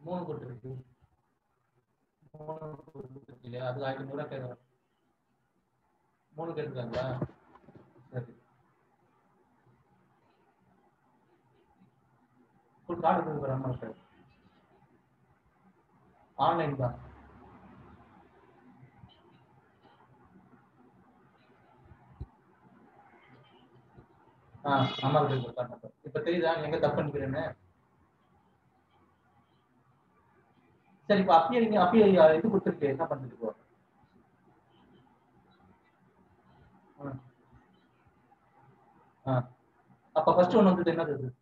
மூணு கொட்டு இருக்கு மூணு கொட்டு இல்லையா அது ஆயிரத்தி நூறுவா கேட்குறேன் மூணு கேட்டுருக்காங்களா சரி ஃபுல் கார்டு கொடுக்குறேன் அம்மா சார் ஆன்லைன் தான் ஆ அம்மா கிட்ட கொடுத்தாங்க இப்ப தெரியுதா நீ எங்க தப்பு பண்ணிக்கிறேன்னு சரி இப்ப அப்பயே நீங்க அப்பயே இது கொடுத்துருக்கு என்ன பண்ணிட்டு போ ஆ. ஆ அப்ப ஃபர்ஸ்ட் ஒன் வந்தது என்னது அது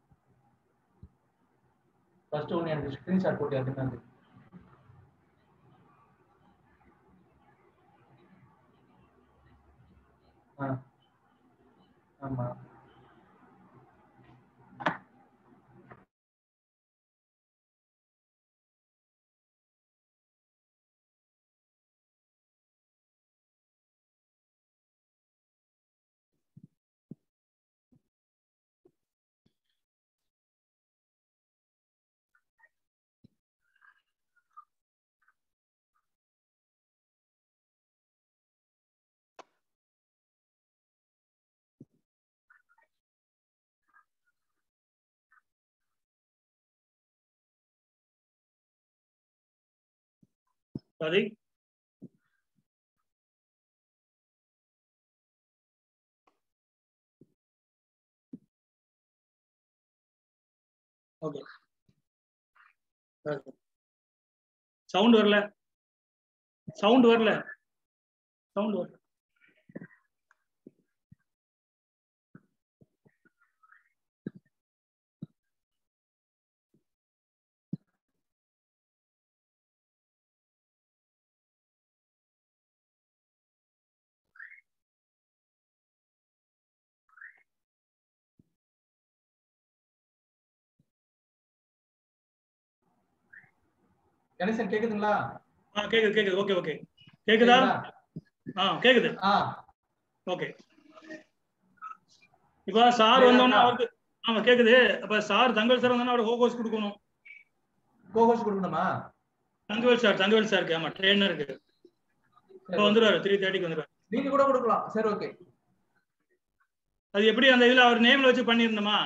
ஃபர்ஸ்ட் ஒன் எனக்கு ஸ்கிரீன்ஷாட் போட்டு அது என்னது ஆ ஆமா சாரி ஓகே சவுண்ட் வரல சவுண்ட் வரல சவுண்ட் வரல கணேசன் கேக்குதுங்களா ஆ கேக்குது கேக்குது ஓகே ஓகே கேக்குதா ஆ கேக்குது ஆ ஓகே இப்ப சார் வந்தோன்னா அவருக்கு ஆமா கேக்குது அப்ப சார் தங்கல் சார் வந்தோன்னா அவருக்கு ஹோகோஸ் கொடுக்கணும் கோகோஸ் கொடுக்கணுமா தங்கவேல் சார் தங்கவேல் சாருக்கு ஆமா ட்ரெயினருக்கு இப்போ வந்துருவாரு த்ரீ தேர்ட்டிக்கு வந்துருவாரு நீங்க கூட கொடுக்கலாம் சரி ஓகே அது எப்படி அந்த இதுல அவர் நேம்ல வச்சு பண்ணிருந்தோமா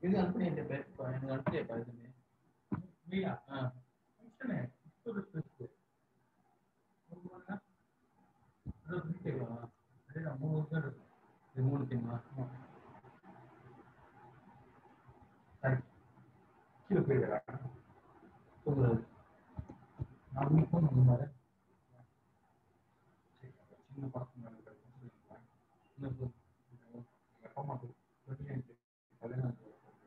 இது அனுப்பி என் பேர் எனக்கு அனுப்பியா இதுன்னு நீயா ஆ ஃபங்க்ஷனு ஒரு ஸ்பெஸ்ட் மூணு வருஷம் இருக்கும் இது மூணு டீமா கீழே போயிடுறா தூங்குறது நம்மளுக்கும் இந்த மாதிரி சின்ன பசங்க அப்பா அம்மாக்கு கல்யாணம்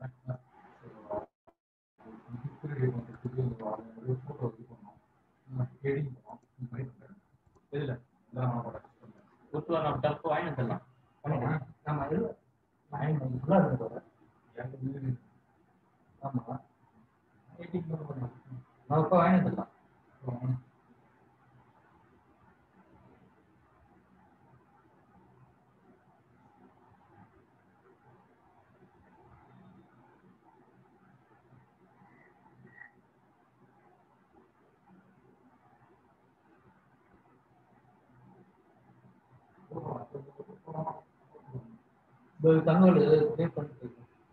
ஃபோட்டோ இது பண்ணோம் எடிங் பண்ணோம் இந்த மாதிரி பண்ணுறேன் இதில் ஒருத்தர் நம்ம டப்பு வாங்கி வந்துடலாம் ஆமா இது வாங்கி ஃபுல்லாக இருந்தது ஆமா எடிங் பண்ணலாம் நான் இப்போ வாங்கி வந்துடலாம் தங்கோல் பே பண்ணிட்டு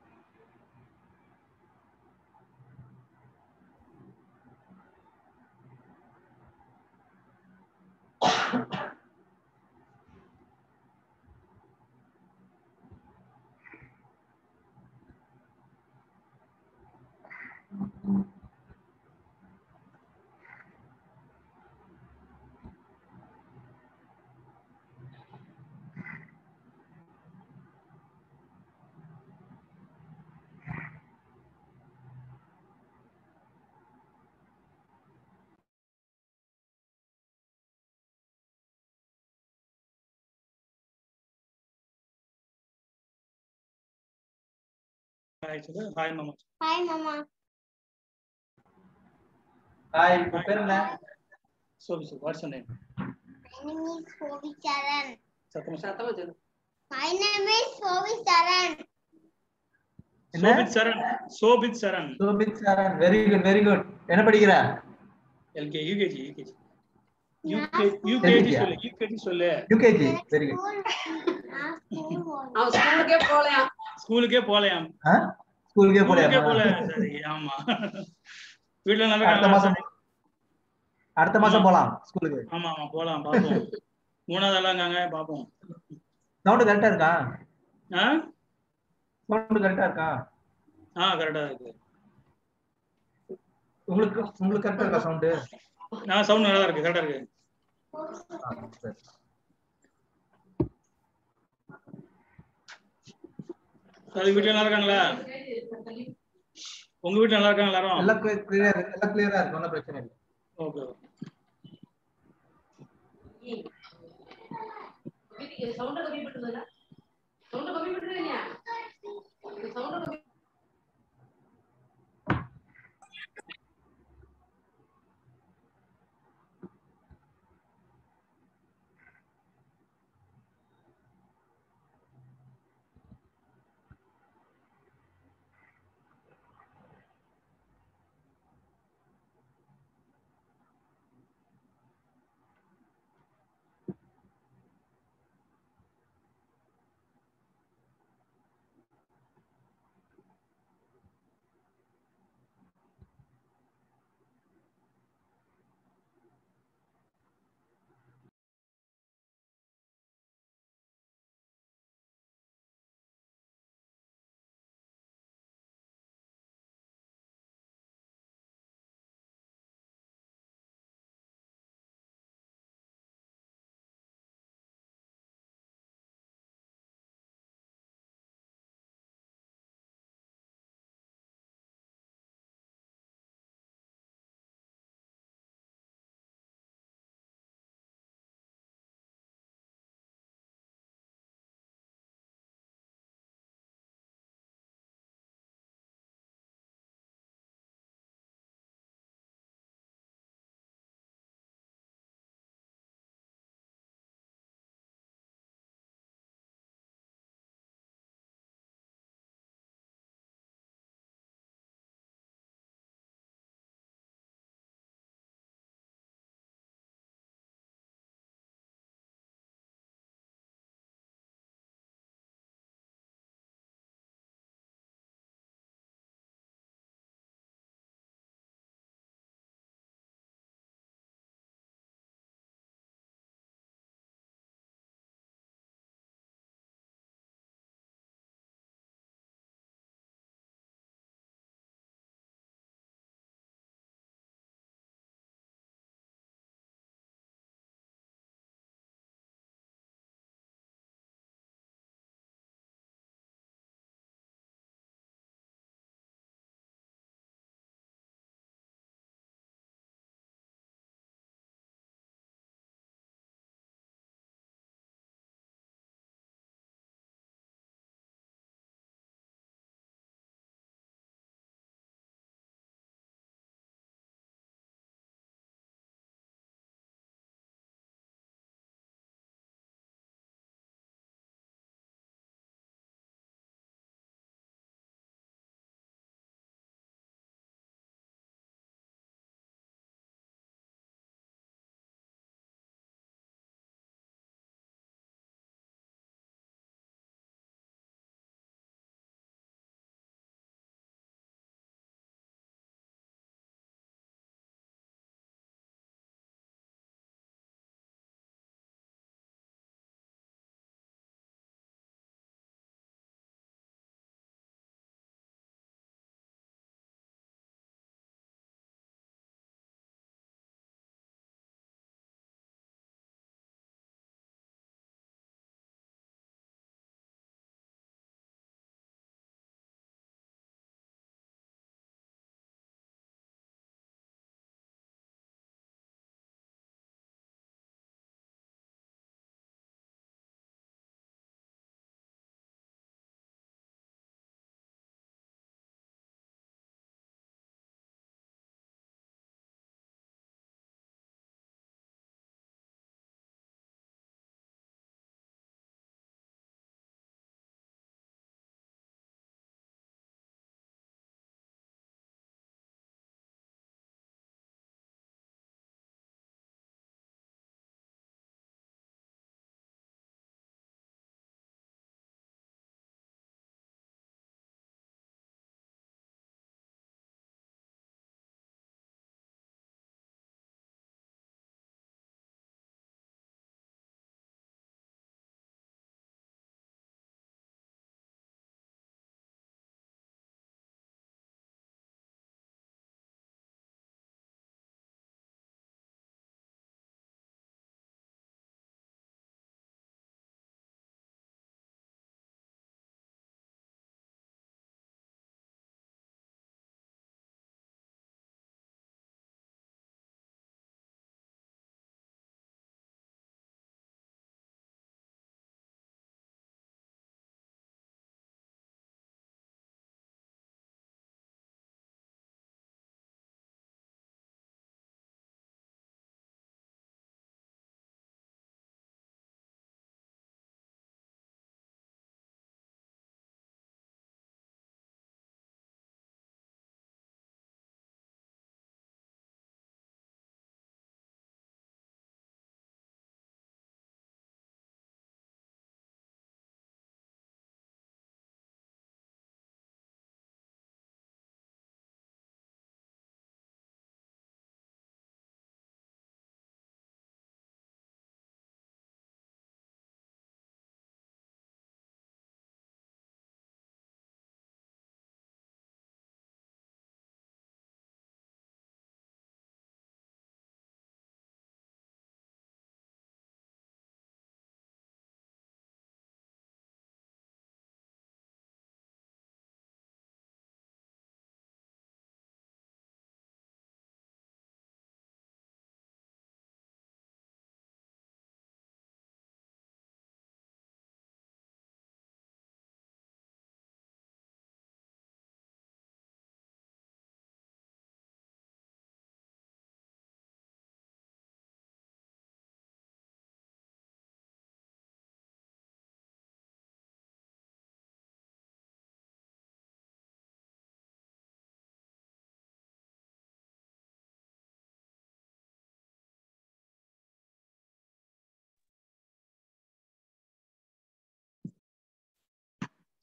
ஹாய் மாமா ஹாய் மாமா ஹாய் உங்க பேர் என்ன Sobhi sir what's name My name is Sovi Charan. சத்தமா சத்தமா சொல்லு My name is Sovi Charan. என்ன? Sobhit Charan Sobhit Charan Sobhit Charan very good very good என்ன படிக்கிற எல்கே யூகேஜி யூகேஜி யூகே நான் யூகேஜி LKG. சொல்லு யூகேஜி சொல்லு யூகேஜி வெரி குட் School. நான் school போறேன். அவன் ஸ்கூலுக்கே போலையாம் ஸ்கூலுக்கே போலையாம் ஸ்கூலுக்கே ஸ்கூலுக்கே போல போல சரி ஆமா வீட்டுல நல்லா அடுத்த இருக்காங்களா? மாசம் அடுத்த மாசம் போலாம் ஸ்கூலுக்கு ஆமா ஆமா போலாம் பாப்போம் மூணாவது எல்லாம் இருக்காங்க பாப்போம் சவுண்ட் கரெக்டா இருக்கா ஆ சவுண்ட் கரெக்டா இருக்கா ஆ கரெக்டா இருக்கு உங்களுக்கு உங்களுக்கு கரெக்டா இருக்கா சவுண்ட் நான் சவுண்ட் நல்லா இருக்கு கரெக்டா இருக்கு அது வீட்டுல நல்லா இருக்காங்களா உங்க வீட்டுல நல்லா இருக்காங்க எல்லாரும் எல்லாம் கிளியர் எல்லாம் கிளியரா இருக்கு ஒன்றும் பிரச்சனை இல்லை ஓகே சவுண்ட கம்மி பண்ணுதுல சவுண்ட கம்மி பண்ணுறது இல்லையா சவுண்ட கம்மி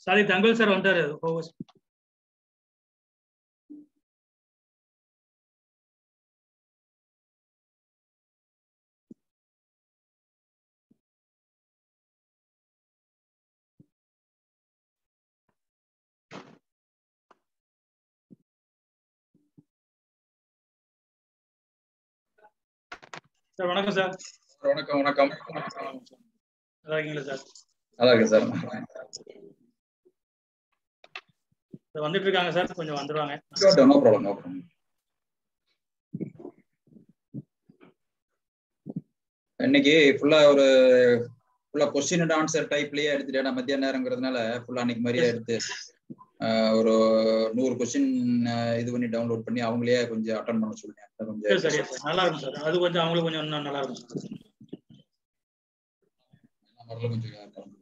சாரி தங்கல் சார் வந்துட்டாரு ஓவர் சார் வணக்கம் சார் வணக்கம் வணக்கம் நல்லா இருக்கீங்களா சார் நல்லா இருக்கு சார் சார் வந்துட்டு இருக்காங்க சார் கொஞ்சம் வந்துருவாங்க நோ ப்ராப்ளம் நோ ப்ராப்ளம் இன்னைக்கு ஃபுல்லா ஒரு ஃபுல்லா கொஸ்டின் அண்ட் ஆன்சர் டைப்லயே எடுத்துட்டு நான் மத்தியான நேரங்கிறதுனால ஃபுல்லா அன்னைக்கு மாதிரியே எடுத்து ஆஹ், ஒரு நூறு கொஸ்டின் இது பண்ணி டவுன்லோட் பண்ணி அவங்களே கொஞ்சம் அட்டன் பண்ண சொல்லுங்க சரி கொஞ்சம் சரியா சார் நல்லா இருக்கும் சார் அது கொஞ்சம் அவங்களுக்கு கொஞ்சம் இன்னும் நல்லா இருக்கும் சார் கொஞ்சம்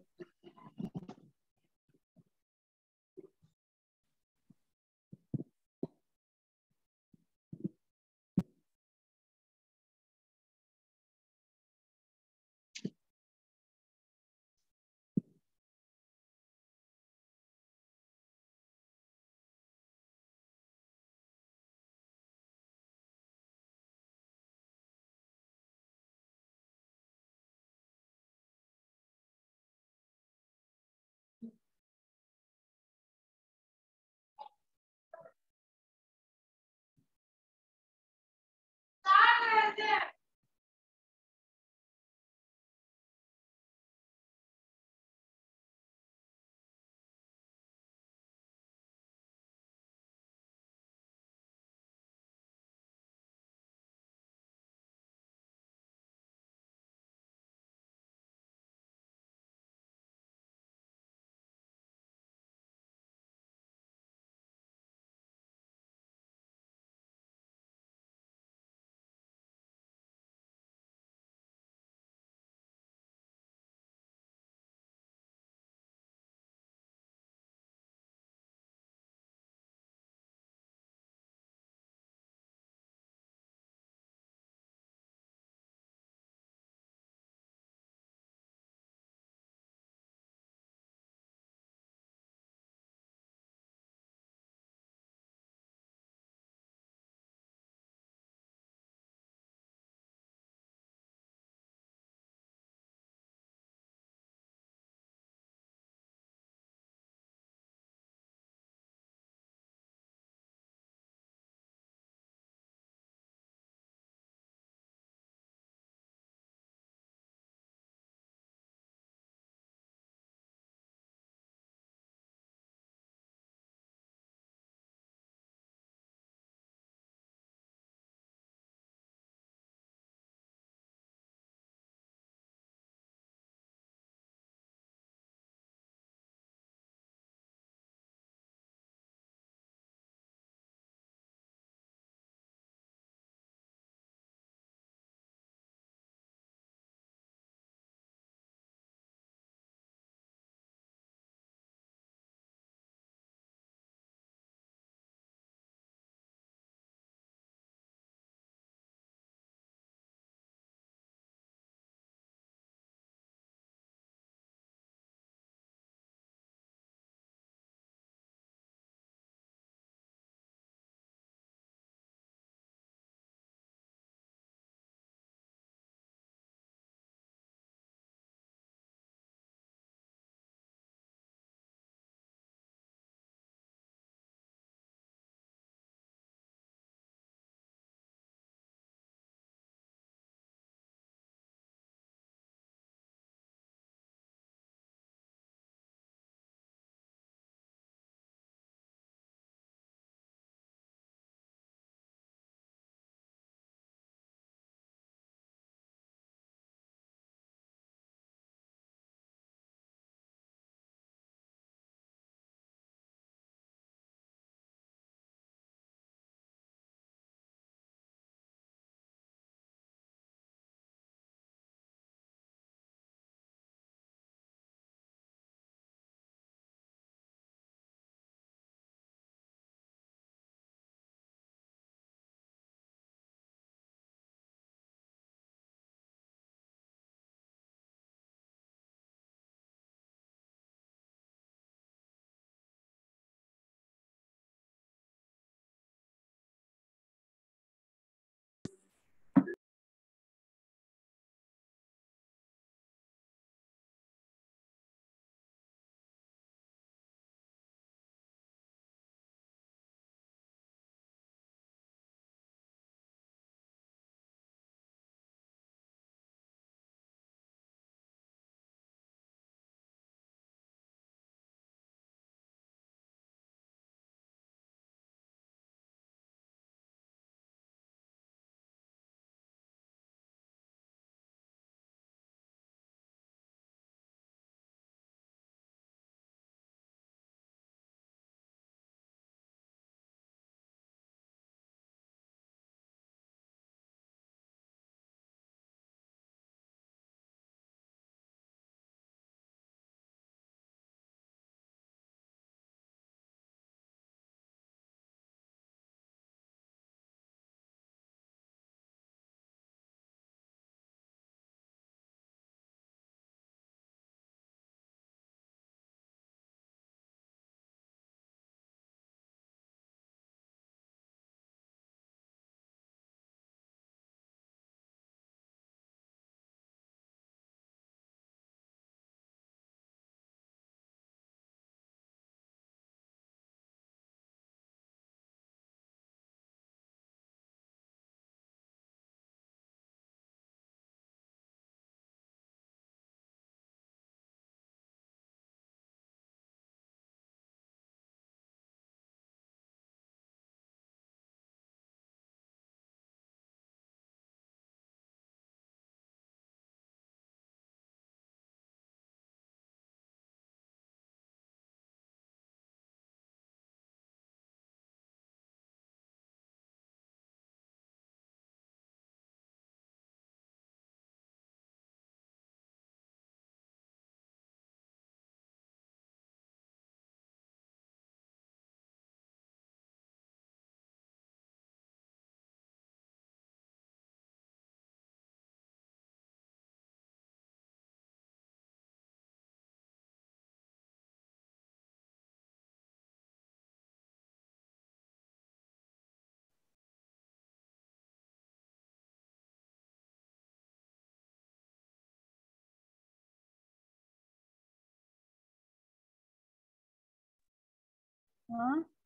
ஆ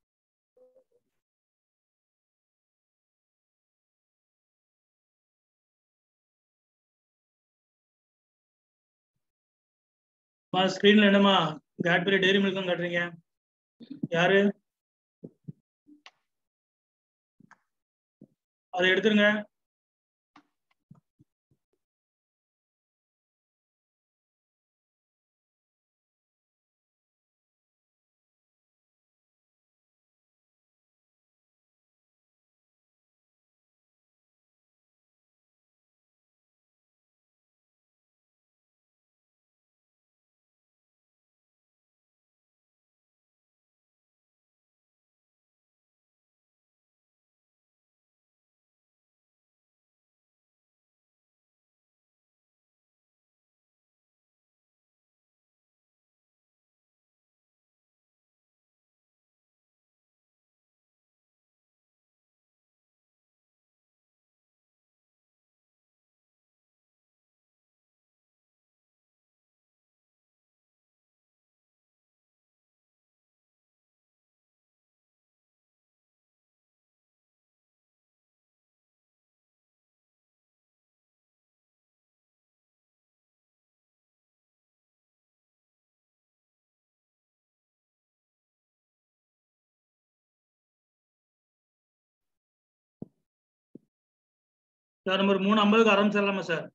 ஸ்கிரீன்ல என்னமா கேட்பரி டெய்ரி மில்க்கும் காட்டுறீங்க யாரு அதை எடுத்துருங்க சார் நம்பர் மூணு ஐம்பதுக்கு ஆரம்பிச்சிடலாமா சார்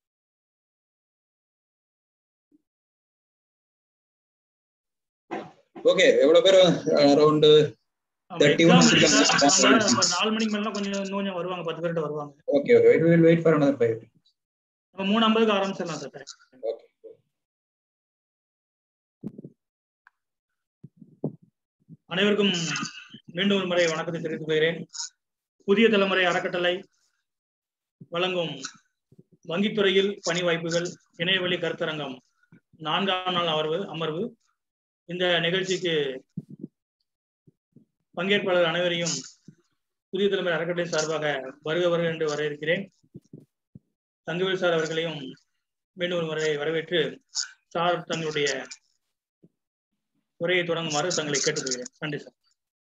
ஓகே எவ்வளவு பேர் அரௌண்ட் ஆமா, 30 exam minutes இருக்கு இருக்காங்க. சார். அதனால நம்ம நாலு மணிக்கு மேல கொஞ்சம் இன்னும் கொஞ்சம் வருவாங்க பத்து பேர்கிட்ட வருவாங்க okay okay wait wait wait for another five நம்ம மூணு ஐம்பதுக்கு ஆரம்பிச்சிடலாம் சார் ஓகே அனைவருக்கும் மீண்டும் ஒரு முறை வணக்கத்தை தெரிவித்துக் கொள்கிறேன் புதிய தலைமுறை அறக்கட்டளை வழங்கும் வங்கித்துறையில் பணி வாய்ப்புகள் இணையவழி கருத்தரங்கம் நான்காம் நாள் அமர்வு அமர்வு இந்த நிகழ்ச்சிக்கு பங்கேற்பாளர் அனைவரையும் புதிய தலைமுறை அறக்கட்டளை சார்பாக வருக வருக என்று வரவேற்கிறேன் தங்கவேல் சார் அவர்களையும் மீண்டும் ஒரு முறை வரவேற்று சார் தங்களுடைய உரையை தொடங்குமாறு தங்களை கேட்டுக்கொள்கிறேன் நன்றி சார்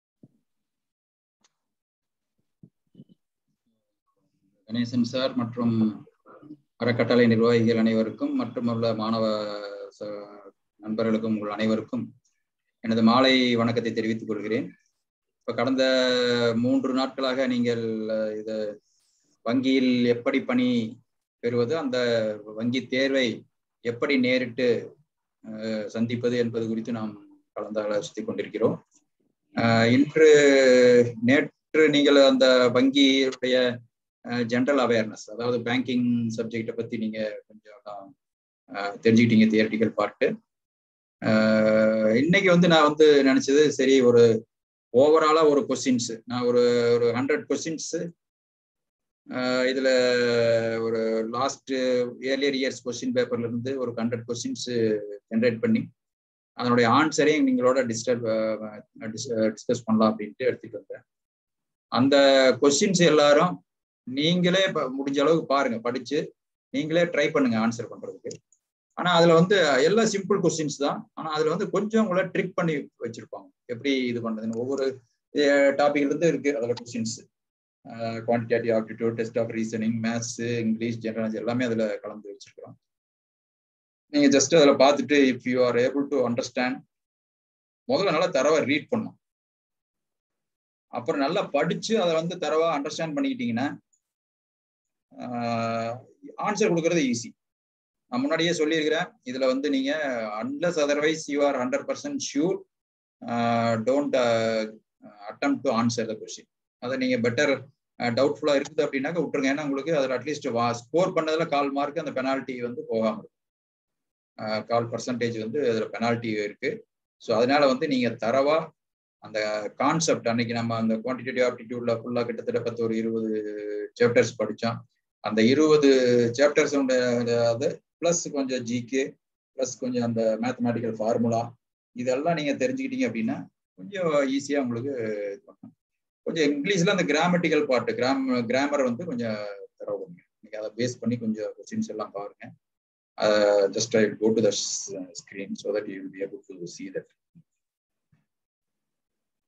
கணேசன் சார் மற்றும் அறக்கட்டளை நிர்வாகிகள் அனைவருக்கும் மற்றும் உள்ள மாணவ ச- நண்பர்களுக்கும் உங்கள் அனைவருக்கும் எனது மாலை வணக்கத்தை தெரிவித்துக் கொள்கிறேன் இப்ப கடந்த மூன்று நாட்களாக நீங்கள் அஹ், இது வங்கியில் எப்படி பணி பெறுவது அந்த வங்கி தேர்வை எப்படி நேரிட்டு அஹ், சந்திப்பது என்பது குறித்து நாம் கலந்து ஆலோசித்துக் கொண்டிருக்கிறோம் அஹ், இன்று நேற்று நீங்கள் அந்த வங்கியுடைய ஜென்ரல் அவேர்னஸ் அதாவது பேங்கிங் சப்ஜெக்டை பத்தி நீங்க கொஞ்சம் அஹ், தெரிஞ்சுக்கிட்டீங்க தியரட்டிக்கல் பார்ட்டு இன்னைக்கு வந்து நான் வந்து நினைச்சது சரி ஒரு ஓவராலா ஒரு கொஸ்டின்ஸ் நான் ஒரு ஒரு ஹண்ட்ரட் கொஸ்டின்ஸ் இதுல ஒரு லாஸ்ட் ஏர்லியர் இயர்ஸ் கொஸ்டின் பேப்பர்ல இருந்து ஒரு ஹண்ட்ரட் கொஸ்டின்ஸ் ஜென்ரேட் பண்ணி அதனுடைய ஆன்சரையும் நீங்களோட டிஸ்டர்ப் டிஸ்கஸ் பண்ணலாம் அப்படின்ட்டு எடுத்துட்டு வந்தேன் அந்த கொஸ்டின்ஸ் எல்லாரும் நீங்களே ப- முடிஞ்ச அளவுக்கு பாருங்க படிச்சு நீங்களே ட்ரை பண்ணுங்க ஆன்சர் பண்றதுக்கு ஆனா அதுல வந்து எல்லாம் சிம்பிள் கொஸ்டின்ஸ் தான் ஆனா அதுல வந்து கொஞ்சம் உங்களை ட்ரிக் பண்ணி வச்சிருப்பாங்க எப்படி இது பண்றதுன்னு ஒவ்வொரு டாபிக்ல இருந்து இருக்கு அதுல questions quantitative aptitude test of reasoning maths English general எல்லாமே அதுல கலந்து வச்சிருக்கிறோம் நீங்க ஜஸ்ட் அதுல பார்த்துட்டு if you are able to understand முதல்ல நல்லா தரவா ரீட் பண்ணும் அப்புறம் நல்லா படிச்சு அதை வந்து தரவா அண்டர்ஸ்டாண்ட் பண்ணிக்கிட்டீங்கன்னா ஆன்சர் கொடுக்கறது ஈஸி நான் முன்னாடியே சொல்லியிருக்கிறேன் இதுல வந்து நீங்க unless otherwise you are hundred percent sure don't attempt to answer the question அதை நீங்க பெட்டர் டவுட்ஃபுல்லா இருக்குது அப்படின்னாக்க விட்டுருங்க ஏன்னா உங்களுக்கு அதில் அட்லீஸ்ட் ஸ்கோர் பண்ணதுல கால் மார்க் அந்த பெனால்ட்டி வந்து போகாம இருக்கும் அஹ் கால் பர்சன்டேஜ் வந்து அதுல பெனால்ட்டி இருக்கு ஸோ அதனால வந்து நீங்க தரவா அந்த கான்செப்ட் அன்னைக்கு நம்ம அந்த குவான்டிடேட்டிவ் ஆப்டிடியூட்ல ஃபுல்லா கிட்டத்தட்ட பத்து ஒரு இருபது சாப்டர்ஸ் படிச்சோம் அந்த இருபது சாப்டர்ஸ் அது ப்ளஸ் கொஞ்சம் ஜிகே ப்ளஸ் கொஞ்சம் அந்த மேத்தமேட்டிக்கல் ஃபார்முலா இதெல்லாம் நீங்க தெரிஞ்சுக்கிட்டீங்க அப்படின்னா கொஞ்சம் ஈஸியா உங்களுக்கு இது பண்ணலாம் கொஞ்சம் இங்கிலீஷ்ல அந்த கிராமட்டிக்கல் பார்ட் கிராம் கிராமர் வந்து கொஞ்சம் தரவு பண்ணுங்க நீங்க அதை பேஸ் பண்ணி கொஞ்சம் கொஸ்டின்ஸ் எல்லாம் பாருங்க just I go to the screen so that you will be able to see that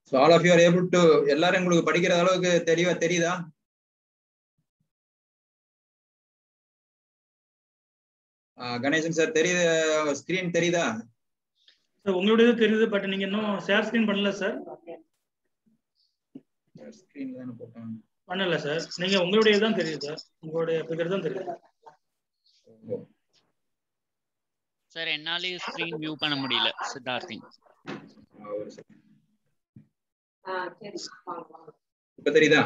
so all of you are able to எல்லாரும் உங்களுக்கு படிக்கிற அளவுக்கு தெளிவா தெரியுதா ஆஹ் கணேசன் சார் தெரியுது ஸ்கிரீன் தெரியுதா சார் உங்களுடையது தெரியுது பட் நீங்க இன்னும் ஷேர் ஸ்கிரீன் பண்ணல சார் ஸ்கிரீன்ல தானே போட்டேன் பண்ணல சார் நீங்க உங்களுடைய தான் தெரியுது சார் உங்களுடைய பிகர் தான் தெரியுது சார் என்னாலயும் ஸ்கிரீன் வியூ பண்ண முடியல சித்தார்த்திங் ஆஹ் ஒரு second. ஆ சரி வாங்க வாங்க இப்ப தெரியுதா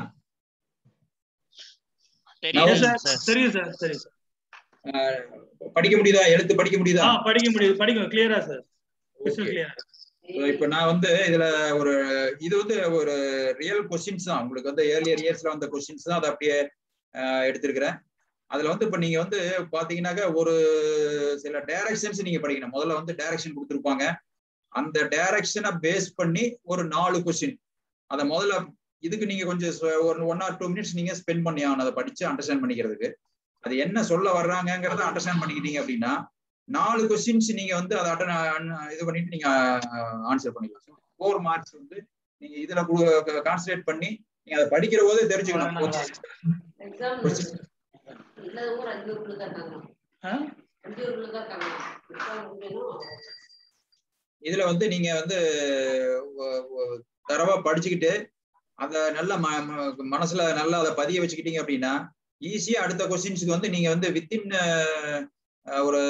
தெரியுது சார் சார் தெரியுது சார் தெரியுது சார் ஆஹ் படிக்க முடியுதா எழுத்து படிக்க முடியுதா ஆ படிக்க முடியுது படிக்க கிளியரா சார் கிறிஸ்டல் கிளியரா So, இப்ப நான் வந்து இதுல ஒரு இது வந்து ஒரு ரியல் கொஸ்டின்ஸ் தான் உங்களுக்கு வந்து ஏர்லியர் இயர்ஸ்ல வந்த கொஸ்டின்ஸ் தான் அதை அப்படியே ஆஹ், எடுத்திருக்கிறேன் அதுல வந்து இப்ப நீங்க வந்து பாத்தீங்கன்னாக்க ஒரு சில டைரக்ஷன்ஸ் நீங்க படிக்கணும் முதல்ல வந்து டைரக்ஷன் கொடுத்துருப்பாங்க அந்த டைரக்ஷனை பேஸ் பண்ணி ஒரு நாலு கொஸ்டின் அதை முதல்ல இதுக்கு நீங்க கொஞ்சம் ச- ஒரு ஒன் ஆர் டூ மினிட்ஸ் நீங்க ஸ்பெண்ட் பண்ணி ஆகணும் அதை படிச்சு அண்டர்ஸ்டாண்ட் பண்ணிக்கிறதுக்கு அது என்ன சொல்ல வர்றாங்கங்கிறத அண்டர்ஸ்டாண்ட் பண்ணிக்கிட்டீங்க அப்படின்னா நாலு கொஸ்டின்ஸ் நீங்க வந்து அதை அட்டன் இது பண்ணிட்டு நீங்க ஆன்சர் பண்ணிக்கலாம் ஃபோர் மார்க்ஸ் வந்து நீங்க இதுல கான்சன்ட்ரேட் பண்ணி நீங்க அதை படிக்கிற போதே தெரிஞ்சுக்கணும் எக்ஸாம் இல்ல ஊர் அஞ்சு ஊருக்குள்ள தான் இருக்காங்க ஆ? அஞ்சு ஊருக்குள்ள தான் இருக்காங்க எக்ஸாம் முடியணும் இதுல வந்து நீங்க வந்து ஒ- ஒ- தரவா படிச்சுக்கிட்டு அத நல்ல ம- ம- மனசுல நல்லா அதை பதிய வச்சுக்கிட்டீங்க அப்படின்னா ஈஸியா அடுத்த கொஸ்டின்ஸ்க்கு வந்து நீங்க வந்து வித்தின் ஒரு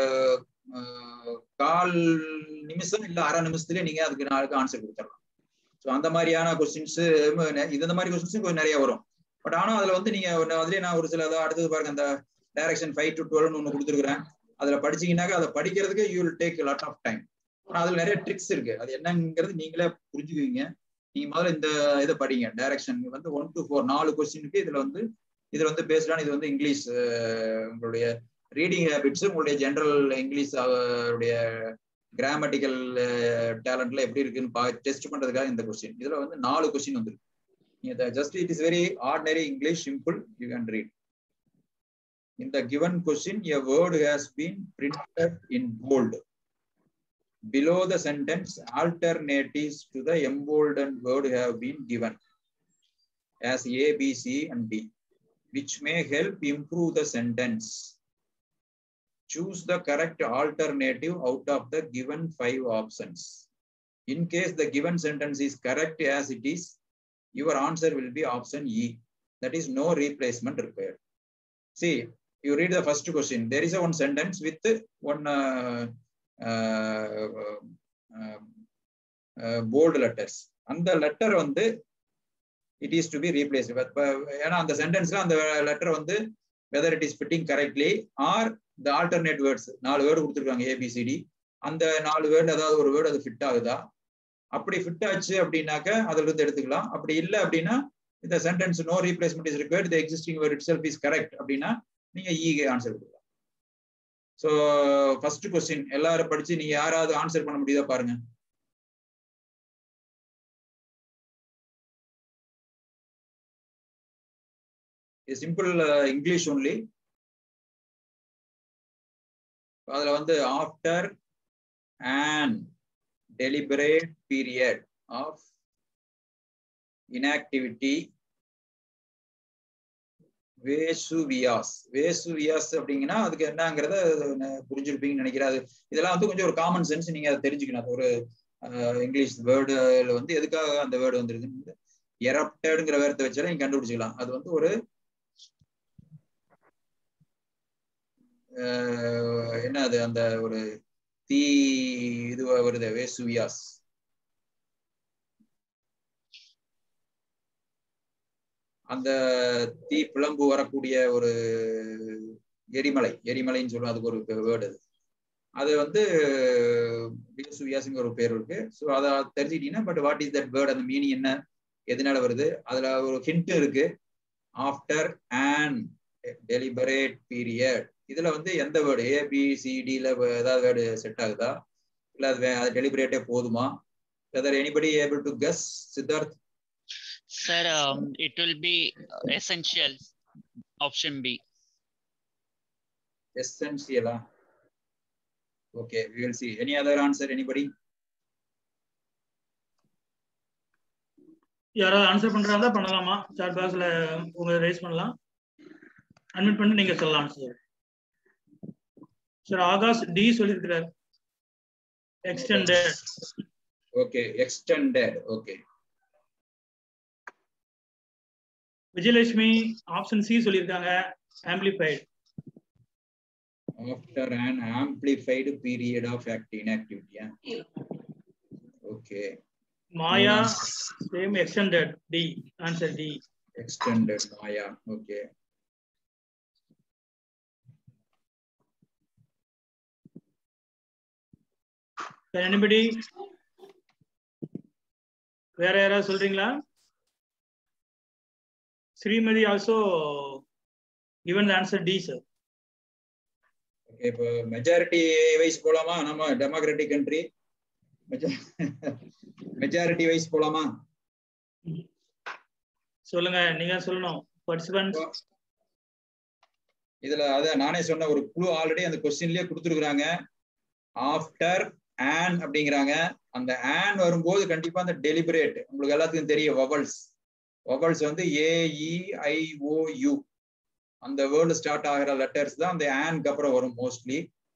அஹ், கால் நிமிஷம் இல்ல அரை நிமிஷத்துல நீங்க அதுக்கு நாளுக்கு ஆன்சர் கொடுத்துடலாம் ஸோ அந்த மாதிரியான கொஸ்டின்ஸ் இந்த மாதிரி கொஸ்டின்ஸ் கொஞ்சம் நிறைய வரும் பட் ஆனா அதுல வந்து நீங்க ஒண்ணு அதுலயே நான் ஒரு சில இதோ அடுத்தது பாருங்க அந்த டைரக்ஷன் ஃபைவ் டு டுவெல்னு ஒன்று கொடுத்துருக்கிறேன் அதுல படிச்சீங்கன்னாக்க அதை படிக்கிறதுக்கு you will take lot of time ஆனா அதுல நிறைய ட்ரிக்ஸ் இருக்கு அது என்னங்கிறது நீங்களே புரிஞ்சுக்குவீங்க நீங்க முதல்ல இந்த இதை படிங்க டைரக்ஷன் வந்து ஒன் டு ஃபோர் நாலு கொஸ்டினுக்கு இதுல வந்து இதுல வந்து பேஸ்டான இது வந்து இங்கிலீஷ் அஹ், உங்களுடைய ரீடிங் ஹேபிட்ஸ் உங்களுடைய ஜென்ரல் இங்கிலீஷ் உடைய கிராமட்டிக்கல் டேலண்ட்ல எப்படி இருக்குன்னு பா டெஸ்ட் பண்றதுக்காக இந்த கொஸ்டின் இதுல வந்து நாலு கொஸ்டின் வந்துருக்கு நீங்க just it is very ordinary English simple you can read In the given question, a word has been printed in bold. Below the sentence, alternatives to the emboldened word have been given as A, B, C, and D, which may help improve the sentence. Choose the correct alternative out of the given five options. In case the given sentence is correct as it is, your answer will be option E. That is no replacement required. See, you read the first question. There is a one sentence with one uh, uh, uh, uh, bold letters. அந்த letter வந்து it is to be replace ஏன்னா அந்த சென்டென்ஸ்ல அந்த letter வந்து whether it is fitting correctly or the alternate words நாலு word கொடுத்துருக்காங்க A B C D அந்த நாலு வேர்டு ஏதாவது ஒரு வேர்டு அது ஃபிட் ஆகுதா அப்படி ஃபிட் ஆச்சு அப்படின்னாக்க அதுல இருந்து எடுத்துக்கலாம் அப்படி இல்லை அப்படின்னா இந்த sentence no replacement is required the existing word itself is correct அப்படின்னா நீங்க ஈகே ஆன்சர் கொடுக்கலாம் ஸோ ஃபர்ஸ்ட் கொஸ்டின் எல்லாரும் படிச்சு நீங்க யாராவது ஆன்சர் பண்ண முடியுதா பாருங்க சிம்பிள் இங்கிலீஷ் ஒன்லி அதுல வந்து after and deliberate period of inactivity Vesuvius Vesuvius அப்படிங்கன்னா அதுக்கு என்னங்கிறத ந- புரிஞ்சிருப்பீங்கன்னு நினைக்கிறேன் அது இதெல்லாம் வந்து கொஞ்சம் ஒரு காமன் சென்ஸ் நீங்க அதை தெரிஞ்சுக்கணும் அது ஒரு அஹ், இங்கிலீஷ் வேர்டுல வந்து எதுக்காக அந்த வேர்டு வந்துருக்கு எரப்டடுங்கிற வேர்த்தை வச்சாலும் நீங்க கண்டுபிடிச்சிக்கலாம் அது வந்து ஒரு அஹ், என்ன அது அந்த ஒரு தீ இது வருது வேசுவியாஸ் அந்த தீ பிளம்பு வரக்கூடிய ஒரு எரிமலை எரிமலைன்னு சொல்லுவோம் அதுக்கு ஒரு வேர்டு அது அது வந்து வியாசுங்கிற ஒரு பேர் இருக்கு ஸோ அதை தெரிஞ்சுக்கிட்டீங்கன்னா but what is that word அந்த மீனிங் என்ன எதனால வருது அதுல ஒரு ஹிண்ட் இருக்கு ஆஃப்டர் அண்ட் டெலிபரேட் பீரியட் இதுல வந்து எந்த வேர்டு ஏபிசிடில ஏதாவது வேர்டு செட் ஆகுதா இல்ல அது வே- அது டெலிபரேட்டே போதுமா whether anybody able to guess Siddharth Sir, um, it will be uh, essential. Option B. essential okay we will see any other answer anybody யாராவது ஆன்சர் பண்றாங்க பண்ணலாமா சாட் பாக்ஸ்ல உங்க ரைஸ் பண்ணலாம் அட்மிட் பண்ணி நீங்க சொல்லலாம் சார் சார் ஆகாஷ் டி சொல்லியிருக்கிறார் extended okay extended okay Vijayalakshmi option C சொல்லியிருக்காங்க amplified after an amplified period of act inactivity okay Maya same extended D answer D extended maya okay anybody வேற யாராவது சொல்றீங்களா Srimathi also given the answer D sir okay இப்போ majority wise போலாமா நம்ம democratic country majority wise போலாமா சொல்லுங்க நீங்க சொல்லணும் பார்ட்டிசிபன்ட் இதுல அத நானே சொன்ன ஒரு குழு ஆல்ரெடி அந்த கொஸ்டின்லயே கொடுத்துருக்காங்க ஆஃப்டர் ஆன் அப்படிங்கிறாங்க அந்த ஆன் வரும்போது கண்டிப்பா அந்த டெலிபரேட் உங்களுக்கு எல்லாத்துக்கும் தெரியும் வவல்ஸ் வவல்ஸ் வந்து ஏஇஐஓயு அந்த வேர்டு ஸ்டார்ட் ஆகிற லெட்டர்ஸ் தான் அந்த ஆன்க்கு அப்புறம் வரும் மோஸ்ட்லி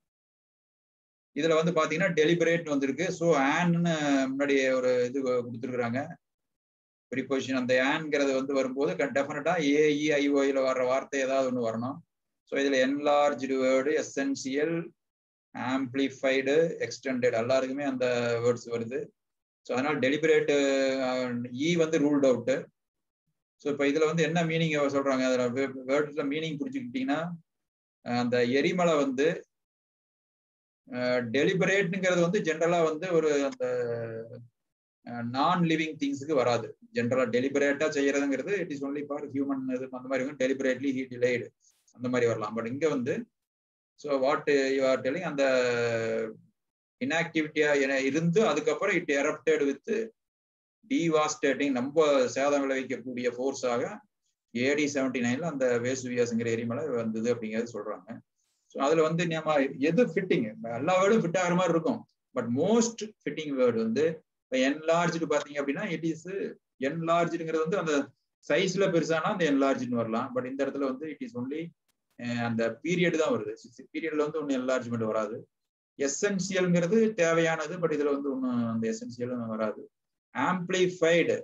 இதுல வந்து பாத்தீங்கன்னா டெலிபரேட் வந்திருக்கு ஸோ ஆன்னு முன்னாடி ஒரு இது கொடுத்துருக்குறாங்க ப்ரிபொசிஷன் அந்த ஆன்ங்கிறது வந்து வரும்போது டெஃபினட்டா ஏஇஐஓயில வர்ற வார்த்தை ஏதாவது ஒன்று வரணும் ஸோ இதுல enlarged word essential amplified extended எல்லாருக்குமே அந்த வேர்ட்ஸ் வருது ஸோ அதனால டெலிபரேட் இ வந்து ரூல்ட் அவுட்டு ஸோ இப்போ இதுல வந்து என்ன மீனிங் சொல்றாங்க அதில் வேர்ட்ஸ்ல மீனிங் புரிஞ்சுக்கிட்டீங்கன்னா அந்த எரிமலை வந்து டெலிபரேட்ங்கிறது வந்து ஜென்ரலா வந்து ஒரு அந்த நான் லிவிங் திங்ஸுக்கு வராது ஜென்ரலா டெலிபரேட்டா செய்யறதுங்கிறது it is only for human இது அந்த மாதிரி இருக்கும் டெலிபரேட்லி ஹீ டிலேடு அந்த மாதிரி வரலாம் பட் இங்க வந்து so what you are telling அந்த இன்ஆக்டிவிட்டியா இருந்து அதுக்கப்புறம் இட் எரப்டட் வித் டிவாஸ்டேட்டிங் ரொம்ப சேதம் விளைவிக்கக்கூடிய ஃபோர்ஸாக ஏடி செவன்டி நைன்ல அந்த வேசுவியாஸ்ங்கிற எரிமலை வந்தது அப்படிங்கிறது சொல்றாங்க ஸோ அதுல வந்து நம்ம எது ஃபிட்டிங் எல்லா வேர்டும் ஃபிட் ஆகிற மாதிரி இருக்கும் பட் மோஸ்ட் ஃபிட்டிங் வேர்டு வந்து இப்போ என்லார்ஜ்டு பார்த்தீங்க அப்படின்னா இட் இஸ் என்லார்ஜுங்கிறது வந்து அந்த சைஸ்ல பெருசானா அந்த என்லார்ஜ்னு வரலாம் பட் இந்த இடத்துல வந்து இட் இஸ் ஒன்லி அந்த பீரியட் தான் வருது பீரியட்ல வந்து ஒன்றும் என்லார்ஜ்மெண்ட் வராது எசென்சியல்ங்கிறது தேவையானது பட் இதுல வந்து ஒன்றும் அந்த எசென்சியலும் வராது ஆம்பிளிஃபைடு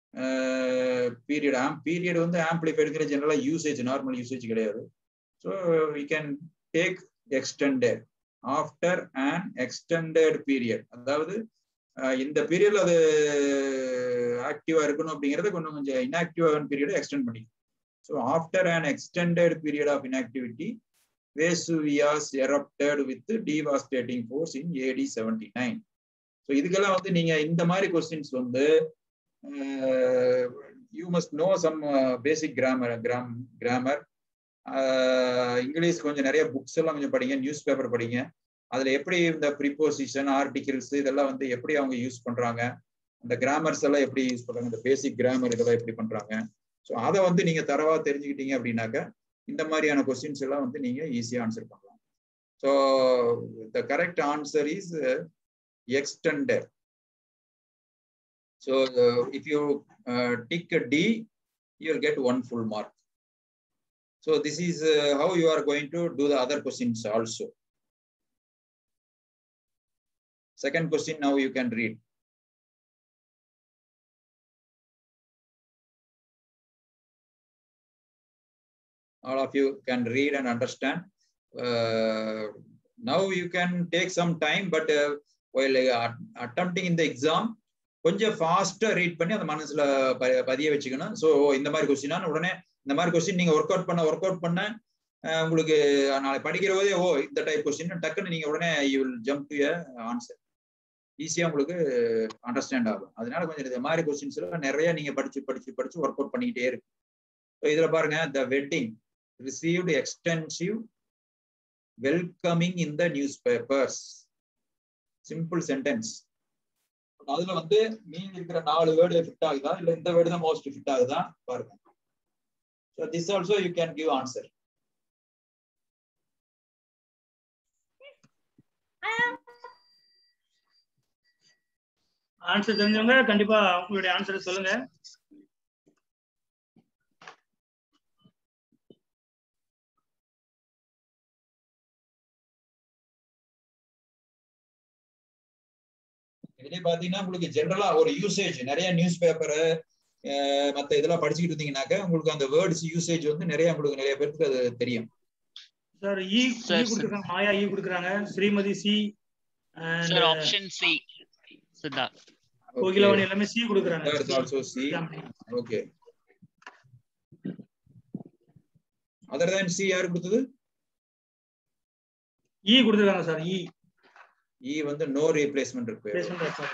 பீரியட் ஆம் பீரியட் வந்து ஆம்பிளிஃபைடுங்கிற ஜெனரலாக யூசேஜ் நார்மல் யூசேஜ் கிடையாது so we can take extended after and extended period அதாவது இந்த பீரியட்ல அது ஆக்டிவா இருக்கணும் அப்படிங்கறத கொஞ்சம் கொஞ்சம் இன்ஆக்டிவான பீரியடை எக்ஸ்டெண்ட் பண்ணி so after and extended period of inactivity Vesuvius erupted with devastating force in AD seventy nine so இதுக்கெல்லாம் வந்து நீங்க இந்த மாதிரி கொஸ்டின்ஸ் வந்து you must know some basic grammar gram grammar English கொஞ்சம் நிறைய புக்ஸ் எல்லாம் கொஞ்சம் படிங்க நியூஸ் பேப்பர் படிங்க அதுல எப்படி இந்த ப்ரிப்போசிஷன் ஆர்டிகிள்ஸ் இதெல்லாம் வந்து எப்படி அவங்க யூஸ் பண்றாங்க அந்த கிராமர்ஸ் எல்லாம் எப்படி யூஸ் பண்றாங்க இந்த பேசிக் கிராமர் இதெல்லாம் எப்படி பண்றாங்க ஸோ அதை வந்து நீங்க தரவா தெரிஞ்சுக்கிட்டீங்க அப்படின்னாக்க இந்த மாதிரியான கொஸ்டின்ஸ் எல்லாம் வந்து நீங்க ஈஸியா ஆன்சர் பண்ணலாம் so the correct answer is extender. So uh, if you uh, tick a D, you'll get one full mark. So this is uh, how you are going to do the other questions also. Second question now you can read. All of you can read and understand. now you can take some time, but while attempting in the exam கொஞ்சம் ஃபாஸ்டா read பண்ணி அந்த மனசுல பதிய வச்சுக்கணும் so இந்த மாதிரி கொஸ்டினா உடனே இந்த மாதிரி கொஸ்டின் நீங்க ஒர்க் அவுட் பண்ண ஒர்க் அவுட் பண்ண உங்களுக்கு நாளை படிக்கிற போதே ஓ இந்த டைப் கொஸ்டின் டக்குன்னு நீங்க உடனே you will jump to answer ஈஸியா உங்களுக்கு அண்டர்ஸ்டாண்ட் ஆகும் அதனால கொஞ்சம் இந்த மாதிரி கொஸ்டின்ஸ் எல்லாம் நிறைய நீங்க படிச்சு படிச்சு படிச்சு ஒர்க் அவுட் பண்ணிக்கிட்டே இருக்கு ஸோ இதுல பாருங்க the wedding received extensive welcoming in the newspapers simple sentence அதுல வந்து மீன் இருக்கிற நாலு வேர்டு ஃபிட் ஆகுதா இல்ல இந்த வேர்டு தான் மோஸ்ட் ஃபிட் ஆகுதா பாருங்க so this also you can give answer answer தெரிஞ்சவங்க கண்டிப்பா உங்களுடைய ஆன்சர் சொல்லுங்க இதுலயே பாத்தீங்கன்னா உங்களுக்கு ஜென்ரலா ஒரு யூசேஜ் நிறைய நியூஸ் பேப்பரு மத்த இதெல்லாம் படிச்சுக்கிட்டு இருந்தீங்கன்னாக்க உங்களுக்கு அந்த வேர்ட்ஸ் யூசேஜ் வந்து நிறைய உங்களுக்கு நிறைய பேருக்கு அது தெரியும் சார் இ Sir, இ கொடுத்துருக்காங்க மாயா இ கொடுக்குறாங்க Srimathi C Sir, option C. Siddharth. Kokilavani எல்லாமே சி கொடுக்குறாங்க There's also C. Okay other than C யாரு கொடுத்தது இ கொடுத்துருக்காங்க சார் இ இ வந்து நோ ரீப்ளேஸ்மெண்ட் இருக்கு பேசுங்க சார்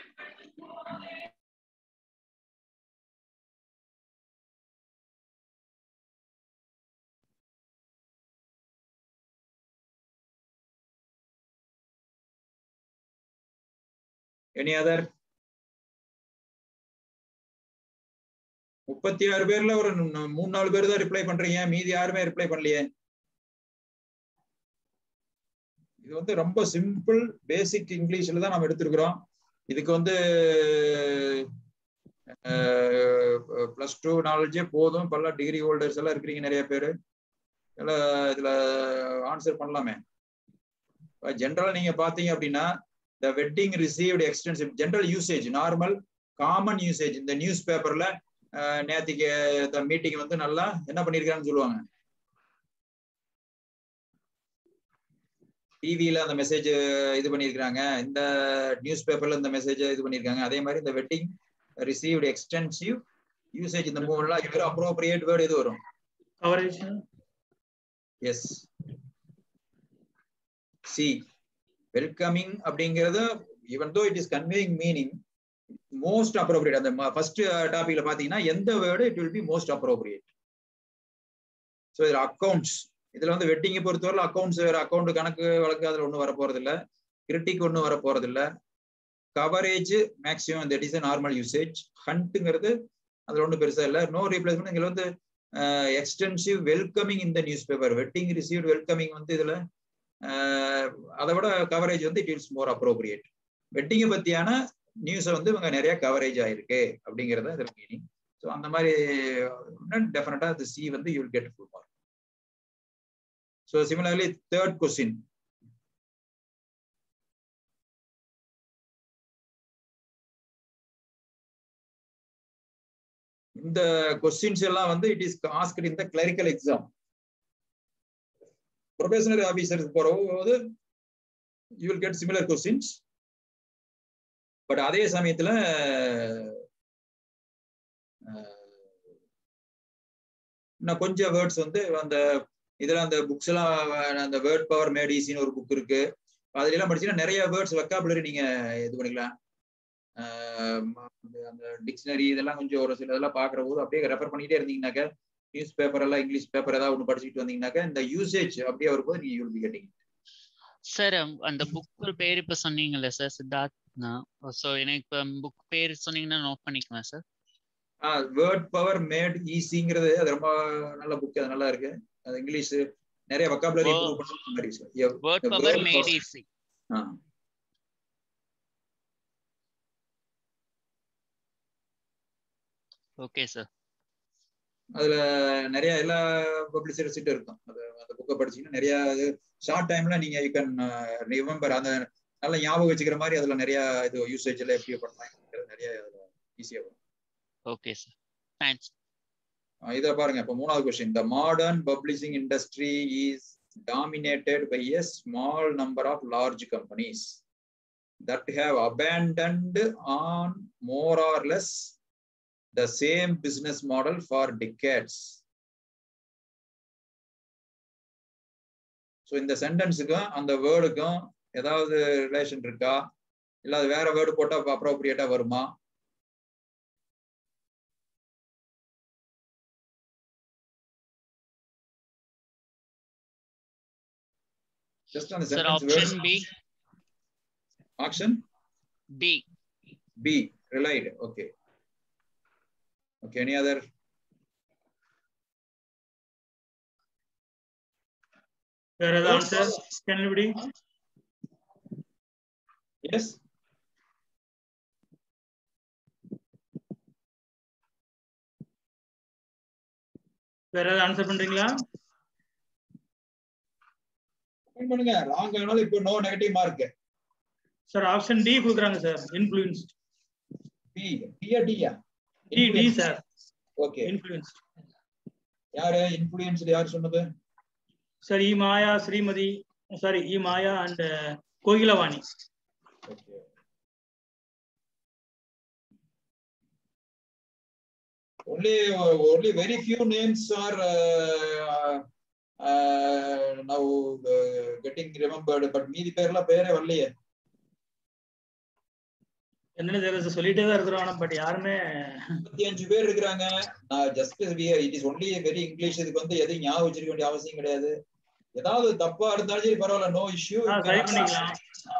எனி அதர் முப்பத்தி ஆறு பேர்ல ஒரு ந- மூணு நாலு பேர் தான் ரிப்ளை பண்றீங்க மீதி யாருமே ரிப்ளை பண்ணலையே இது வந்து ரொம்ப சிம்பிள் பேசிக் இங்கிலீஷ்ல தான் நம்ம எடுத்திருக்கிறோம் இதுக்கு வந்து பிளஸ் டூ நாலேஜே போதும் இப்பெல்லாம் டிகிரி ஹோல்டர்ஸ் எல்லாம் இருக்கிறீங்க நிறைய பேர் எல்லாம் இதுல ஆன்சர் பண்ணலாமே ஜென்ரலா நீங்க பாத்தீங்க அப்படின்னா the wedding received extensive general usage normal common usage இந்த நியூஸ் பேப்பர்ல நேத்திக்கு மீட்டிங் வந்து நல்லா என்ன பண்ணிருக்காங்கன்னு சொல்லுவாங்க டிவியில அந்த மெசேஜ் இது பண்ணிருக்காங்க இந்த நியூஸ் பேப்பர்ல இந்த மெசேஜ் இது பண்ணிருக்காங்க அதே மாதிரி இந்த வெட்டிங் ரிசீவ்டு எக்ஸ்டென்சிவ் யூசேஜ் இந்த மூணுலாம் இது அப்ரோப்ரியேட் வேர்டு எது வரும் கவரேஜ் எஸ் சி வெல்கமிங் அப்படிங்கிறது even though it is conveying meaning most appropriate அந்த ஃபர்ஸ்ட் டாபிக்ல பாத்தீங்கன்னா எந்த word it will be most appropriate so இதுல அக்கௌண்ட்ஸ் இதுல வந்து வெட்டிங்கை பொறுத்தவரை அக்கௌண்ட்ஸ் வேற அக்கௌண்ட் கணக்கு வழக்கு அதுல ஒன்றும் வர போறது இல்ல கிரிட்டிக் ஒன்றும் வர போறது இல்ல coverage maximum that is normal usage ஹண்ட்டுங்கிறது அதுல ஒன்றும் பெருசா இல்ல நோ ரீப்ளேஸ்மெண்ட் இதுல வந்து எக்ஸ்டென்சிவ் வெல்கமிங் இந்த newspaper wedding received welcoming வந்து இதுல அதை விட கவரேஜ் வந்து இட் இஸ் மோர் அப்ரோப்ரியேட் வெட்டிங்கை பத்தியான நியூஸை வந்து இவங்க நிறைய கவரேஜ் ஆயிருக்கு அப்படிங்கறத இதோட மீனிங் ஸோ அந்த மாதிரி டெஃபினட்டா இந்த சி வந்து you will get full mark so similarly third question இந்த கொஸ்டின்ஸ் எல்லாம் வந்து it is asked in the clerical exam professional ஆபீசருக்கு போறபோது you will get similar questions but அதே சமயத்துல இன்னும் கொஞ்சம் வேர்ட்ஸ் வந்து அந்த இதுல அந்த புக்ஸ் எல்லாம் அந்த வேர்ட் பவர் மேட் ஈஸின்னு ஒரு புக் இருக்கு அதுல எல்லாம் படிச்சீங்கன்னா நிறைய வேர்ட்ஸ் வெக்காபுலரி நீங்க இது பண்ணிக்கலாம் அந்த டிக்ஷனரி இதெல்லாம் கொஞ்சம் ஒரு சில இதெல்லாம் பாக்குற போது அப்படியே ரெஃபர் பண்ணிட்டே இருந்தீங்கன்னாக்க நியூஸ் பேப்பர் எல்லாம் இங்கிலீஷ் பேப்பர் ஏதாவது ஒன்று படிச்சுட்டு வந்தீங்கன்னாக்க இந்த யூசேஜ் அப்படியே வரும்போது நீங்க யூல் பி கெட்டிங் சார் அந்த புக் பேர் இப்ப சொன்னீங்கல்ல சார் சித்தார்த்னா ஸோ எனக்கு இப்போ புக் பேர் சொன்னீங்கன்னா நோட் பண்ணிக்குவேன் சார் வேர்ட் பவர் மேட் ஈஸிங்கிறது அது ரொம்ப நல்ல புக் அது நல்லா இருக்கு அது இங்கிலீஷ் நிறைய வக்காபுலரி இம்ப்ரூவ் பண்ண மாதிரி word power made easy okay sir அதுல நிறைய எல்லா பப்ளிசிட்டியும் இருக்கும் அது அந்த புக்கை படிச்சீங்கன்னா நிறைய ஷார்ட் டைம்ல நீங்க யூ கேன் ரிமெம்பர் அந்த நல்ல ஞாபகம் வச்சுக்கிற மாதிரி அதுல நிறைய இது யூசேஜ் எல்லாம் எப்படி பண்ணலாம் நிறைய ஈஸியா வரும் ஓகே சார் தேங்க்ஸ் இத பாருங்க இப்ப மூணாவது question the modern publishing industry is dominated by a small number of large companies that have abandoned on more or less the same business model for decades. So இந்த சென்டென்ஸுக்கும் அந்த வேர்டுக்கும் ஏதாவது relation இருக்கா இல்ல அது வேற வேர்டு போட்டா அப்ரோப்ரியேட்டா வருமா ஜஸ்ட் அந்த sir sentence option B action B B relied okay Okay, any other? There is answer. Can anybody? Yes. வேற ஏதாவது ஆன்சர் பண்றீங்களா பண்ணுங்க ராங் ஆனாலும் இப்போ no negative mark sir option D கொடுக்குறாங்க சார் இன்ஃப்ளூயன்ஸ் பி பியா டியா D D sir okay influence யாரு இன்ஃப்ளூயன்ஸ்ல யார் சொன்னது sir E Maya Srimathi sorry E Maya and Kokilavani okay only only very few names are uh, uh, now uh, getting remembered but மீதி பேர்லாம் பேரே வரலையே என்னன்னு தெரியல சார் சொல்லிட்டே தான் இருக்கிறோம் ஆனா பட் யாருமே முப்பத்தி அஞ்சு பேர் இருக்கிறாங்க நான் just it is only very English இதுக்கு வந்து எதையும் ஞாபகம் வச்சிருக்க வேண்டிய அவசியம் கிடையாது ஏதாவது தப்பா இருந்தாலும் சரி பரவாயில்ல நோ இஷ்யூ ஆ, சரி பண்ணிக்கலாம்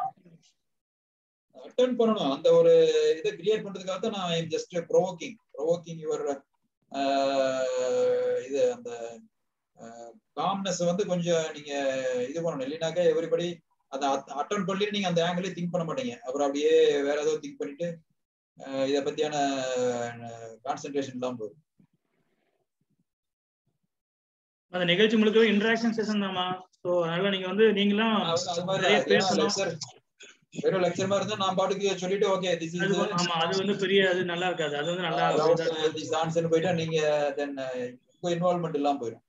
அட்டன் பண்ணணும் அந்த ஒரு இதை கிரியேட் பண்றதுக்காக தான் நான் ஜஸ்ட் ப்ரோவோக்கிங் ப்ரோவோக்கிங் யுவர் இது அந்த காம்னஸ் வந்து கொஞ்சம் நீங்க இது பண்ணணும் இல்லைனாக்கா எவ்ரிபடி அதை அட்டன் பண்ணி நீங்க அந்த ஆங்கிளே திங்க் பண்ண மாட்டீங்க அப்புறம் அப்படியே வேற ஏதோ திங்க் பண்ணிட்டு அஹ், இதை பத்தியான கான்சென்ட்ரேஷன் இல்லாம போகுது அந்த நிகழ்ச்சி முழுக்கவே இன்டராக்ஷன் செஷன் தாமா ஸோ அதனால நீங்க வந்து நீங்களும் அது அது மாதிரி நிறைய ஏன்னா பேசணும் lecture- வெறும் லெக்சர் மாதிரி இருந்தா நான் பாட்டுக்கு சொல்லிட்டு ஓகே திஸ் அது இஸ் வந்து- ஆமா அது வந்து பெரிய அது நல்லா இருக்காது அது வந்து நல்லா இதா- திஸ் ஆன்சர் போயிட்டா நீங்க தென் உங்க இன்வால்மெண்ட் இல்லாம போயிடும்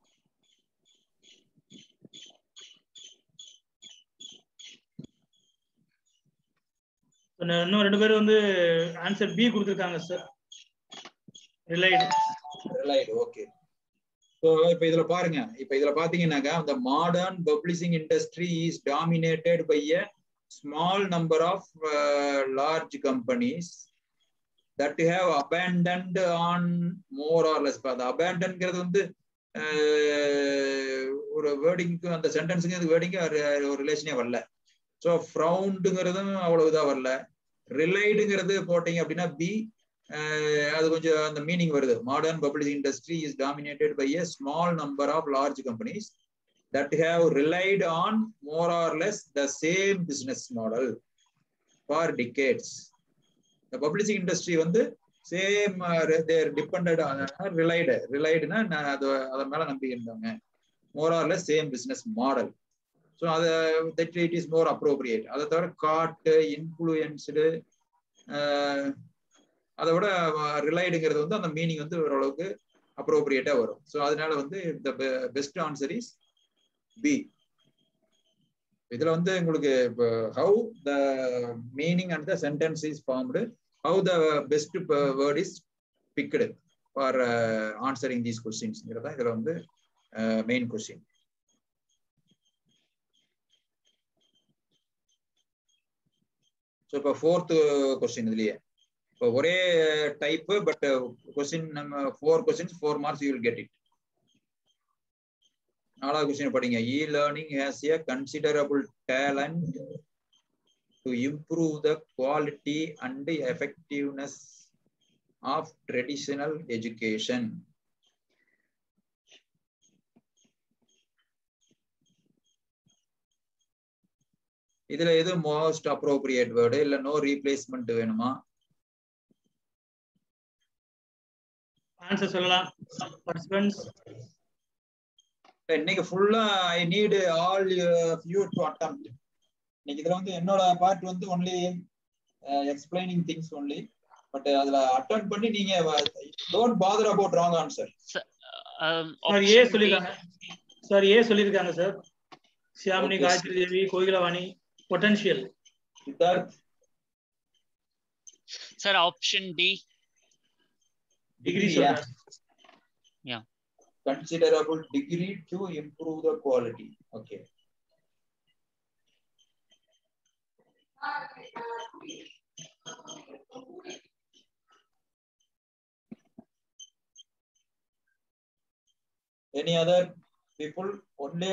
இன்னும் ரெண்டு பேரும் வந்து ஆன்சர் பி கொடுத்துருக்காங்க sir relied right okay so இப்போ இதுல பாருங்க இப்போ இதுல பாத்தீங்கன்னாக்கா அந்த modern publishing industry is dominated by a small number of large companies that have abandoned on more or less அந்த அபேண்டன்ங்கிறது வந்து அஹ், ஒரு வேர்டிங்க்கு அந்த சென்டென்ஸுக்கு அது வேர்டிங்கு ஒரு ரிலேஷனே வரல ஸோ ஃப்ரவுண்டுங்கிறதும் அவ்வளவு இதா வரல ரிலைடுங்கிறது போட்டீங்க அப்படின்னா பி அது கொஞ்சம் அந்த மீனிங் வருது modern publishing industry is dominated by a small number of large companies that have relied on more or less the same business model for decades இந்த பப்ளிஷிங் இண்டஸ்ட்ரி வந்து சேம் தேர் டிபெண்டட் ரிலைடு ரிலைடுனா அது அதன் மேல நம்பி இருந்தாங்க more or less same business model so அதை that it is more appropriate அதை தவிர காட்டு இன்ஃப்ளூயன்ஸ்டு அதை விட ரிலைடுங்கிறது வந்து அந்த மீனிங் வந்து ஓரளவுக்கு அப்ரோப்ரியேட்டா வரும் ஸோ அதனால வந்து the best answer is B இதுல வந்து உங்களுக்கு how the meaning and the sentence is formed how the best word is picked for answering these கொஸ்டின்ஸ்ங்கிறதா இதுல வந்து மெயின் கொஸ்டின் ஸோ இப்போ ஃபோர்த் கொஸ்டின் இதுலயே இப்போ ஒரே டைப் பட் கொஸ்டின் நம்ம four questions four marks you will get it நாலாவது question படிங்க e learning has a considerable talent to improve the quality and effectiveness of traditional education இதுல எது most appropriate word இல்ல no replacement வேணுமா answer சொல்லலாம் participants இன்னைக்கு ஃபுல்லா I need all you to attempt இன்னைக்கு இதுல வந்து என்னோட பார்ட் வந்து only explaining things only but அதுல அட்டன் பண்ணி நீங்க don't bother about wrong answer sir A சொல்லிருக்காங்க சார் ஏ சொல்லியிருக்காங்க sir Syamini Okay, Gayathri Devi Kokilavani potential Siddharth sir option D degree Degree, yeah. சொல்றேன் considerable degree to improve the quality okay any other people only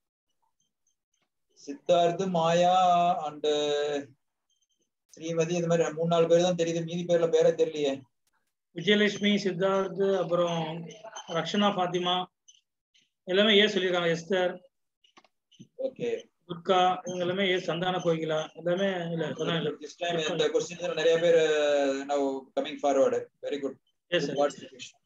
Siddharth Maya and Srimathi இது மாதிரி மூணு நாலு பேர் தான் தெரியுது மீதி பேர்ல பேரே தெரியலையே விஜயலட்சுமி சித்தார்த் அப்புறம் ரக்ஷனா ஃபாத்திமா எல்லாமே ஏ சொல்லியிருக்காங்க எஸ்தர் ஓகே துர்கா இவங்க எல்லாமே ஏ சந்தான கோகிலா எல்லாமே இல்ல சந்தானம் இல்ல this time இந்த கொஸ்டின்ஸ் நிறைய பேர் now coming forward very good yes Good sir participation.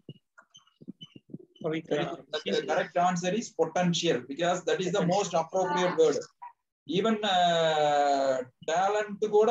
Pavithra The correct answer is potential because that is the most appropriate word. Even talent கூட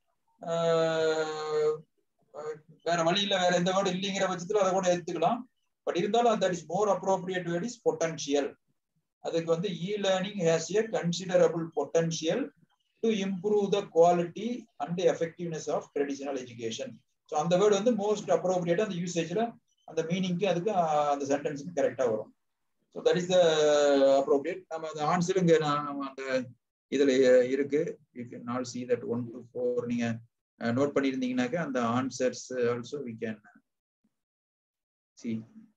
ஆஹ், வேற வழியில வேற எந்த வேர்டு இல்லைங்கிற பட்சத்துல அதை கூட எடுத்துக்கலாம் பட் இருந்தாலும் that is more appropriate word is potential அதுக்கு வந்து e learning has a considerable potential to improve the quality and effectiveness of traditional education so அந்த வேர்டு வந்து மோஸ்ட் அப்ரோப்ரியேட் அந்த யூசேஜ்ல அந்த மீனிங்க்கு அதுக்கு ஆஹ், அந்த சென்டென்ஸுக்கு கரெக்டா வரும் so that is the appropriate நம்ம அந்த ஆன்சர் இங்க நான் அந்த இதுல இருக்கு you can all see that one to four நீங்க நோட் பண்ணியிருந்தீங்கன்னாக்க அந்த answers also we can see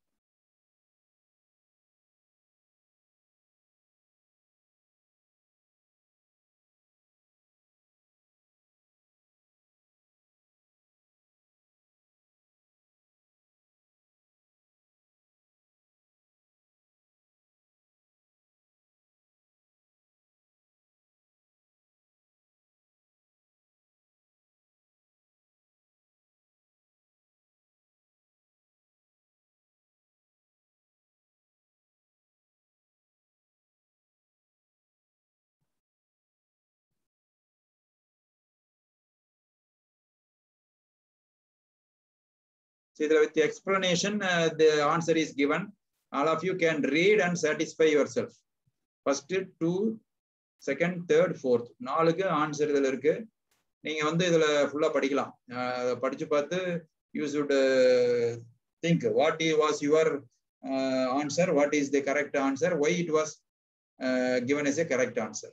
So either with the explanation, uh, the answer is given. All of you can read and satisfy yourself. First two, second, third, fourth. நாலுக்கு answer இதுல இருக்கு நீங்க வந்து இதுல ஃபுல்லா படிக்கலாம் அஹ் அதை படிச்சு பார்த்து you should think what was your answer what is the correct answer why it was given as A correct answer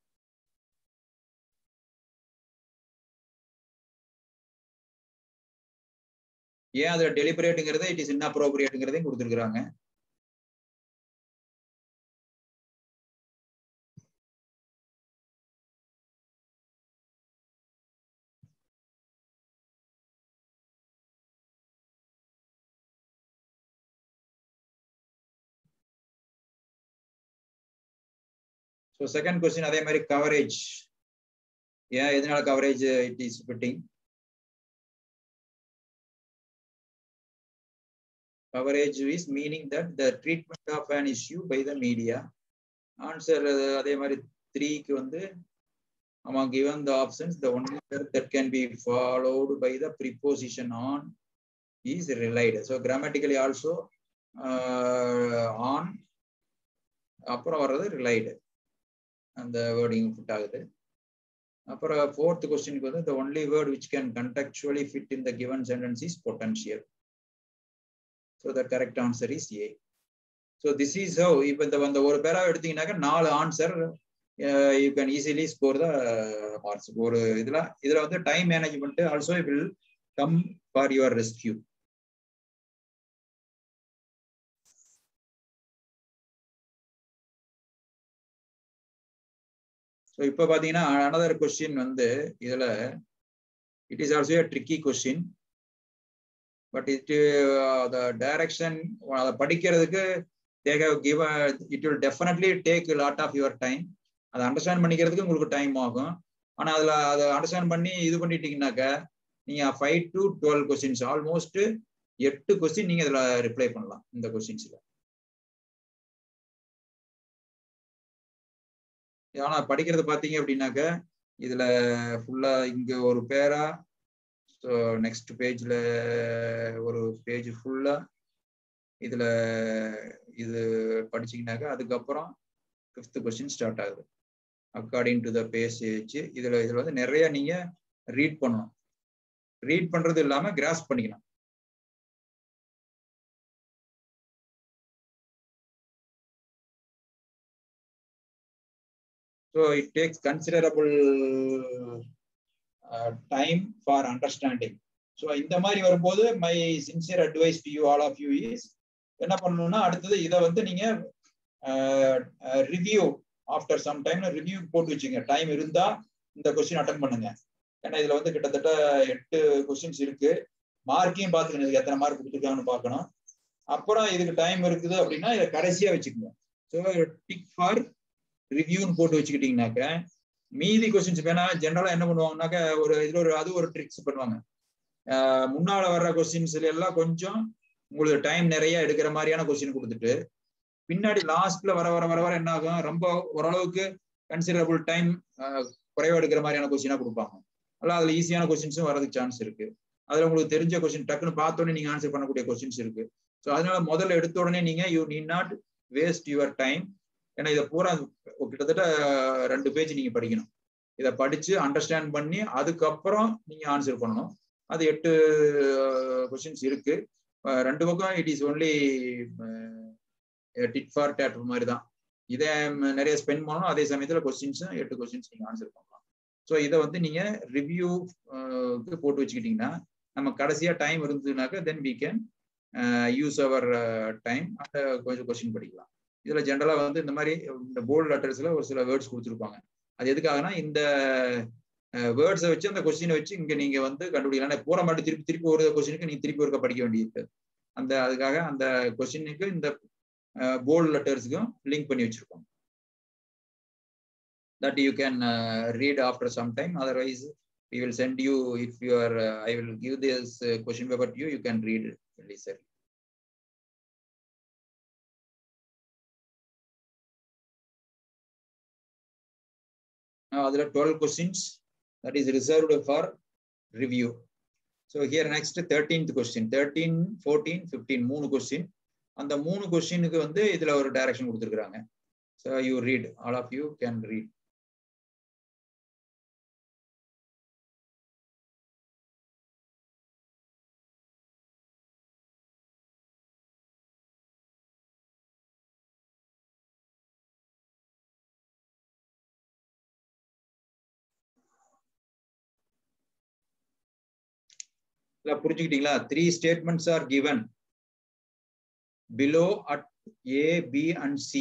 ஏன் அதுல டெலிபரேட்டுங்கிறது இட் இஸ் இன்அப்ரோப்ரியேட்டுங்கிறதையும் கொடுத்துருக்காங்க ஸோ செகண்ட் கொஸ்டின் அதே மாதிரி கவரேஜ் ஏன் எதனால coverage it is fitting coverage is meaning that the treatment of an issue by the media answer uh, அதே மாதிரி த்ரீக்கு வந்து among given the options the only verb that can be followed by the preposition on is relied so grammatically also uh, on அப்புறம் வர்றது relied அந்த wording fit ஆகுது அப்புறம் fourth கொஸ்டினுக்கு வந்து the only word which can contextually fit in the given sentence is potential So the correct answer is A. So this is how இப்போ இந்த அந்த ஒரு பேரா எடுத்தீங்கன்னாக்க நாலு answer you can easily score the marks ஒரு இதுல இதுல வந்து time management also will come for your rescue so இப்போ பார்த்தீங்கன்னா அனதர் கொஸ்டின் வந்து இதுல it is also tricky question but it the direction அதை படிக்கிறதுக்கு they have give it will definitely take lot of your time அதை understand பண்ணிக்கிறதுக்கு உங்களுக்கு time ஆகும் ஆனா அதுல அதை அண்டர்ஸ்டாண்ட் பண்ணி இது பண்ணிட்டீங்கன்னாக்க நீங்க five to twelve questions almost எட்டு கொஸ்டின் நீங்க இதுல ரிப்ளை பண்ணலாம் இந்த கொஸ்டின்ஸ்ல ஆனா படிக்கிறது பாத்தீங்க அப்படின்னாக்க இதுல ஃபுல்லா இங்க ஒரு பேரா ஸோ நெக்ஸ்ட் பேஜ்ல ஒரு பேஜ் ஃபுல்லா இதுல இது படிச்சீங்கன்னாக்கா அதுக்கப்புறம் ஃபிஃப்த் கொஸ்டின் ஸ்டார்ட் ஆகுது அக்கார்டிங் டு த பேசேஜ் இதுல இதுல வந்து நிறைய நீங்க ரீட் பண்ணணும் ரீட் பண்றது இல்லாம கிராஸ் பண்ணிக்கணும் so it takes considerable time for understanding so இந்த மாதிரி வரும்போது my sincere advice to you all of you is என்ன பண்ணணும்னா அடுத்தது இதை வந்து நீங்க ரிவ்யூ ஆஃப்டர் சம் டைம்ல ரிவ்யூ போட்டு வச்சுங்க டைம் இருந்தா இந்த கொஸ்டின் அட்டன் பண்ணுங்க ஏன்னா இதுல வந்து கிட்டத்தட்ட எட்டு கொஸ்டின்ஸ் இருக்கு மார்க்கையும் பார்த்துக்கணும் இதுக்கு எத்தனை மார்க் கொடுத்துருக்காங்கன்னு பார்க்கணும் அப்புறம் இதுக்கு டைம் இருக்குது அப்படின்னா இதை கடைசியா வச்சுக்கோங்க ஸோ டிக் ஃபார் ரிவ்யூன்னு போட்டு வச்சுக்கிட்டீங்கன்னாக்க மீதி கொஸ்டின்ஸ் வேணா ஜென்ரலா என்ன பண்ணுவாங்கன்னாக்க ஒரு இதுல ஒரு அது ஒரு ட்ரிக்ஸ் பண்ணுவாங்க முன்னால வர்ற கொஸ்டின்ஸ்ல எல்லாம் கொஞ்சம் உங்களுக்கு டைம் நிறைய எடுக்கிற மாதிரியான கொஸ்டின் கொடுத்துட்டு பின்னாடி லாஸ்ட்ல வர வர வர வர என்ன ஆகும் ரொம்ப ஓரளவுக்கு கன்சிடரபிள் டைம் குறைவா எடுக்கிற மாதிரியான கொஸ்டினா கொடுப்பாங்க அல்ல அதுல ஈஸியான கொஸ்டின்ஸும் வரதுக்கு சான்ஸ் இருக்கு அதுல உங்களுக்கு தெரிஞ்ச கொஸ்டின் டக்குன்னு பார்த்தோன்னே நீங்க ஆன்சர் பண்ணக்கூடிய கொஸ்டின்ஸ் இருக்கு ஸோ அதனால முதல்ல எடுத்த உடனே நீங்க you need not waste your time ஏன்னா இதை பூரா கிட்டத்தட்ட ரெண்டு பேஜ் நீங்க படிக்கணும் இதை படிச்சு அண்டர்ஸ்டாண்ட் பண்ணி அதுக்கப்புறம் நீங்க ஆன்சர் பண்ணணும் அது எட்டு கொஸ்டின்ஸ் இருக்கு அஹ் ரெண்டு பக்கம் it is only tit for tat மாதிரி தான் இதை ம், நிறைய ஸ்பெண்ட் பண்ணணும் அதே சமயத்துல கொஸ்டின்ஸும் எட்டு கொஸ்டின்ஸ் நீங்க ஆன்சர் பண்ணலாம் ஸோ இதை வந்து நீங்க ரிவ்யூ போட்டு வச்சுக்கிட்டீங்கன்னா நம்ம கடைசியா டைம் இருந்ததுனாக்கா then we can use our time அந்த கொஞ்சம் கொஸ்டின் படிக்கலாம் இதுல ஜென்ரலா வந்து இந்த மாதிரி இந்த போல்டு லெட்டர்ஸ்ல ஒரு சில வேர்ட்ஸ் கொடுத்துருப்பாங்க அது எதுக்காகனா இந்த வேர்ட்ஸை வச்சு அந்த கொஸ்டினை வச்சு இங்க நீங்க வந்து கண்டுபிடிக்கலாம் பூரா மட்டும் திருப்பி திருப்பி ஒரு கொஸ்டினுக்கு நீங்க திருப்பி ஒருக்கா படிக்க வேண்டியிருக்கு அந்த அதுக்காக அந்த கொஸ்டினுக்கு இந்த போல்டு லெட்டர்ஸுக்கும் லிங்க் பண்ணி வச்சிருக்கோம் that you can uh, read after some time otherwise we will send you if you are uh, i will give this uh, question paper to you you can read it later now there are 12 questions that is reserved for review so here next 13th question 13 14 15 மூணு question அந்த மூணு கொஸ்டினுக்கு வந்து இதுல ஒரு direction கொடுத்துருக்காங்க so you read all of you can read இல்ல புரிஞ்சுக்கிட்டீங்களா three statements are given below at A, B, and C.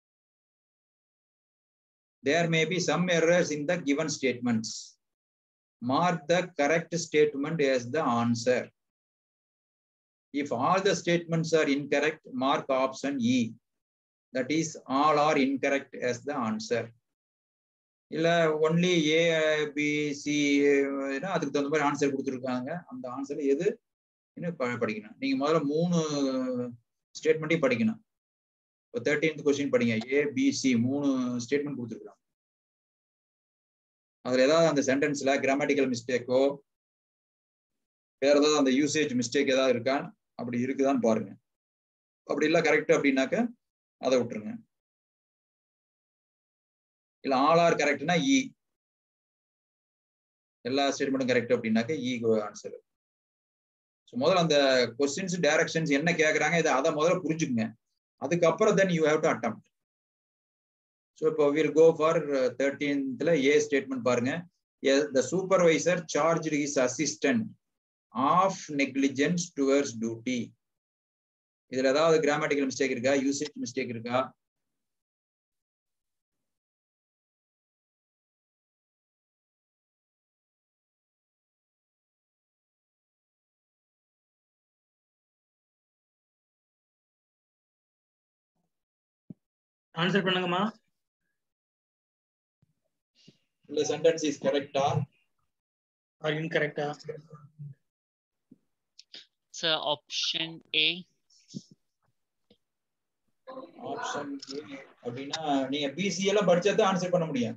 There may be some errors in the given statements. Mark the correct statement as the answer. If all the statements are incorrect, mark option E. That is, all are incorrect as the answer. இல்ல only A B C அதுக்கு தகுந்த மாதிரி answer கொடுத்துருக்காங்க அந்த answer எது இன்னும் ப- படிக்கணும் நீங்க முதல்ல மூணு ஸ்டேட்மெண்ட்டையும் படிக்கணும் இப்போ தேர்ட்டீன்த் கொஸ்டின் படிங்க ஏ பி சி மூணு ஸ்டேட்மெண்ட் கொடுத்துருக்காங்க அதுல ஏதாவது அந்த சென்டென்ஸ்ல கிராமட்டிக்கல் மிஸ்டேக்கோ வேற ஏதாவது அந்த யூசேஜ் மிஸ்டேக் ஏதாவது இருக்கா அப்படி இருக்குதான்னு பாருங்க அப்படி இல்லை கரெக்ட் அப்படின்னாக்க அதை விட்டுருங்க இல்ல ஆல் ஆர் கரெக்ட்னா இ எல்லா ஸ்டேட்மெண்ட்டும் கரெக்ட் அப்படின்னாக்க இ ஆன்சர் ஸோ முதல்ல அந்த கொஸ்டின்ஸ் டைரக்ஷன்ஸ் என்ன கேட்குறாங்க இதை அதை முதல்ல புரிஞ்சுக்குங்க அதுக்கப்புறம் then you have to attempt so இப்போ வில் கோ ஃபார் தேர்ட்டீன்த்ல ஏ ஸ்டேட்மெண்ட் பாருங்க the supervisor charge is assistant of negligence towards duty இதுல ஏதாவது கிராமட்டிக்கல் மிஸ்டேக் இருக்கா யூசேஜ் மிஸ்டேக் இருக்கா ஆன்சர் பண்ணுங்கம்மா இல்ல சென்டென்ஸ் இஸ் கரெக்டா ஆர் இன்கரெக்டா Sir, option A. ஆப்ஷன் அப்படின்னா நீங்க பிசி எல்லாம் படிச்சா தான் ஆன்சர் பண்ண முடியும்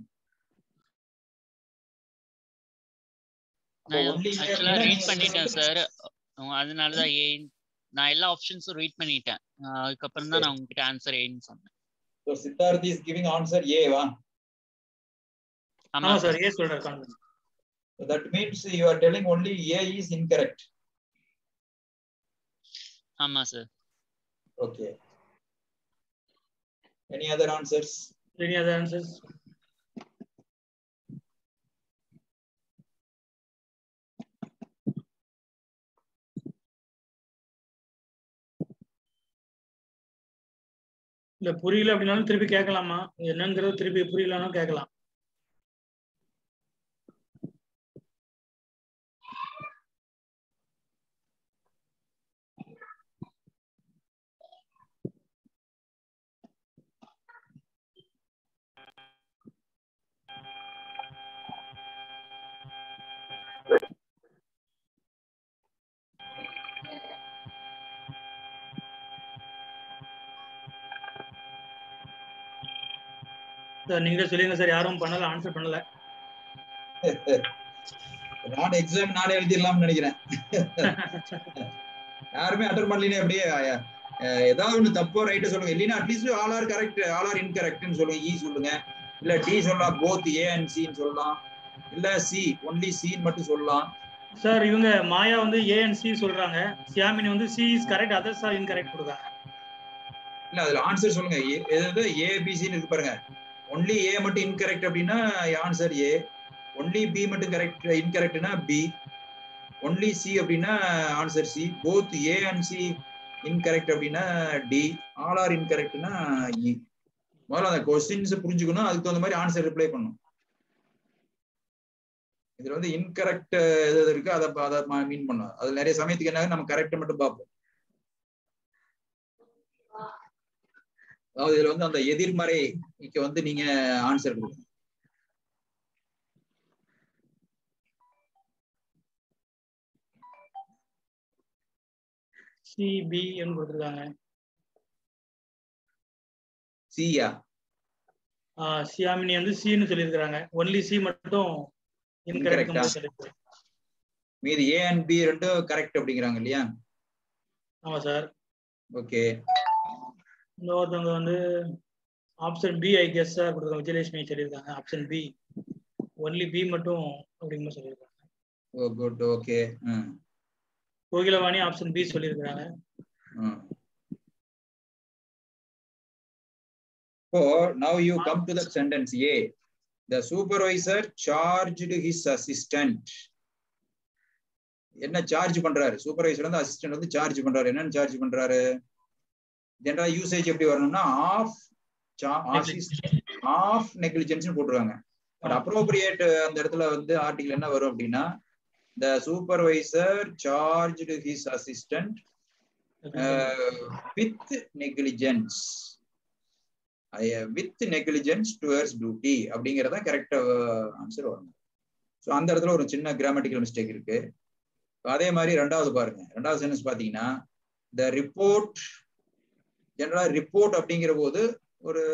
அப்போ நான் only A ஆக்சுவலா அப்படின்னா ரீட் நீங்க பண்ணிட்டேன் வந்து- சார் அதனாலதான் ஏ நான் எல்லா ஆப்ஷன்ஸும் ரீட் பண்ணிட்டேன் அஹ் அதுக்கப்புறம் தான் நான் உங்ககிட்ட ஆன்சர் ஏன்னு சொன்னேன் So Siddharth is giving answer A, வா? ஆமா ஆமா சார் சார் ஏ சொல்றேன் So that means you are telling only A is incorrect. ஆமா sir Okay. Any other answers? Any other answers இல்ல புரியல அப்படின்னாலும் திருப்பி கேட்கலாமா என்னங்கிறது திருப்பி புரியலனாலும் கேட்கலாம் சார் நீங்களே சொல்லுங்க சார் யாரும் பண்ணல ஆன்சர் பண்ணல நான் எக்ஸாம் நானே எழுதிடலாம்னு நினைக்கிறேன் யாருமே அட்டன் பண்ணலீனே அப்படியே அஹ், ஏதாவது ஒண்ணு தப்போ ரைட்டு சொல்லுங்க இல்லைன்னா at least all are correct all are இன்கரெக்ட்னு சொல்லுங்க இ சொல்லுங்க இல்ல டி சொல்லலாம் போத் ஏ அண்ட் சின்னு சொல்லலாம் இல்ல சி ஒன்லி சின்னு மட்டும் சொல்லலாம் சார் இவங்க மாயா வந்து ஏ அண்ட் சி சொல்றாங்க சியாமினி வந்து C is correct others are incorrect கொடுக்காங்க இல்ல அதுல ஆன்சர் சொல்லுங்க ஏ- எதாவது ஏ பிசின்னு இருக்கு பாருங்க ஒன்லி ஏ மட்டும் இன்கரெக்ட் அப்படின்னா ஆன்சர் ஏ ஒன்லி பி மட்டும் கரெக்ட் இன்கரெக்ட்னா பி ஒன்லி சி அப்படின்னா answer C both A and C incorrect அப்படின்னா டி ஆல் ஆர் இன்கரெக்ட்னா இ முதல்ல அந்த கொஸ்டின்ஸ் புரிஞ்சுக்கணும் அதுக்கு தகுந்த மாதிரி ஆன்சர் ரிப்ளை பண்ணணும் இதுல வந்து இன்கரெக்ட் எது எது இருக்கு அதை அதை மீன் பண்ணும் அது நிறைய சமயத்துக்கு என்ன நம்ம கரெக்ட் மட்டும் பார்ப்போம் அதாவது இதுல வந்து அந்த எதிர்மறைக்கு வந்து நீங்க ஆன்சர் கொடுக்கணும் சி பி கொடுத்துருக்காங்க சியா ஆஹ் சியாமினி வந்து சின்னு சொல்லியிருக்கிறாங்க ஒன்லி சி மட்டும் Incorrect ஆ? இன்கரெக்ட் சொல்லியிருக்காங்க மீதி ஏ அண்ட் பி ரெண்டும் கரெக்ட் அப்படிங்கிறாங்க இல்லையா ஆமா சார் ஓகே இன்னொருத்தவங்க வந்து option B I guess sir கொடுத்துருக்காங்க விஜயலட்சுமி சொல்லியிருக்காங்க ஆப்ஷன் பி ஒன்லி பி மட்டும் அப்படிங்கிற மாதிரி சொல்லியிருக்காங்க oh good okay Kokilavani option B சொல்லியிருக்காங்க So now you come to the sentence A. The supervisor charged his assistant. என்ன சார்ஜ் பண்றாரு சூப்பர்வைசர் வந்து அசிஸ்டன்ட் வந்து சார்ஜ் பண்றாரு என்னன்னு சார்ஜ் பண்றாரு ஜெனரலா யூசேஜ் எப்படி வரணும்னா ஆஃப் ஆஃப் நெக்லிஜென்ஸ் போட்டுருவாங்க பட் அப்ரோப்ரியேட் அந்த இடத்துல வந்து ஆர்டிகல் என்ன வரும் அப்படின்னா the supervisor charge his assistant with negligence with negligence towards duty அப்படிங்கறத கரெக்டா ஆன்சர் வரும் ஸோ அந்த இடத்துல ஒரு சின்ன கிராமட்டிக்கல் மிஸ்டேக் இருக்கு அதே மாதிரி ரெண்டாவது பாருங்க ரெண்டாவது சென்டென்ஸ் பாத்தீங்கன்னா த ரிப்போர்ட் ஜெனரலா ரிப்போர்ட் அப்படிங்கிற போது ஒரு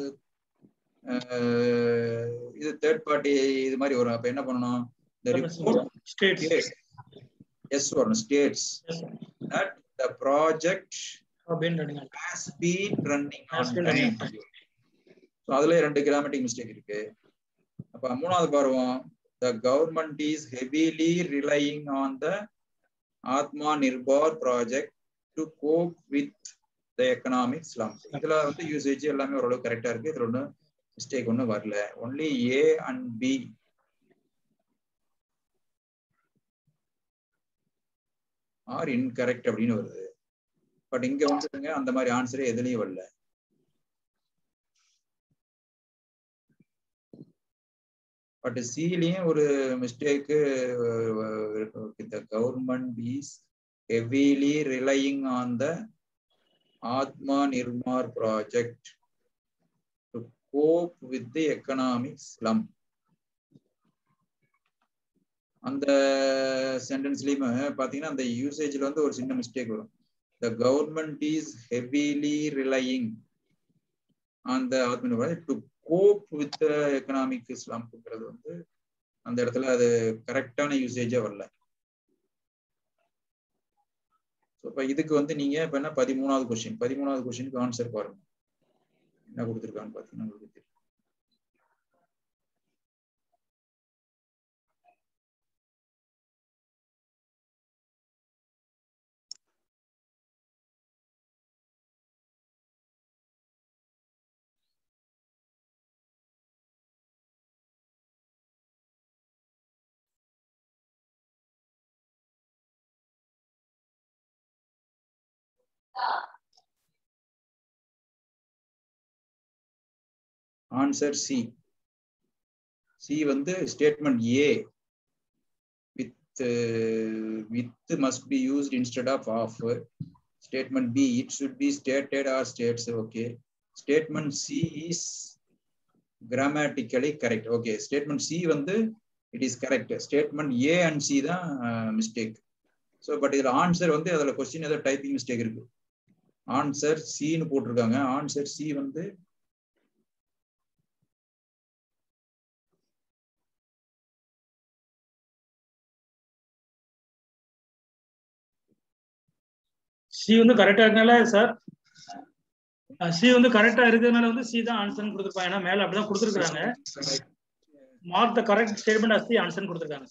அஹ், இது தேர்ட் பார்ட்டி இது மாதிரி வரும் அப்ப என்ன பண்ணணும் த ரிப்போர்ட் ஸ்டேட்ஸ் எஸ் வரணும் ஸ்டேட்ஸ் தட் த ப்ராஜெக்ட் அப்படின்னு has been running on Has been time. running on So அதுல ரெண்டு கிராமட்டிக் மிஸ்டேக் இருக்கு அப்ப மூணாவது பாருவோம் the government is heavily relying on the Atma Nirbhar project to cope with the economic slump இதுல வந்து usage எல்லாமே ஓரளவு கரெக்டா இருக்கு இதுல ஒன்றும் மிஸ்டேக் ஒன்றும் வரல only A and B are incorrect அப்படின்னு வருது பட் இங்க வந்துருங்க அந்த மாதிரி ஆன்சரே எதுலயும் வரல பட் சிலையும் ஒரு mistake the government is heavily relying on the Atma Nirbhar project to cope with the economic slump அந்த சென்டென்ஸ்லயுமே பாத்தீங்கன்னா அந்த யூசேஜ்ல வந்து ஒரு சின்ன மிஸ்டேக் வரும் the government is heavily relying அந்த Atma to cope with economic ஸ்லம்ப்ங்கிறது வந்து அந்த இடத்துல அது கரெக்டான யூசேஜே வரல ஸோ இப்போ இதுக்கு வந்து நீங்க இப்போ என்ன பதிமூணாவது கொஸ்டின் பதிமூணாவது கொஸ்டினுக்கு ஆன்சர் பாருங்க என்ன கொடுத்துருக்கான்னு பார்த்தீங்கன்னா உங்களுக்கு தெரியும் ஆன்சர் சி சி வந்து statement A with with must be used instead of of statement B it should be stated or states okay statement C is grammatically correct okay statement C வந்து it is correct statement A and C தான் mistake so but இதில் answer வந்து அதில் question ஏதோ typing mistake இருக்கு answer சின்னு போட்டிருக்காங்க answer C வந்து சி வந்து கரெக்டா இருக்கனால சார் சி வந்து கரெக்டா இருக்கிறதுனால வந்து சி தான் ஆன்சர் கொடுத்துருப்பாங்க ஏன்னா மேல அப்படிதான் கொடுத்துருக்காங்க mark the correct statement as the answer கொடுத்துருக்காங்க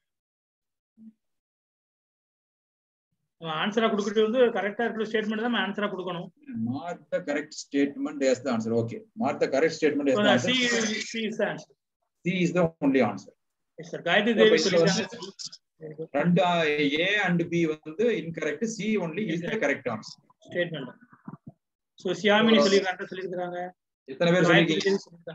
ஆன்சரா கொடுக்கறது வந்து கரெக்டா இருக்கிற ஸ்டேட்மெண்ட் தான் ஆன்சரா கொடுக்கணும் mark the correct statement as the answer okay mark the correct statement as the answer C C is answer c is the only answer sir Gayathri அப்ப தேவி இதுல சொல்லிருக்காங்க ரெண்டு a and b வந்து incorrect c only is the correct answer statement so Syamini சொல்லிருக்காங்க சொல்லிருக்காங்க எத்தனை பேர் காயத்ரி சொல்லிருக்கீங்க தேவி சொல்லிருக்காங்க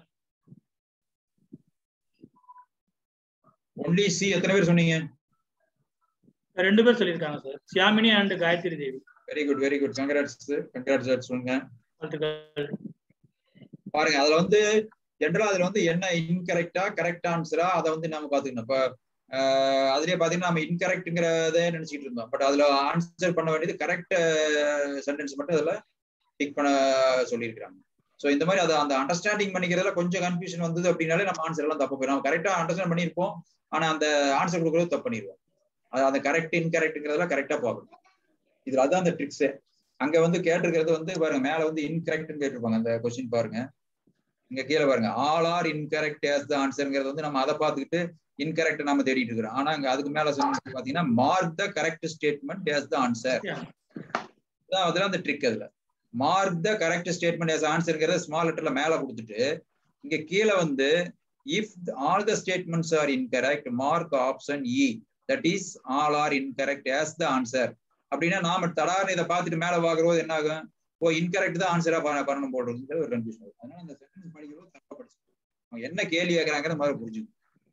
only c எத்தனை பேர் சொன்னீங்க ரெண்டு பேர் சொல்லிருக்காங்க sir Syamini and Gayathri Devi very good very good congrats congrats சொல்லுங்க வாழ்த்துக்கள் பாருங்க அதுல வந்து ஜென்ரலா அதுல வந்து என்ன இன்கரெக்டா கரெக்ட் ஆன்சரா அதை வந்து நம்ம பாத்துக்கணும் இப்ப ஆஹ் அதுலயே பாத்தீங்கன்னா நம்ம இன்கரெக்ட்ங்கிறதே நினைச்சிட்டு இருந்தோம் பட் அதுல ஆன்சர் பண்ண வேண்டியது கரெக்ட் சென்டென்ஸ் மட்டும் அதுல டிக் பண்ண சொல்லியிருக்கிறாங்க ஸோ இந்த மாதிரி அதை அந்த அண்டர்ஸ்டாண்டிங் பண்ணிக்கிறதுல கொஞ்சம் கன்ஃபியூஷன் வந்தது அப்படின்னாலே நம்ம ஆன்சர் எல்லாம் தப்பு போயிடும் நம்ம கரெக்டா அண்டர்ஸ்டாண்ட் பண்ணியிருப்போம் ஆனா அந்த ஆன்சர் கொடுக்கறது தப்பு பண்ணிடுவோம் அது அந்த கரெக்ட் இன்கரெக்ட்ங்கிறதெல்லாம் கரெக்டா பார்க்கணும் இதுல அதான் அந்த ட்ரிக்ஸே அங்க வந்து கேட்டிருக்கிறது வந்து பாருங்க மேல வந்து இன்கரெக்ட்னு கேட்டிருப்பாங்க அந்த கொஸ்டின் பாருங்க இங்க கீழே பாருங்க all are incorrect as the ஆன்சர்ங்கிறது வந்து நம்ம அதை பார்த்துக்கிட்டு இன்கரெக்ட் நம்ம தேடிட்டு இருக்கிறோம் ஆனா அங்க அதுக்கு மேல சொன்னது பாத்தீங்கன்னா mark the correct statement as the answer அதுல அந்த ட்ரிக் அதுல mark the correct statement as ஆன்சர்ங்கிறத ஸ்மால் லெட்டர்ல மேல கொடுத்துட்டு இங்க கீழே வந்து if all the statements are incorrect mark option E that is all are incorrect as the answer அப்படின்னா நாம தடார்னு இதை பார்த்துட்டு மேல பாக்குறது என்ன ஆகும் ஓ இன்கரெக்ட் தான் ஆன்சரா பண்ணணும் போடுறது ஒரு கன்ஃபியூஷன் வரும் அதனால அந்த சென்டென்ஸ் படிக்கிறது தப்பா படிச்சு அவங்க என்ன கேள்வி கேட்கறாங்கிற மாதிரி புரிஞ்சுக்கணும்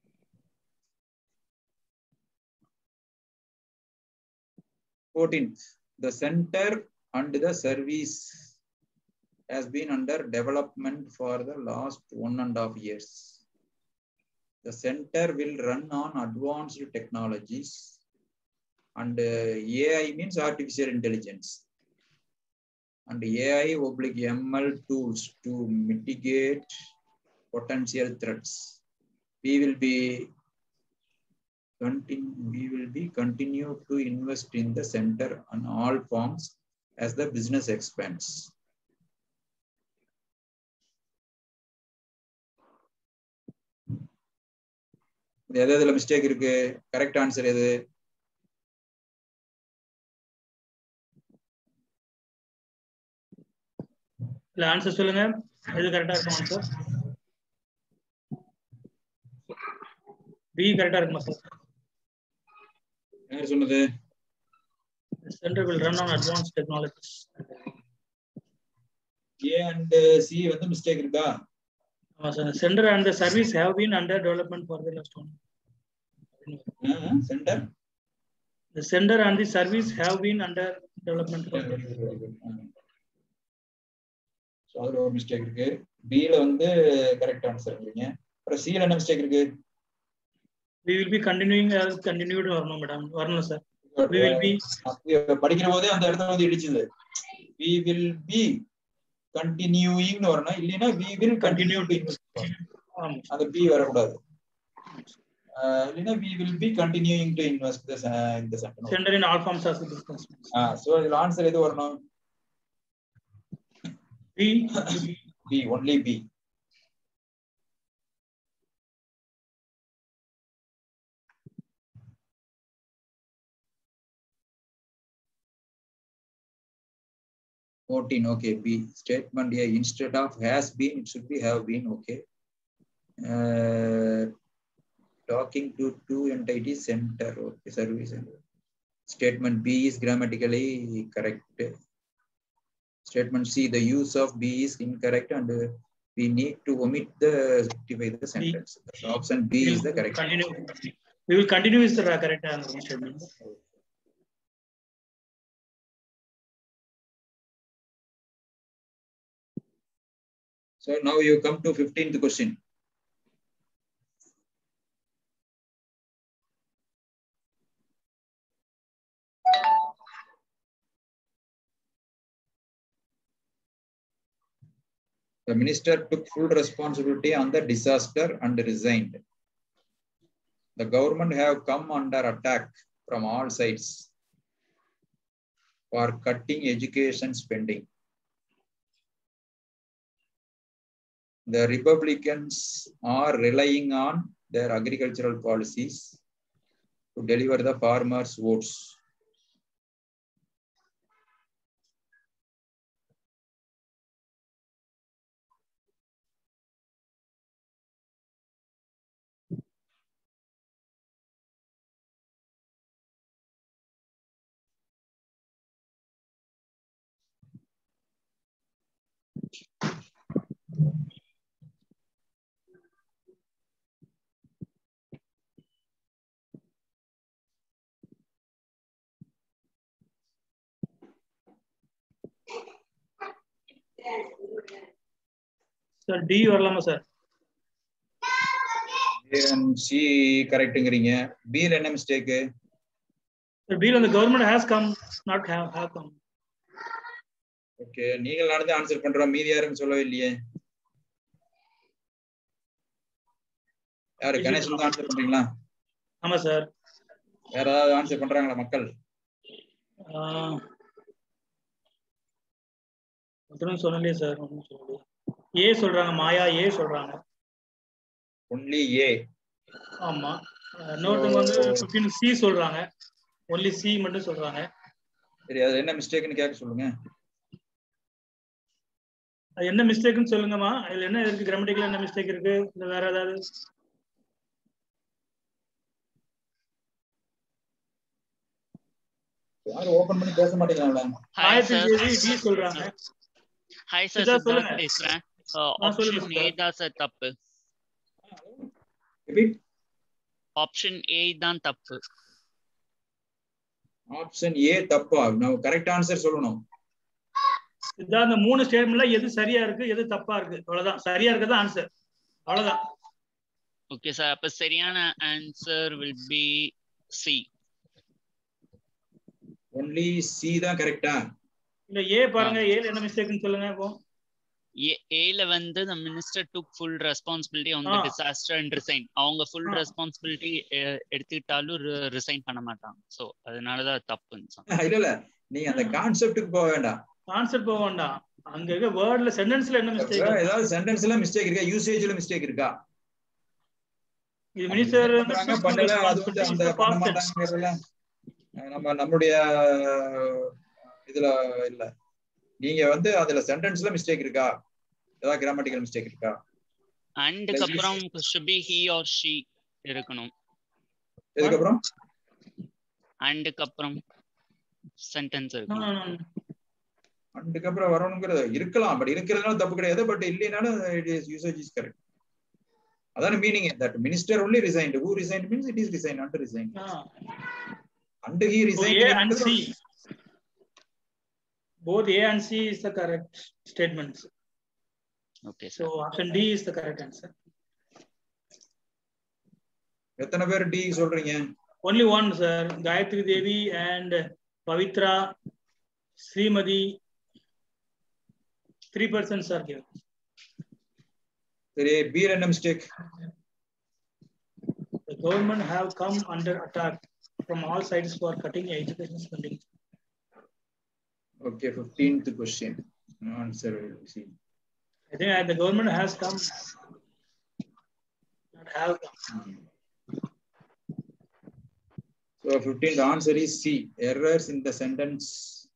Fourteenth, the center and the service has been under development for the last one and a half years. The center will run on advanced technologies and uh, AI means artificial intelligence and AI oblique ML tools to mitigate potential threats. We will be continue, we will be continue to invest in the center on all forms as the business expands. இது எது எதுல mistake இருக்கு correct answer எது இல்ல answer சொல்லுங்க எது கரெக்டா இருக்கும் ஆன்சர் பி கரெக்டா இருக்குமா சார் யார் சொன்னது centre will run on advance technologies A and C வந்து மிஸ்டேக் இருக்கா ஆமா sir centre and service have been under development for the last one centre The center and the service have been under development for so அதுல ஒரு mistake இருக்கு பில வந்து correct ஆன்சர்ங்கிறீங்க அப்புறம் சில என்ன மிஸ்டேக் இருக்கு we will be continuing as continued வரணும் மேடம் வரணும் சார் we will be படிக்கிற போதே அந்த இடத்துல வந்து இடிச்சுது வி வில் பி கண்டினியூயிங்னு வரணும் இல்லைன்னா வி வில் கண்டினியூ டு ஆமா அந்த பி வரக்கூடாது அஹ் இல்லைன்னா we will be continuing to invest இந்த sentence center in all forms of business so இதுல ஆன்சர் எது வரணும் we be only B Fourteen, okay, B, statement A, instead of has been, it should be have been, okay. Uh, talking to two entities center, okay, service. and- Statement B is grammatically correct. Statement C, the use of B is incorrect and uh, we need to omit the rectify the sentence. So option B is the correct. continue we will continue is the correct answer statement So now you come to fifteenth question. The minister took full responsibility on the disaster and resigned. The government have come under attack from all sides. for cutting education spending. The Republicans are relying on their agricultural policies to deliver the farmers' votes. Sir D வரலாமா sir C கரெக்டுங்கிறீங்க பியில் என்ன mistake sir பியில் அந்த government has come not have have come okay நீங்கள் நடந்து answer பண்றோம் மீதி யாரும் சொல்லவே இல்லையே யாரு கணேசன் தான் ஆன்சர் பண்றீங்களா ஆமா சார் வேற ஏதாவது ஆன்சர் பண்றாங்களா மக்கள் ஒருத்தரும் சொல்லலையே சார் ஒன்றும் சொல்லலையே ஏ சொல்றாங்க மாயா ஏ சொல்றாங்க ஒன்லி ஏ ஆமா இன்னொருத்தவங்க வந்து ஃபிஃப்டீன் சி சொல்றாங்க ஒன்லி சி மட்டும் சொல்றாங்க சரி அது என்ன மிஸ்டேக்னு கேட்க சொல்லுங்க அது என்ன மிஸ்டேக்னு சொல்லுங்கம்மா அதுல என்ன இருக்கு கிராமட்டிக்கல என்ன மிஸ்டேக் இருக்கு இல்ல வேற ஏதாவது யாரும் ஓபன் பண்ணி பேச மாட்டேங்கிறாங்களா ஹாய் ஆயிரத்தி சார் தேதி டி சொல்றாங்க ஹாய் சார் சித்தார்த் சித்தார்த் சொல்லுங்க. பேசுறேன் ஆ, சொல்லுங்க ஆப்ஷன் ஏ சித்தார்த். தான் சார் தப்பு ரிப்பீட் ஆப்ஷன் ஏ தான் தப்பு ஆப்ஷன் ஏ தப்பா நான் கரெக்ட் ஆன்சர் சொல்லணும் இதான் அந்த மூணு ஸ்டேட்மெண்ட்ல எது சரியா இருக்கு எது தப்பா இருக்கு அவ்வளவுதான் சரியா இருக்கிறது ஆன்சர் அவ்வளவுதான் ஓகே சார் அப்ப சரியான answer will be C only C தான் கரெக்டா இல்ல ஏ பாருங்க ஏல என்ன மிஸ்டேக்னு சொல்லுங்க இப்போ ஏல வந்து the minister took full responsibility on the ah. disaster and resign அவங்க full ஆ. responsibility எ- எடுத்துக்கிட்டாலும் ரிசைன் பண்ண மாட்டாங்க சோ அதனாலதான் தப்புன்னு சொன்னேன். இல்ல இல்ல நீங்க அந்த கான்செப்டுக்கு போக வேண்டாம் கான்செப்ட் போக வேண்டாம் அங்க இருக்க வேர்ட்ல சென்டென்ஸ்ல என்ன மிஸ்டேக் வேற ஏதாவது சென்டென்ஸ்ல மிஸ்டேக் இருக்கா யூசேஜ்ல மிஸ்டேக் இருக்கா இது மினிஸ்டர் பண்றாங்க பண்ணல அது வந்து அந்த பண்ண மாட்டாங்கிறதுல அஹ் நம்ம நம்மளுடைய அஹ், இதுல இல்ல நீங்க வந்து அதுல சென்டென்ஸ்ல மிஸ்டேக் இருக்கா ஏதாவது கிராமட்டிக்கல் மிஸ்டேக் இருக்கா அண்டுக்கு Like அப்புறம் should be he or she இருக்கணும் இதுக்கப்புறம் அண்டுக்கு அப்புறம் சென்டென்ஸ் இருக்கணும் அதுக்கப்புறம் வரணுங்கிறது இருக்கலாம் பட் இருக்கிறதுனால தப்பு கிடையாது பட் இல்லைனாலும் it is usage is correct அதான meaning that minister only resigned who resigned means it is resign and resign and he A and C. ரிசைன் Both A and C is the correct statements. ஓகே So sir option D is the correct answer. எத்தனை பேர் D சொல்றீங்க Only one, sir. Gayatri Devi and Pavitra, Srimadi. Three persons are given. சரி பீர் என்ன mistake The government have come under attack from all sides for cutting education spending. ஓகே 15th question answer C I think uh, the government has come. Not have come. So 15th answer is C. Errors in the sentence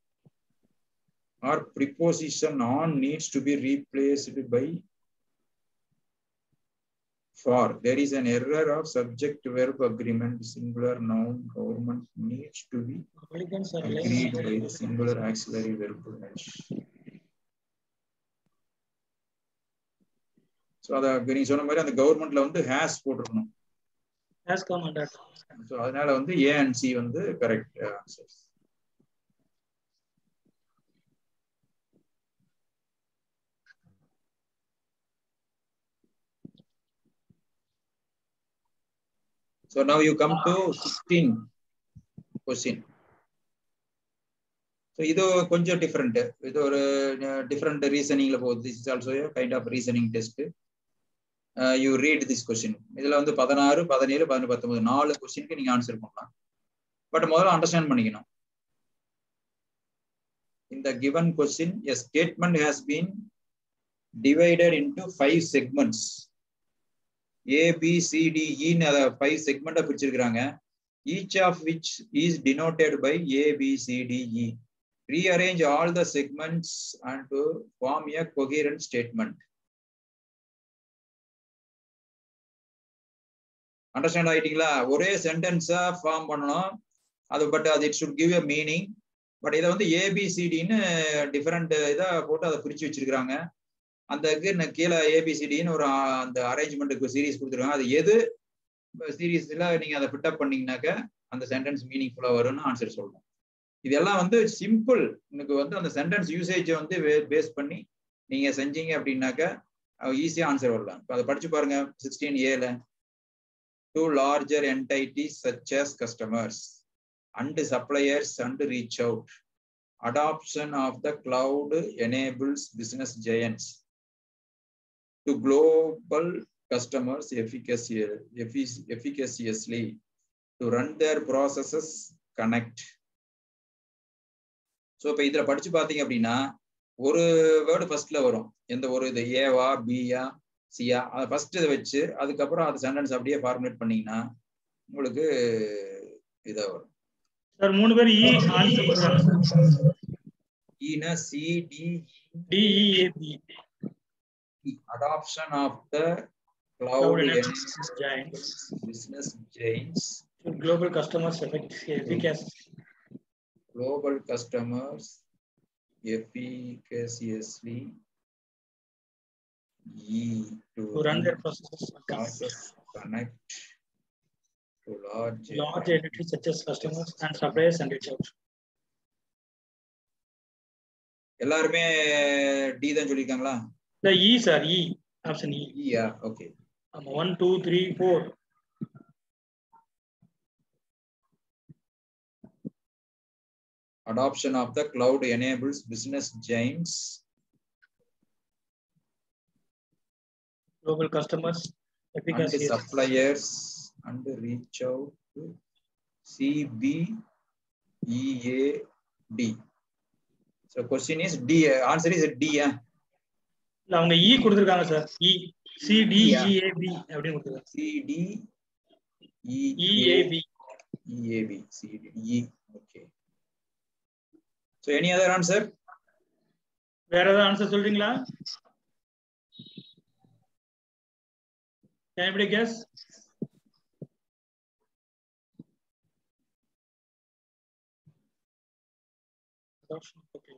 or preposition on needs to be replaced by for. There is an error of subject verb agreement, singular noun, government needs to be Applicants are agreed by lying. the singular auxiliary verb. So அதை நீங்க சொன்ன மாதிரி அந்த கவர்மெண்ட்ல வந்து has போட்டிருக்கணும் Has come under attack. So அதனால வந்து ஏ அண்ட் சி வந்து correct answer So now you come to 16 question. So இது கொஞ்சம் டிஃப்ரெண்ட் இது ஒரு டிஃப்ரெண்ட் ரீசனிங்ல போகுது this is also kind of reasoning test you read this question இதுல வந்து பதினாறு பதினேழு பதினெட்டு பத்தொன்பது நாலு கொஸ்டினுக்கு நீங்க ஆன்சர் பண்ணலாம் பட் முதல்ல அண்டர்ஸ்டாண்ட் பண்ணிக்கணும் in the given question a statement has been divided into five segments a b c d e ன்னு அத five segment பிரிச்சிருக்காங்க each of which is denoted by a b c d e rearrange all the segments and to form a coherent statement understand ஆயிட்டீங்களா ஒரே சென்டென்ஸா form பண்ணணும் அது but அது it should give a meaning but இதை வந்து ஏபிசிடின்னு different இதா போட்டு அதை பிரிச்சு வச்சிருக்காங்க அந்த இதுக்கு கீழே ஏபிசிடின்னு ஒரு ஆ- அந்த அரேஞ்ச்மெண்ட்டுக்கு சீரிஸ் கொடுத்துருக்காங்க அது எது சீரீஸ்ல நீங்க அதை ஃபிட்டப் பண்ணீங்கன்னாக்க அந்த சென்டென்ஸ் மீனிங்ஃபுல்லா வரும்னு ஆன்சர் சொல்லணும் இதெல்லாம் வந்து சிம்பிள் எனக்கு வந்து அந்த சென்டென்ஸ் யூசேஜை வந்து பேஸ் பண்ணி நீங்க செஞ்சீங்க அப்படின்னாக்க ஈஸியா ஆன்சர் வரலாம் இப்போ அதை படிச்சு பாருங்க சிக்ஸ்டீன் ஏல to larger entities such as customers and suppliers and reach out. Adoption of the cloud enables business giants to global customers efficacy, effic- efficaciously to run their processes connect. So இப்போ இதுல படிச்சு பார்த்தீங்க அப்படின்னா ஒரு word ஃபர்ஸ்ட்ல வரும் எந்த ஒரு இது ஏவா பியா சியா அதை ஃபர்ஸ்ட் இதை வச்சு அதுக்கப்புறம் அது சென்டென்ஸ் அப்படியே ஃபார்முலேட் பண்ணீங்கன்னா உங்களுக்கு இதா வரும் சார் மூணு பேர் இ ஆன்சர் பண்றாங்க ஈனா C D D E A B adoption of the Cloud cloud enables giants. business giants global customers effect efficacy global customers efficaciously e to to run their processes process connect to large large entities such as customers and suppliers and reach out. எல்லாருமே D தான் சொல்லியிருக்காங்களா The E sir, E option E. ஈயா okay Um, one, two, three, four. adoption of the cloud enables business giants Global customers and efficacy. suppliers and reach out to CBEAD. So question is D. Answer is D. Yeah. இல்ல அவங்க E கொடுத்திருக்காங்க sir E C D E A B அப்படின்னு கொடுத்திருக்காங்க C D E E A B E A B C D E. Okay. So any other answer? வேற ஏதாவது answer சொல்றீங்களா Can anybody guess? Okay.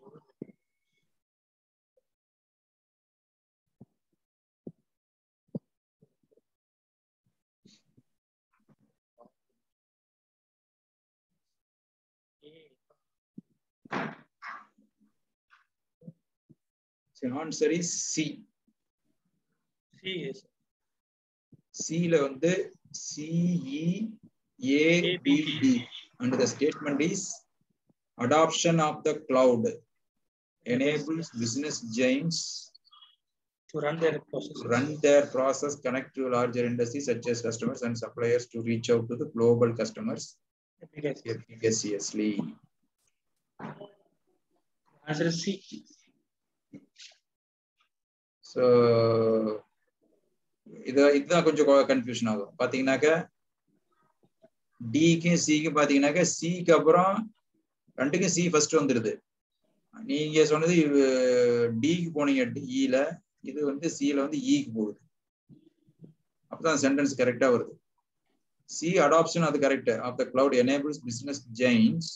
So answer is C. C is C ல வந்து C E A B D and the statement is adoption of the cloud enables business giants to run their process. to run their process connect to larger industries such as customers and suppliers to reach out to the global customers Efficacy. efficaciously. Answer is C. So இது இதுதான் கொஞ்சம் confusion ஆகும் பாத்தீங்கன்னாக்க டிக்கும் சிக்கும் பாத்தீங்கன்னாக்க சிக்கு அப்புறம் ரெண்டுக்கும் சி ஃபர்ஸ்ட் வந்துருது நீங்க சொன்னது டிக்கு போனீங்க இல இது வந்து சில வந்து இக்கு போகுது அப்பதான் சென்டென்ஸ் கரெக்டா வருது சி அடாப்ஷன் அது correct of the cloud enables business gains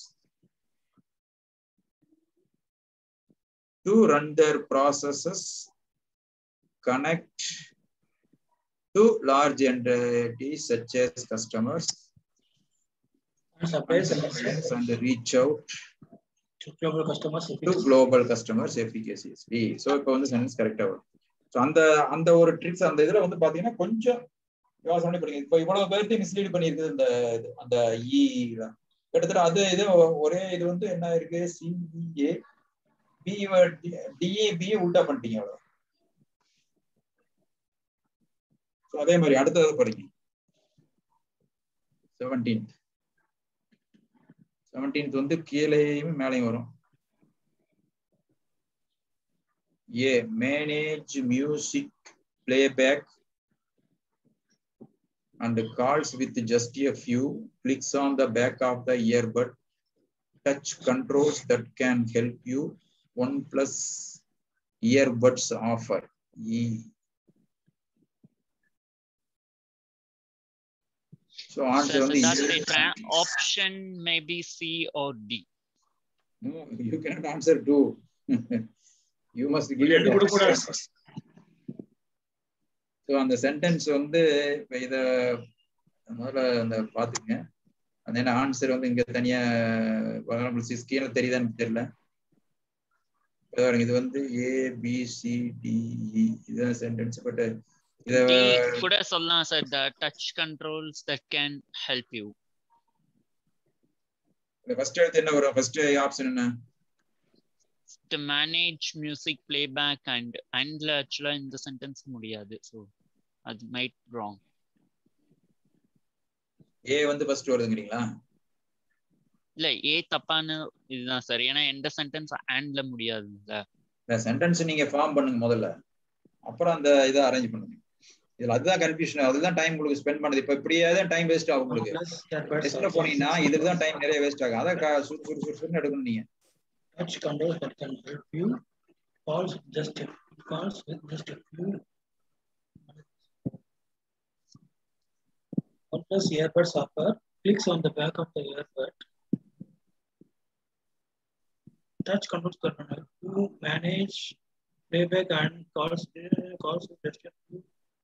to run their processes connect to large entities such as customers And suppliers and and, and reach out to global customers. to efficacy. global customers efficaciously. So இப்போ வந்து sentence கரெக்டா வரும் so அந்த அந்த ஒரு tricks அந்த இதுல வந்து பாத்தீங்கன்னா கொஞ்சம் யோசனை பண்ணுங்க இப்போ இவ்வளவு பேர்த்து மிஸ்லீட் பண்ணியிருக்குது இந்த இது, அந்த இ கிட்டத்தட்ட அது இது ஒரே இது வந்து என்ன இருக்கு சிஇஏ பி டிஏபி உல்டா பண்ணிட்டீங்க அவ்வளவு So அதே மாதிரி அடுத்தது படிங்க செவன்டீன்த் செவன்டீன்த் வந்து கீழேயும் மேலேயும் வரும் A. Manage music playback and calls with just a few clicks on the back of the earbud. Touch controls that can help you. One plus earbuds offer. E. So answer Sir, on the Siddharth, the tra- option may be C or D. No, you cannot answer two. you must give ரெண்டு it. கொடுக்கூடாது so அந்த sentence வந்து இப்போ இதை முதல்ல அந்த பார்த்துக்குங்க அது என்ன ஆன்சர் வந்து இங்க தனியா நம்மளுக்கு ஸ்கீன்ல தெரியுதான்னு தெரியல இப்ப பாருங்க இது வந்து A B C D E இதுதான் சென்டென்ஸ் பட் இத D கூட சொல்லலாம் sir the touch controls that can help you. First எழுத்து என்ன வரும் ஃபர்ஸ்ட் ஆப்ஷன் என்ன To manage music playback and andல ஆக்சுவலா இந்த சென்டென்ஸ் முடியாது ஸோ அது மைட் ராங் ஏ வந்து ஃபர்ஸ்ட் வருதுங்கிறீங்களா இல்ல ஏ தப்பான இதுதான் சார் ஏன்னா எந்த சென்டென்ஸ் ஆண்ட்ல முடியாது இல்ல இந்த சென்டென்ஸ் நீங்க ஃபார்ம் பண்ணுங்க முதல்ல அப்புறம் அந்த இதை அரேஞ்ச் பண்ணுங்க இதுல அதுதான் கன்ஃபியூஷன் அதுதான் டைம் உங்களுக்கு ஸ்பெண்ட் பண்ணுது இப்ப இப்படியே தான் டைம் வேஸ்ட் ஆகும் உங்களுக்கு டெஸ்ட்ல போனீங்கன்னா இதுல தான் டைம் நிறைய வேஸ்ட் ஆகும் அதான் க- சுறு சுறு சுறு சுறுன்னு எடுக்கணும் நீங்க touch controls that can help you calls just a, calls with just a few one plus earbuds offer clicks on the back of the earbud touch controls that can help you manage playback and calls calls with just a few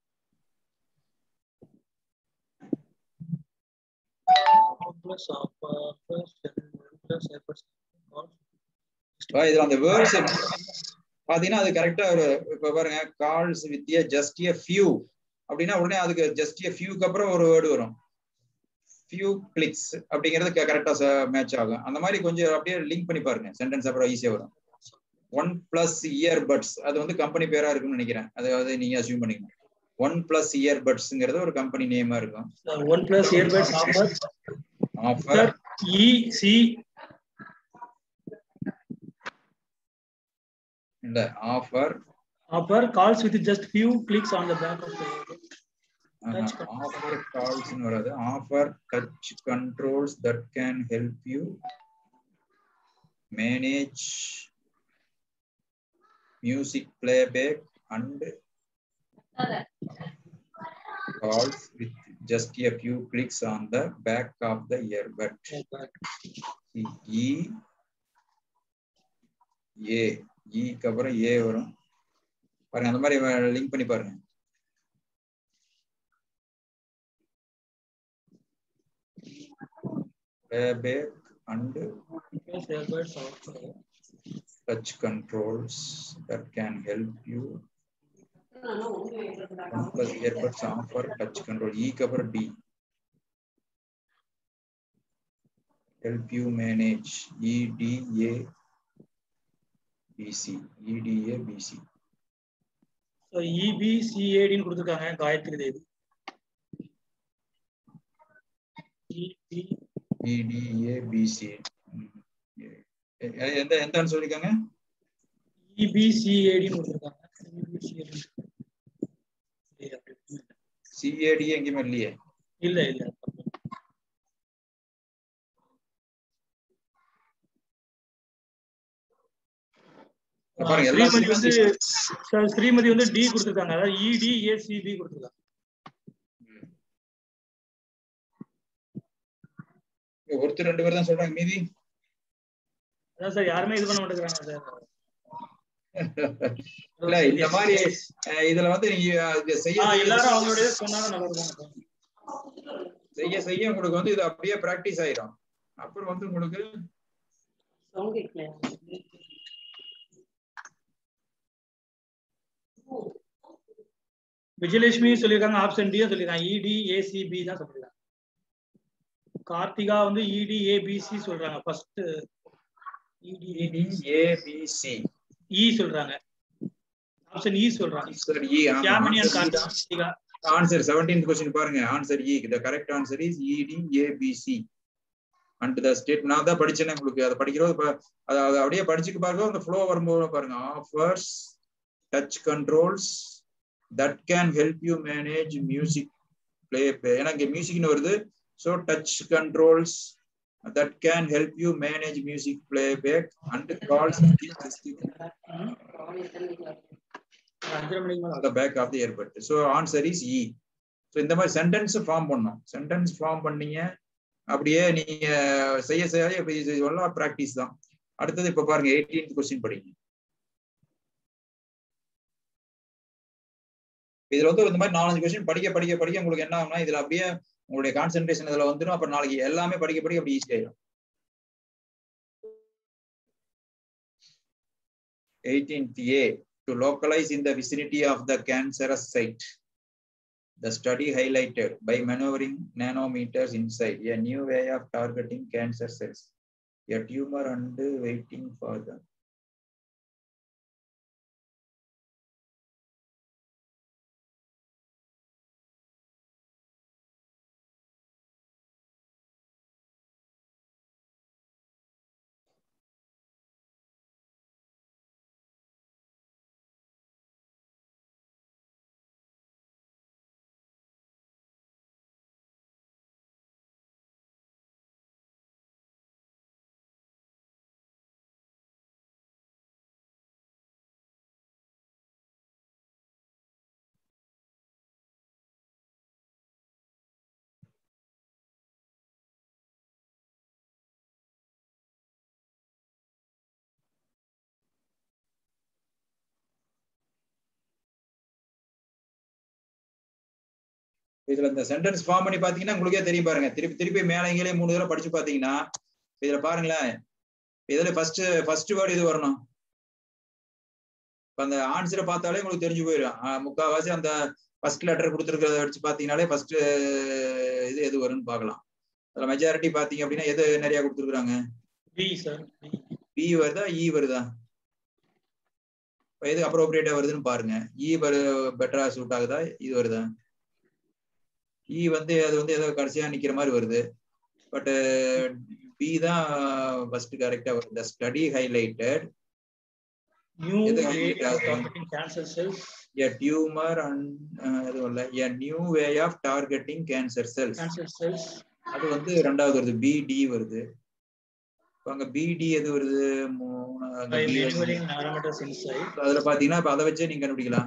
one plus offer plus one plus earbuds calls அப்ப இதுல அந்த words பாத்தீங்கன்னா அது கரெக்டா ஒரு இப்ப பாருங்க calls with just a few அப்படின்னா உடனே அதுக்கு ஜஸ்ட் எ ஃபியூக்கு அப்புறம் ஒரு வேர்டு வரும் ஃபியூ கிளிக்ஸ் அப்படிங்கிறது கரெக்டா மேட்ச் ஆகும் அந்த மாதிரி கொஞ்சம் அப்படியே லிங்க் பண்ணி பாருங்க சென்டென்ஸ் அப்புறம் ஈஸியா வரும் ஒன் பிளஸ் இயர் பட்ஸ் அது வந்து கம்பெனி பேரா இருக்கும்னு நினைக்கிறேன் அதாவது நீங்க அசியூம் பண்ணிக்கணும் ஒன் பிளஸ் இயர் பட்ஸ்ங்கிறது ஒரு கம்பெனி நேமா இருக்கும் Sir, one plus earbuds offer offer E C இல்ல offer offer calls with just few clicks on the back of the earbud. Touch offer calls வராது offer touch controls that can help you manage music playback and calls with just a few clicks on the back of the earbud E A ஈக்கு அப்புறம் A வரும் பாருங்க அந்த மாதிரி link பண்ணி பாருங்க playback and Plus earbuds offer touch controls that can help you. One plus earbuds offer touch control. E cover D. Help you manage EDA BC. EDA BC. So EBCAD ன்னு கொடுத்திருக்காங்க காயத்ரி தேவி EB EDA BC. ம். எ- எ- எந்த எந்த சொல்லிருக்காங்க EBCAD ன்னு கொடுத்திருக்காங்க EBCAD. இல்ல, அப்படி இல்ல. சிஏடி எங்கேயுமே இல்லையே இல்ல இல்ல பாருங்க எல்லா ஸ்ரீமதி வந்து sir, ஸ்ரீமதி வந்து டி கொடுத்திருக்காங்க அதாவது இடி ஏசிபி கொடுத்திருக்காங்க ஒருத்தர் ரெண்டு பேர் தான் சொல்றாங்க மீதி அதான் சார் யாருமே இது பண்ண மாட்டேங்கிறாங்க சார் இல்ல இந்த மாதிரி அஹ், இதுல வந்து நீங்க இது செய்ய ஆ, செய்ய- எல்லாரும் அவங்களுடைய சொன்னாங்க நல்லா இருக்கும் செய்ய செய்ய உங்களுக்கு வந்து இது அப்படியே பிராக்டிஸ் ஆயிரும் அப்புறம் வந்து உங்களுக்கு சவுண்ட் கேட்கலையா விஜயலட்சுமி சொல்லியிருக்காங்க ஆப்ஷன் டி சொல்லியிருக்காங்க இடி ஏசிபி தான் சொல்லியிருக்காங்க கார்த்திகா வந்து இடி ஏபிசி சொல்றாங்க ஃபர்ஸ்ட் இடி ஏபிசி இ சொல்றாங்க ஆப்ஷன் இ சொல்றாங்க answer E Yamini and Karthika answer 17th question பாருங்க answer E the correct answer is E D A B C and the state நான் தான் படிச்சேனே உங்களுக்கு அதை படிக்கிறோம் இப்ப அதை அதை அப்படியே படிச்சுக்கு பாருங்க அந்த ஃப்ளோ வரும்போது பாருங்க offers touch controls that can help you manage music play ஏன்னா இங்க மியூசிக்னு வருது so touch controls that can help you manage music playback and calls அஞ்சரை மணிக்கு மேல the back of the earbud. So answer is E. So இந்த மாதிரி sentence form பண்ணோம் சென்டென்ஸ் ஃபார்ம் பண்ணீங்க அப்படியே நீங்க செய்ய செய்ய இப்ப இது எல்லாம் ப்ராக்டிஸ் தான் அடுத்தது இப்ப பாருங்க எயிட்டீன்த் கொஸ்டின் படிங்க இதுல வந்து இந்த மாதிரி நாலஞ்சு கொஸ்டின் படிக்க படிக்க படிக்க உங்களுக்கு என்ன ஆகும்னா இதுல அப்படியே உங்களுடைய கான்சென்ட்ரேஷன் இதுல வந்துடும் அப்புறம் நாளைக்கு எல்லாமே படிக்க படிக்க அப்படி ஈஸி ஆயிடும் eighteenth A to localise in the vicinity of the cancerous site The study highlighted by maneuvering nanometers inside a new way of targeting cancer cells, a tumor and waiting for them. இதுல இந்த sentence form பண்ணி பாத்தீங்கன்னா உங்களுக்கே தெரியும் பாருங்க திருப்பி திருப்பி மேலே கீழே மூணு தடவை படிச்சு பாத்தீங்கன்னா இதுல பாருங்களேன் இதுல ஃபர்ஸ்ட் ஃபர்ஸ்ட் வேர்டு இது வரணும் இப்ப அந்த ஆன்சரை பார்த்தாலே உங்களுக்கு தெரிஞ்சு போயிடும் ஆஹ் முக்காவாசி அந்த ஃபர்ஸ்ட் லெட்டர் கொடுத்துருக்கிறத வச்சு பாத்தீங்கன்னாலே ஃபர்ஸ்ட் இது எது வரும்னு பார்க்கலாம் அதுல மெஜாரிட்டி பாத்தீங்க அப்படின்னா எது நிறைய கொடுத்துருக்காங்க பி சார் பி வருதா இ வருதா இப்ப எது அப்ரோப்ரியேட்டா வருதுன்னு பாருங்க இ வரு பெட்டரா சூட் ஆகுதா இது வருதா இ வந்து அது வந்து ஏதோ கடைசியா நிக்கிற மாதிரி வருது பட் பி தான் ஃபர்ஸ்ட் கரெக்டா வருது ஸ்டடி ஹைலைட்டட் நியூ எது வே highlight ஆஃப் ஆகுது? Targeting cancer cells a tumour and எதுவும் இல்ல a new way of targeting cancer cells cancer cells அது வந்து ரெண்டாவது வருது பிடி வருது இப்ப அங்க பிடி எது வருது மூணு அங்க பை B வருது. மெனுவரிங் நானோமீட்டர்ஸ் இன்சைட் அதுல பாத்தீங்கன்னா இப்ப அதை வச்சே நீங்க கண்டுபிடிக்கலாம்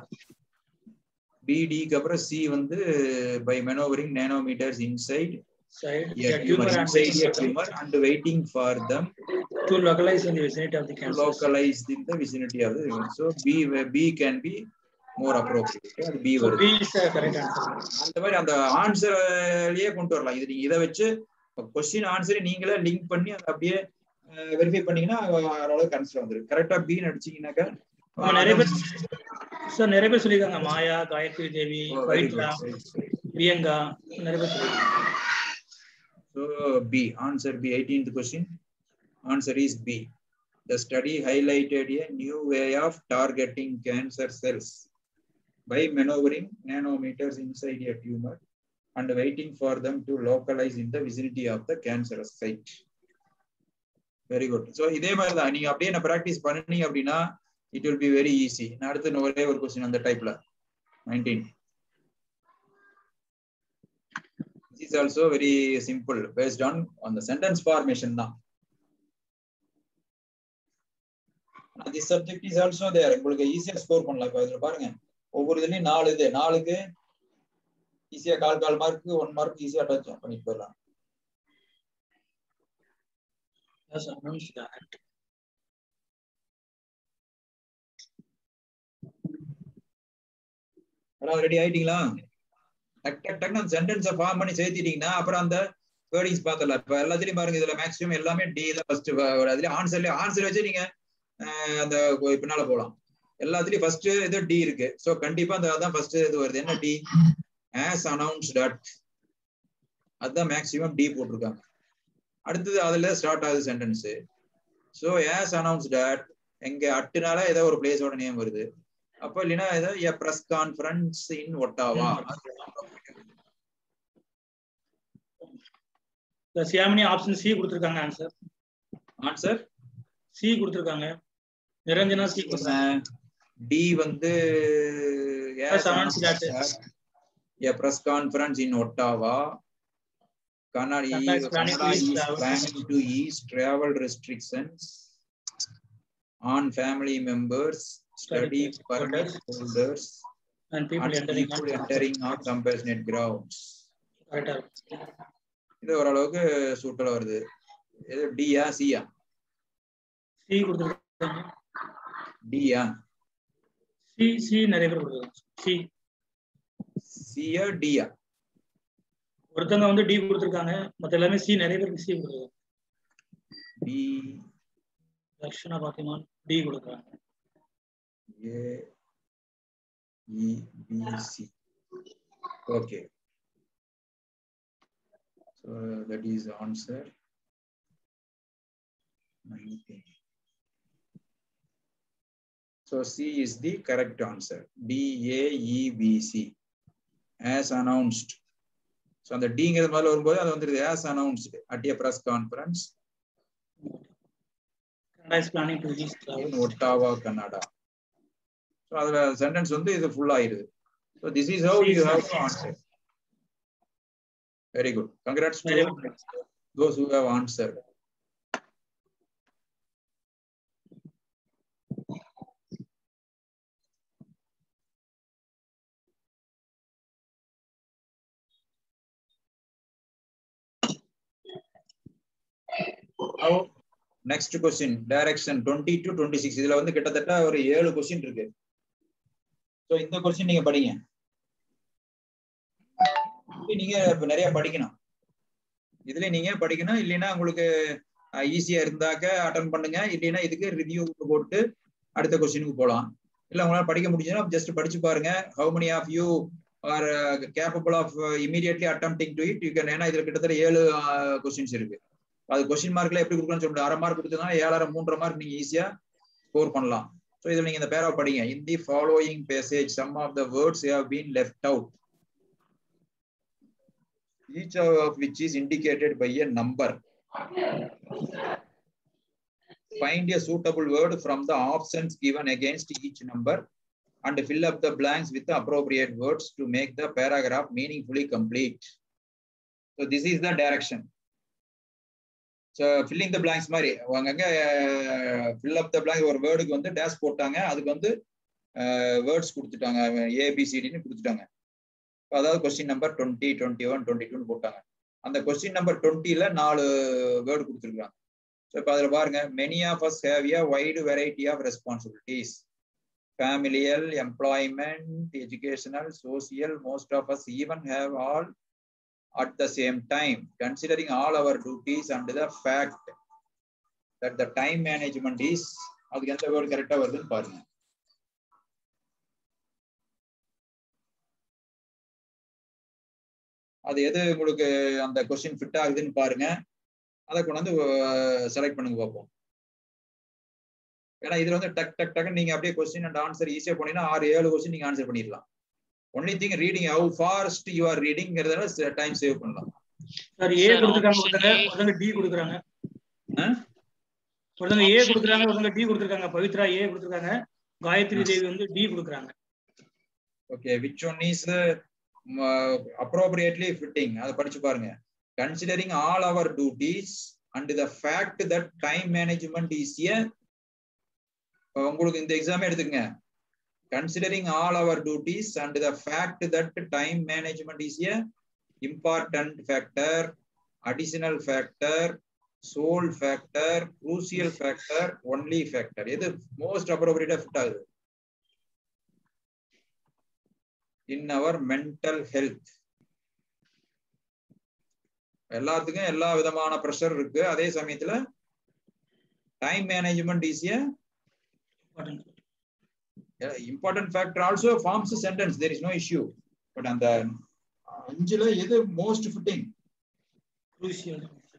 பிடிக்கு அப்புறம் சி வந்து by manoeuvring nanometres inside side a a tumor tumor and inside waiting a for them tumor and waiting for them to localize in the vicinity of the to cancer. localize in the vicinity of the tumor. So B B can be more appropriate. அது B So வருது B is the correct answer. அந்த மாதிரி அந்த ஆன்சர்லயே கொண்டு வரலாம் இது நீங்க இதை வச்சு கொஸ்டின் ஆன்சரை நீங்களே லிங்க் பண்ணி அதை அப்படியே வெரிஃபை பண்ணீங்கன்னா ஓரளவுக்கு ஆன்சர் வந்துருக்கு கரெக்டா பி நடிச்சீங்கன்னாக்கா ஆமா, நிறைய பேர் சார் நிறைய பேர் சொல்லியிருக்காங்க மாயா காயத்ரி தேவி வெரி பவித்ரா குட் பிரியங்கா நிறைய பேர் சொல்லியிருக்காங்க So B, answer B, 18th question. Answer is B. The study highlighted a new way of targeting cancer cells by maneuvering nanometers inside a tumor and waiting for them to localize in the vicinity of the cancerous site. Very good so இதே மாதிரி தான் நீங்க அப்படியே நான் practice பண்ணீங்க அப்படின்னா it will be very easy நான் அடுத்து இன்னும் ஒரே ஒரு கொஸ்டின் அந்த டைப்ல nineteen This is also very simple based on on the sentence formation தான் this subject is also there உங்களுக்கு ஈஸியா ஸ்கோர் பண்ணலாம் இப்போ இதுல பாருங்க ஒவ்வொரு இதுலயும் நாலு இது நாலுக்கு ஈஸியா கால் கால் மார்க் ஒன் மார்க் ஈஸியா டச் பண்ணிட்டு போயிடலாம் Yes, announced that. எல்லாம் ரெடி ஆயிட்டீங்களா டக் டக் டக்னு அந்த சென்டென்ஸை ஃபார்ம் பண்ணி சேர்த்திட்டீங்கன்னா அப்புறம் அந்த வேர்டிங்ஸ் பார்த்தல இப்ப எல்லாத்துலயும் பாருங்க இதுல மேக்ஸிமம் எல்லாமே டி தான் ஃபர்ஸ்ட் அதுல ஆன்சர்ல ஆன்சர் வச்சு நீங்க அஹ், அந்த கொ- பின்னால போலாம் எல்லாத்துலயும் ஃபர்ஸ்ட் இது டி இருக்கு சோ கண்டிப்பா அந்த அதான் ஃபர்ஸ்ட் இது வருது என்ன டி ஆஸ் அனௌன்ஸ்ட் அட் அதுதான் மேக்ஸிமம் டி போட்டிருக்காங்க அடுத்தது அதுல ஸ்டார்ட் ஆகுது sentence so as announced at எங்க அட்டுனால ஏதோ ஒரு பிளேஸோட நேம் வருது அப்ப இல்லைன்னா ஏதோ a press conference in Ottawa The Shyamini option C கொடுத்திருக்காங்க ஆன்சர் ஆன்சர் சி கொடுத்திருக்காங்க நிரஞ்சனா சி கொடுத்தாங்க டி வந்து Press announce that. a press conference in Ottawa. Canada, Canada is planning to Canada ease is travel. planning to ease travel restrictions on family members, study Study permit holders, and people and entering people entering on compassionate grounds. கரெக்டா இது ஓரளவுக்கு சூட்டலா வருது இது டியா சியா C கொடுத்துருக்காங்க டியா C C நிறைய பேர் கொடுத்துருக்காங்க சி சியா டியா ஒருத்தவங்க வந்து டி கொடுத்துருக்காங்க மத்த எல்லாமே சி நிறைய பேருக்கு சி கொடுத்துருக்காங்க டி தர்ஷனா பாத்திமா டி கொடுக்குறாங்க A E B C okay so that is answer 19 so c is the correct answer d a e b c as announced so அந்த டிங்கிறது முதல்ல வரும்போது அது வந்துருது as announced at a press conference Canada is planning to release in Ottawa, Canada. So அதுல சென்டென்ஸ் வந்து இது full ஆயிருது. So this is how you have to answer. Very good. Congrats to Very good. those who have answered. Now, next question, direction 20 to 26. இதுல வந்து கிட்டத்தட்ட ஒரு ஏழு கொஸ்டின் இருக்கு. So இந்த கொஸ்டின் நீங்க படிங்க. இது நீங்க இப்ப நிறைய படிக்கணும். இதுல நீங்க படிக்கணும் இல்லைன்னா உங்களுக்கு ஈஸியா இருந்தாக்க அட்டன் பண்ணுங்க இல்லைன்னா இதுக்கு ரிவ்யூ போட்டு அடுத்த கொஸ்டினுக்கு போலாம் இல்ல உங்களால படிக்க முடிஞ்சதுன்னா ஜஸ்ட் படிச்சு பாருங்க how many of you are capable of immediately attempting to it you can ஏன்னா இதுல கிட்டத்தட்ட ஏழு கொஸ்டின்ஸ் இருக்கு அது கொஸ்டின் மார்க்ல எப்படி கொடுக்கணும்னு சொல்ல முடியாது அரை மார்க் கொடுத்ததுனா ஏழரை மூன்றரை மார்க் நீங்க ஈஸியா ஸ்கோர் பண்ணலாம் ஸோ இதுல நீங்க இந்த பேரா படிங்க in the following passage some of the words have been left out each of which is indicated by a number. Find a suitable word from the options given against each number and fill up the blanks with the appropriate words to make the paragraph meaningfully complete. So this is the direction. So filling the blanks மாதிரி அங்கங்க fill up the blanks ஒரு வேர்டுக்கு வந்து dash போட்டாங்க அதுக்கு வந்து words கொடுத்துட்டாங்க ஏபிசிடின்னு கொடுத்துட்டாங்க அதாவது question number twenty twenty one twenty டூன்னு போட்டாங்க அந்த கொஸ்டின் நம்பர் டுவெண்ட்டில நாலு வேர்டு கொடுத்துருக்காங்க ஸோ இப்போ அதில் பாருங்க many of us have a wide variety of responsibilities familial employment educational social most of us even have all at the same time considering all our duties and the fact that the time management is அதுக்கு எந்த word கரெக்டாக வருதுன்னு பாருங்க அது எது உங்களுக்கு அந்த question fit ஆகுதுன்னு பாருங்க அதை கொண்டாந்து செலக்ட் பண்ணுங்க பார்ப்போம் ஏன்னா இதுல வந்து டக் டக் டக் நீங்க அப்படியே கொஸ்டின் அண்ட் ஆன்சர் ஈஸியா போனீங்கன்னா ஆறு ஏழு கொஸ்டின் நீங்க ஆன்சர் பண்ணிடலாம் only thing reading how fast you are ரீடிங்கிறதால டைம் சேவ் பண்ணலாம் சார் ஏ Sir, கொடுத்துருக்காங்க option ஒருத்தங்க A. ஒருத்தங்க டி கொடுக்குறாங்க ஆ? ஒருத்தங்க ஏ Option கொடுக்குறாங்க ஒருத்தங்க டி கொடுத்துருக்காங்க பவித்ரா ஏ கொடுத்துருக்காங்க காயத்ரி Yes. தேவி வந்து டி கொடுக்குறாங்க okay which one is appropriately fitting அதை படிச்சு பாருங்க considering all our duties and the fact that time management is a உங்களுக்கு இந்த எக்ஸாமே எடுத்துக்கங்க considering all our duties and the fact that time management is a important factor additional factor sole factor crucial factor only factor எது most அப்ரோப்ரியேட்டா fit ஆகுது in our mental health எல்லாத்துக்கும் எல்லா விதமான ப்ரெஷர் இருக்கு அதே சமயத்துல time management is a important factor also forms sentence there is no issue but அந்த அஞ்சுல எது most fitting crucial.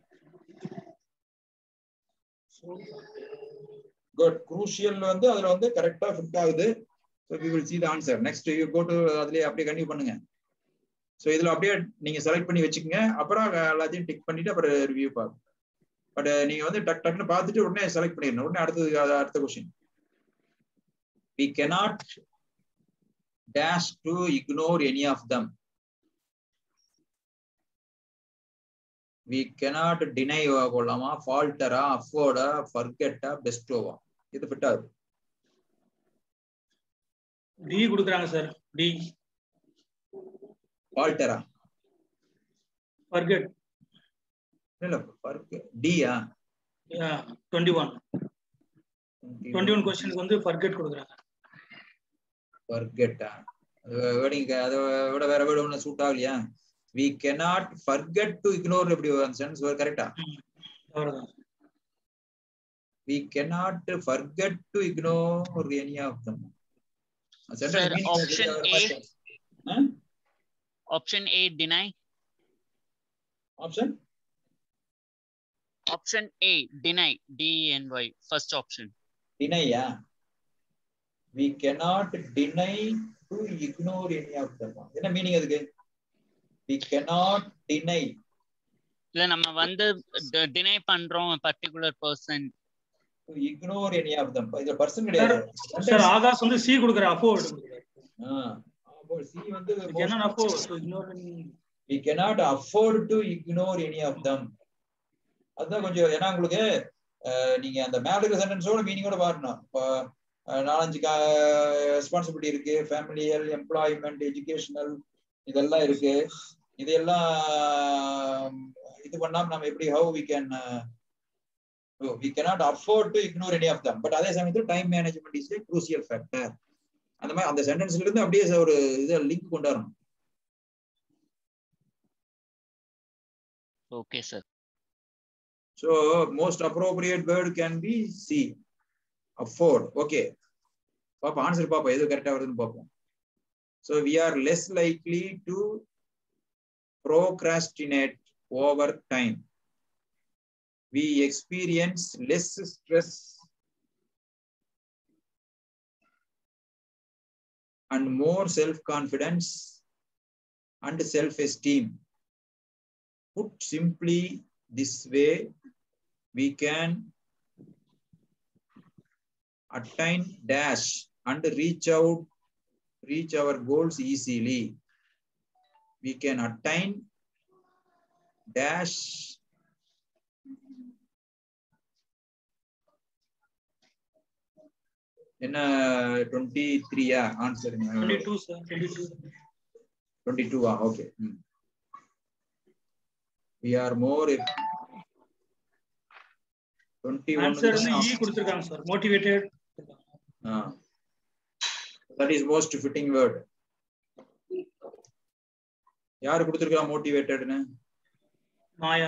Good crucial வந்து அதுல வந்து கரெக்டா ஃபிட் ஆகுது so we will see the answer next you go to அதுலயே அப்படியே கண்டினியூ பண்ணுங்க ஸோ இதுல அப்படியே நீங்க செலக்ட் பண்ணி வச்சுக்கோங்க அப்புறம் எல்லாத்தையும் டிக் பண்ணிட்டு அப்புறம் ரிவ்யூ பார்ப்போம் பட் நீங்க வந்து டக் டக்னு பார்த்துட்டு உடனே செலக்ட் பண்ணிடணும் உடனே அடுத்தது அது அடுத்த question we cannot dash to ignore any of them we cannot deny போடலாமா ஃபால்டரா அஃபோர்டா ஃபர்கெட்டா பெஸ்டோவா இது ஃபிட் ஆகுது டி கொடுக்குறாங்க சார் டி ஃபால்டரா ஃபர்கெட் இல்ல ஃபர்க் டியா டுவெண்ட்டி ஒன் டுவெண்ட்டி ஒன் கொஸ்டினுக்கு வந்து ஃபர்கெட் கொடுக்குறாங்க ஃபர்கெட்டா வேர்டிங் அதை விட வேற வேர்டு ஒண்ணு சூட் ஆகலையா we cannot forget to ignore எப்படி அந்த சென்ஸ் கரெக்டா அவ்வளவுதான் we cannot forget to ignore any of them Sir, option A. Option A, deny. option Option A, deny. D-E-N-Y. First option. deny yeah we cannot deny to ignore any of them என்ன meaning அதுக்கு we cannot deny இல்ல நம்ம வந்து deny பண்றோம் particular person to ignore any of them இதுல person கிடையாது sir Akash வந்து C கொடுக்குற அஃபோர்ட் கொடுக்குறாரு சி வந்து என்ன அஃபோர்ட் இன்னொரு we cannot afford to ignore any of them அதுதான் கொஞ்சம் ஏன்னா உங்களுக்கு அஹ், நீங்க அந்த மேல இருக்கிற சென்டென்ஸோட மீனிங்கோட பாருணும் இப்போ அஹ், நாலஞ்சு ரெஸ்பான்சிபிலிட்டி இருக்கு ஃபேமிலியல் எம்ப்ளாய்மெண்ட் எஜுகேஷனல் இதெல்லாம் இருக்கு இதையெல்லாம் இது பண்ணாம நம்ம எப்படி how we can we cannot afford to ignore any of them பட் அதே சமயத்தில் time management is crucial factor அந்த மாதிரி அந்த சென்டென்ஸ்ல இருந்து அப்படியே ஒரு இது லிங்க் கொண்டு வரணும் okay sir So most appropriate word can be C. Afford. Okay. பாப்பா ஆன்சர் பாப்பா எது கரெக்டா வருதுன்னு பார்ப்போம் so we are less likely to procrastinate over time. We experience less stress and more self-confidence and self-esteem. Put simply this way, we can attain dash and reach out, reach our goals easily. We can attain dash என்ன twenty த்ரீயா answer twenty two sir twenty two twenty டூவா okay we are more twenty answer வந்து one E கொடுத்துருக்காங்க sir motivated that is most fitting word யாரு கொடுத்துருக்கா மோட்டிவேட்டட்னு மாயா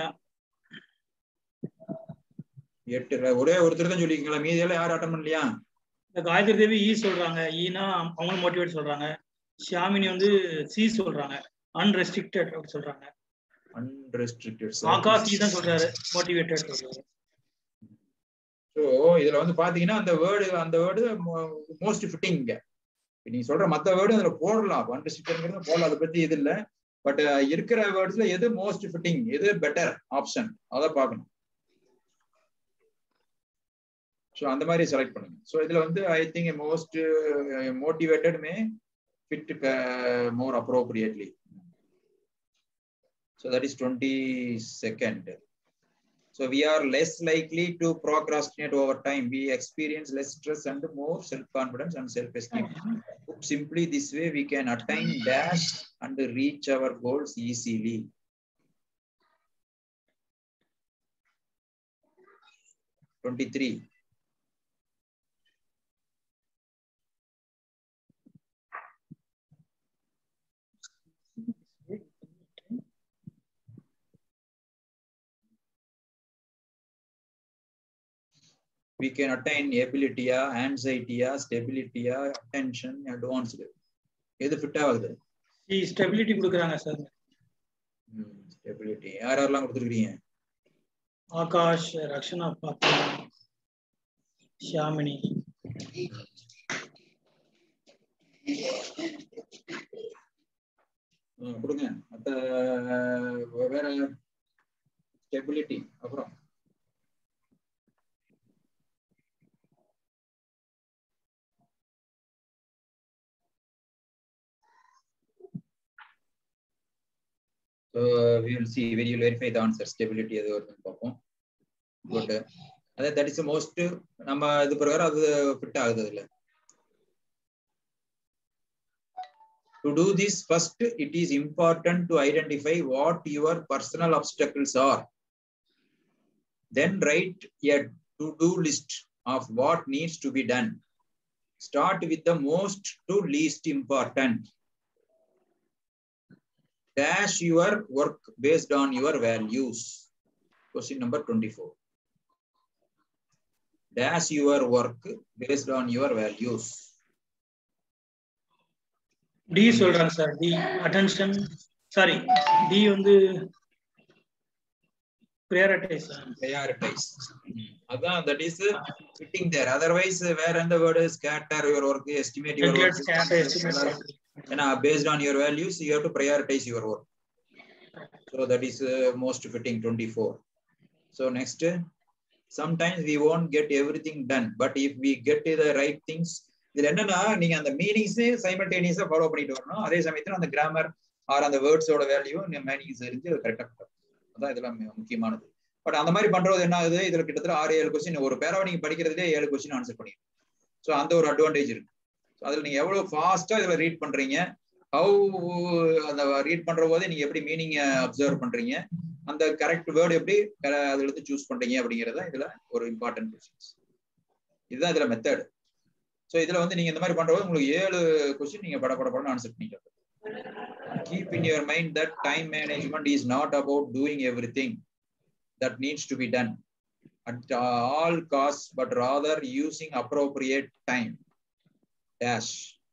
எட்டு ஒரே ஒருத்தர் தான் சொல்லிருக்கீங்களா மீதி எல்லாம் யாரும் அட்டன் பண்ணலையா இந்த காயத்ரி தேவி இ சொல்றாங்க ஈனா அவங்களும் மோட்டிவேட் சொல்றாங்க ஷியாமினி வந்து சி சொல்றாங்க அன்ரெஸ்ட்ரிக்டட் அப்படி சொல்றாங்க அன்ரெஸ்ட்ரிக்டட் ஆகாஷ் சி தான் சொல்றாரு மோட்டிவேட்டட் சொல்றாரு ஸோ இதுல வந்து பாத்தீங்கன்னா அந்த வேர்டு அந்த வேர்டு மோஸ்ட் ஃபிட்டிங் நீங்க சொல்ற மத்த வேர்டு அதுல போடலாம் அன்ரெஸ்ட்ரிக்டட்ங்கிறது போடலாம் அதை பத்தி இது இல்ல பட் இருக்கிற வேர்ட்ஸ்ல எது மோஸ்ட் ஃபிட்டிங் எது பெட்டர் ஆப்ஷன் அதை பார்க்கணும் ஸோ அந்த மாதிரி செலக்ட் பண்ணுங்க ஸோ இதுல வந்து I think most motivated may fit more appropriately so that is twenty second So we are less likely to procrastinate over time. We experience less stress and more self-confidence and self-esteem. Put simply this way, we can attain dash and reach our goals easily. Twenty-three. we can attain ability, anxiety, stability, attention, advanced. எது ஃபிட் ஆகுது C stability கொடுக்குறாங்க sir stability யார் யாரெல்லாம் கொடுத்துருக்கீங்க ஆகாஷ் ரக்ஷனா பாப்பா ஷியாமினி கொடுங்க மற்ற வேற ஸ்டெபிலிட்டி அப்புறம் so we will see very verify the answer stability எது வருதுன்னு பார்ப்போம் குட் அதே தட் இஸ் மோஸ்ட் நம்ம இது பிரகாரம் அது ஃபிட் ஆகுது அதுல To do this, first, it is important to identify what your personal obstacles are. Then write a to-do list of what needs to be done. Start with the most to least important. Dash your work based on your values. Question number 24. Dash your work based on your values. D சொல்றாங்க sir D attention sorry D வந்து prioritize prioritize. அதான் that is fitting there. Otherwise, வேற எந்த word scatter your work, estimate your work. ஏன்னா based on your values, you have to prioritize your work. So that is uh, most fitting 24. So next, sometimes we won't get everything done, but if we get the right things, இதுல என்னன்னா நீங்க அந்த meanings சைமல்டேனியஸா follow பண்ணிட்டு வரணும் அதே சமயத்துல அந்த grammar R அந்த வேர்ட்ஸோட வேல்யூ மீனிங்ஸ் இருந்து கரெக்டா அதான் இதெல்லாம் மு- முக்கியமானது பட் அந்த மாதிரி பண்றது என்ன ஆகுது இதுல கிட்டத்தட்ட ஆறு ஏழு கொஸ்டின் ஒரு பேராவை நீங்க படிக்கிறதுலே ஏழு கொஸ்டின் ஆன்சர் பண்ணிடும் ஸோ அந்த ஒரு அட்வான்டேஜ் இருக்கு So அதுல நீங்க எவ்வளவு ஃபாஸ்டா இதுல ரீட் பண்றீங்க ஹவு அந்த ரீட் பண்ற போது நீங்க எப்படி மீனிங் அப்சர்வ் பண்றீங்க அந்த கரெக்ட் வேர்டு எப்படி correct- அதுல இருந்து சூஸ் பண்றீங்க அப்படிங்கறது தான் இதுல ஒரு இம்பார்ட்டன்ட் கொஸ்டின்ஸ் இதுதான் இதுல மெத்தட் ஸோ இதுல வந்து நீங்க இந்த மாதிரி பண்றபோது உங்களுக்கு ஏழு கொஸ்டின் நீங்க பட பட படன்னு ஆன்சர் பண்ணிக்கலாம் keep in your mind that time management is not about doing everything that needs to be done at all costs, but rather using appropriate time. Dash.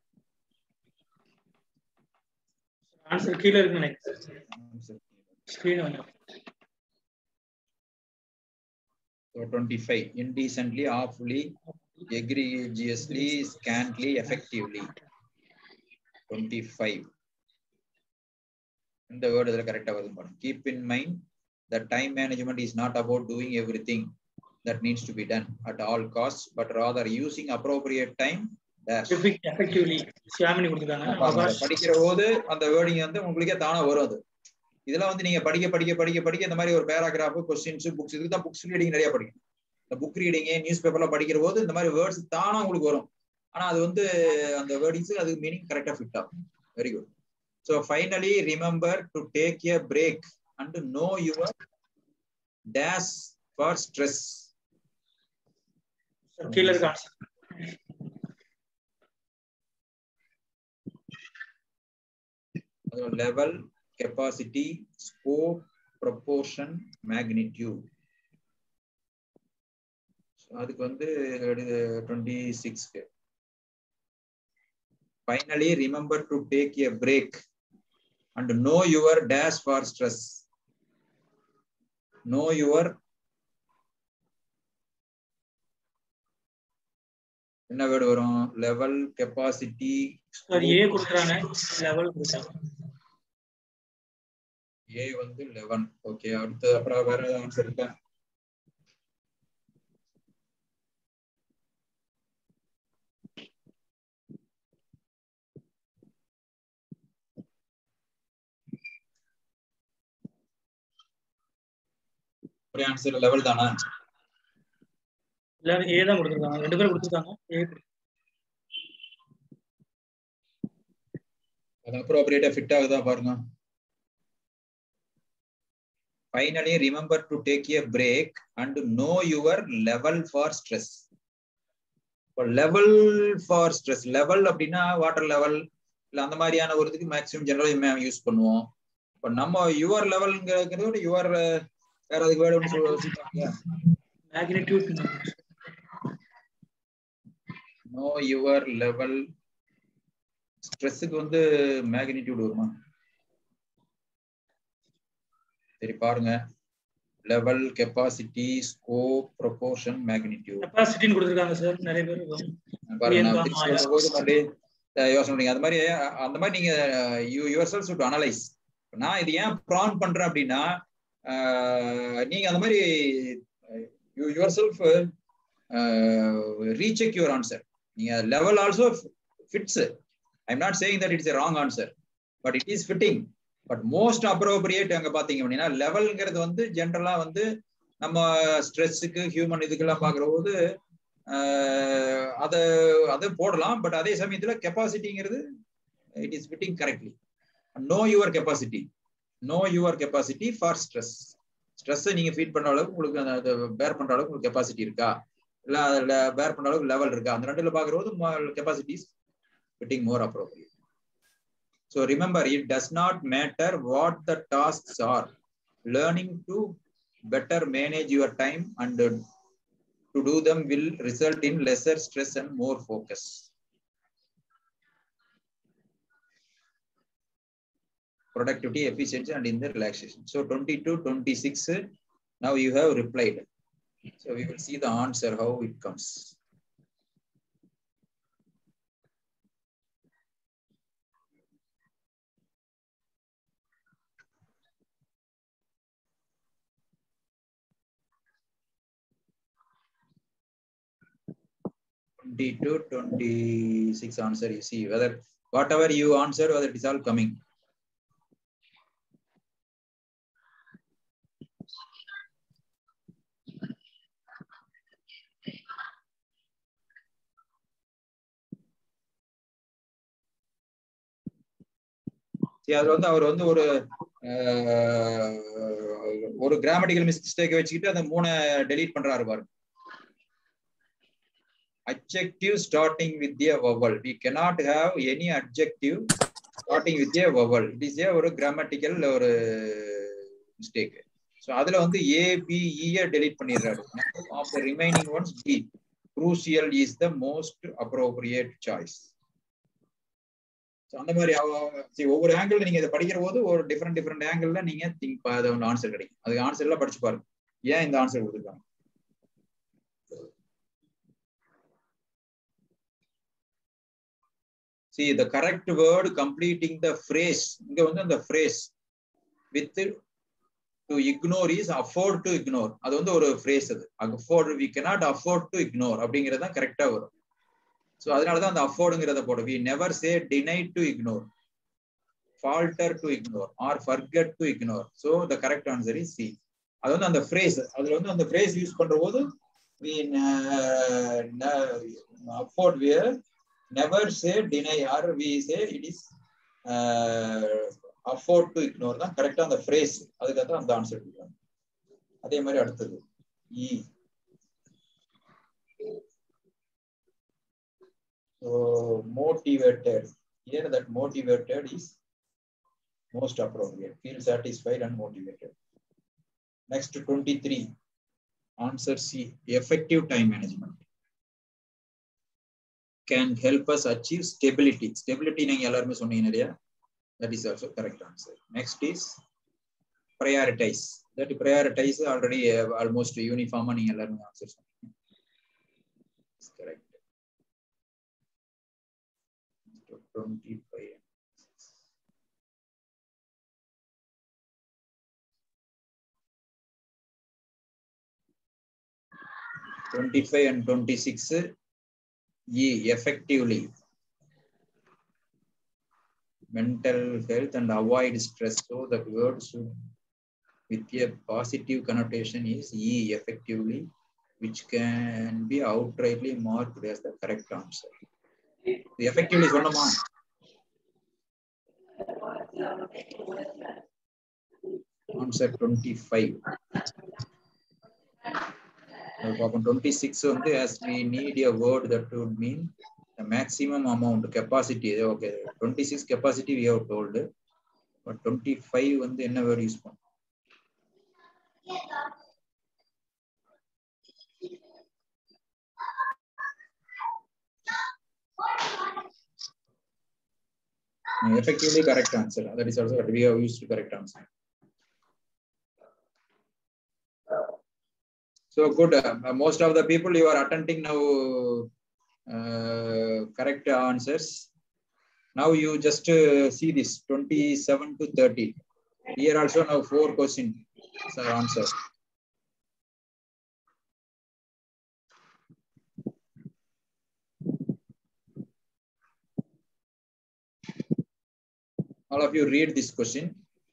Answer கீழே இருக்கு நினைக்கிறேன் ஸ்கிரீன் வந்து So 25. Indecently, awfully, egregiously, scantily, effectively. 25. இந்த word இதுல கரெக்டா வருது பாருங்க keep in mind that time management is not about doing everything that needs to be done at all costs but rather using appropriate time dash effectively Shyamini கொடுத்துருக்காங்க பாருங்க, ஆகாஷ் படிக்கிற போது அந்த வேர்டிங் வந்து உங்களுக்கே தானா வரும் அது இதெல்லாம் வந்து நீங்க படிக்க படிக்க படிக்க படிக்க இந்த மாதிரி ஒரு பேராகிராஃப் கொஸ்டின்ஸ் புக்ஸ் இதுக்கு தான் புக்ஸ் ரீடிங் நிறைய படிக்கணும் இந்த புக் ரீடிங் நியூஸ் பேப்பர்ல படிக்கிற போது இந்த மாதிரி வேர்ட்ஸ் தானா உங்களுக்கு வரும் ஆனா அது வந்து அந்த வேர்டிங்ஸ் அது மீனிங் கரெக்டா ஃபிட் ஆகும் very good so finally remember to take a break and know your dash for stress கீழே இருக்கு answer level capacity scope proportion magnitude அதுக்கு வந்து டுவெண்ட்டி சிக்ஸ்க்கு finally remember to take a break and know your dash for stress know your என்ன word வரும் level capacity sir A கொடுக்குறாங்க level கொடுக்குறாங்க ஏ வந்து லெவன் ஓகே அடுத்து அப்புறம் வேற ஏதாவது ஆன்சர் இருக்கா ஒரே ஆன்சர் லெவல் தானா எல்லாரும் ஏ தான் கொடுத்துருக்காங்க ரெண்டு பேரும் கொடுத்துருக்காங்க ஏ அது அப்ரோப்ரியேட்டா ஃபிட் ஆகுதா பாருங்க finally remember to take a break and know your level for stress இப்போ லெவல் ஃபார் ஸ்ட்ரெஸ் லெவல் அப்படின்னா வாட்டர் லெவல் இல்ல அந்த மாதிரியான ஒரு இதுக்கு மேக்ஸிமம் ஜெனரல் யூஸ் பண்ணுவோம் இப்போ நம்ம யுவர் லெவல்ங்கிறது விட யுவர் வேற அதுக்கு வேர்டு ஒன்று சொல்லுவாங்க மேக்னிடியூட் நோ யுவர் லெவல் ஸ்ட்ரெஸ்ஸுக்கு வந்து மேக்னிடியூட் வருமா சரி பாருங்க level capacity scope proportion magnitude கெப்பாசிட்டின்னு கொடுத்துருக்காங்க சார் நிறைய பேர் பாருங்க நான் பிரியங்கா, திருச்சி மாயா. சொல்லும்போது மறுபடியும் அஹ், யோசனை பண்ணீங்க அது மாதிரி அஹ், அந்த மாதிரி நீங்க you yourselves to analyse நான் இது ஏன் ப்ரான் பண்றேன் அப்படின்னா அஹ், நீங்க அந்த மாதிரி you yourself recheck your answer நீங்க level also fits I am not saying that it's a wrong answer but it is fitting but most appropriate அங்க பாத்தீங்க அப்படின்னா லெவல்ங்கிறது வந்து ஜென்ரலா வந்து நம்ம ஸ்ட்ரெஸ்ஸுக்கு ஹியூமன் இதுக்கெல்லாம் பாக்குற போது அதை அதை போடலாம் பட் அதே சமயத்துல கெப்பாசிட்டிங்கிறது it is fitting correctly know your capacity know your capacity for stress ஸ்ட்ரெஸ்ஸை நீங்க ஃபீட் பண்ற அளவுக்கு உங்களுக்கு அதை பேர் பண்ற அளவுக்கு உங்களுக்கு கெப்பாசிட்டி இருக்கா இல்ல அதுல பேர் பண்ற அளவுக்கு லெவல் இருக்கா அந்த ரெண்டுல பாக்குற போது capacity's fitting more appropriate so remember it does not matter what the tasks are learning to better manage your time and uh, to do them will result in lesser stress and more focus. Productivity, efficiency, and in the relaxation. So 22, 26, now you have replied. So we will see the answer, how it comes. Twenty-two, twenty-six answer you see whether whatever you answer whether it is all coming. See, அது வந்து அவர் வந்து ஒரு ஒரு grammatical mistake வச்சுக்கிட்டு அந்த மூணை delete பண்றாரு பாருங்க adjective starting with a vowel. We cannot have any adjective starting with a vowel. It is a ஒரு grammatical ஒரு mistake. So அதுல வந்து A, B, E delete பண்ணிடுறாரு. Of the remaining ones, B. Crucial is the most appropriate choice. அந்த மாதிரி ஒவ்வொரு angle நீங்க இதை படிக்கிற போது ஒரு டிஃப்ரெண்ட் டிஃப்ரெண்ட் ஆங்கிள் நீங்க திங்க் அதை ஆன்சர் கிடைக்கும் அதுக்கு ஆன்சர் எல்லாம் படிச்சு பாருங்க ஏன் இந்த ஆன்சர் கொடுத்துருக்காங்க see the correct word completing the phrase இங்க வந்து அந்த phrase with to ignore is afford to ignore அது வந்து ஒரு phrase அது afford we cannot afford to ignore அப்படிங்கிறது தான் கரெக்டா வரும் ஸோ அதனால தான் அந்த அஃபோர்டுங்கிறத போடும் we never say deny to ignore falter to ignore or forget to ignore so the correct answer is C அது வந்து அந்த ஃப்ரேஸ் அதுல வந்து அந்த ஃப்ரேஸ் யூஸ் பண்ற போது we afford we're never say deny or we say it is afford to ignore தான் கரெக்டா அந்த ஃப்ரேஸ் அதுக்காக தான் அந்த ஆன்சர் கொடுக்குறாங்க அதே மாதிரி அடுத்தது இ So motivated. Here that motivated is most appropriate. Feel satisfied and motivated. Next 23. Answer C. Effective time management. Can help us achieve stability. Stability நீங்க எல்லாருமே சொன்னீங்க இல்லையா that is also correct answer. Next is prioritize. That prioritize already uh, almost uniform நீங்க எல்லாருமே answer சொன்னீங்க. Correct. 25. Twenty-five and twenty-six, E effectively. Mental health and avoid stress. So the word should with a positive connotation is E effectively, which can be outrightly marked as the correct answer. effectively சொன்னோமா answer twenty five பார்ப்போம் twenty six வந்து as we need a word that would mean maximum amount capacity okay twenty six capacity we have told but twenty five வந்து என்ன word use பண்ணும் effectively correct answer. That is also what we have used correct answer. So good. Uh, most of the people you are attempting now uh, correct answers. Now you just uh, see this 27 to 30. Here also now four questions are answered. all of you read this question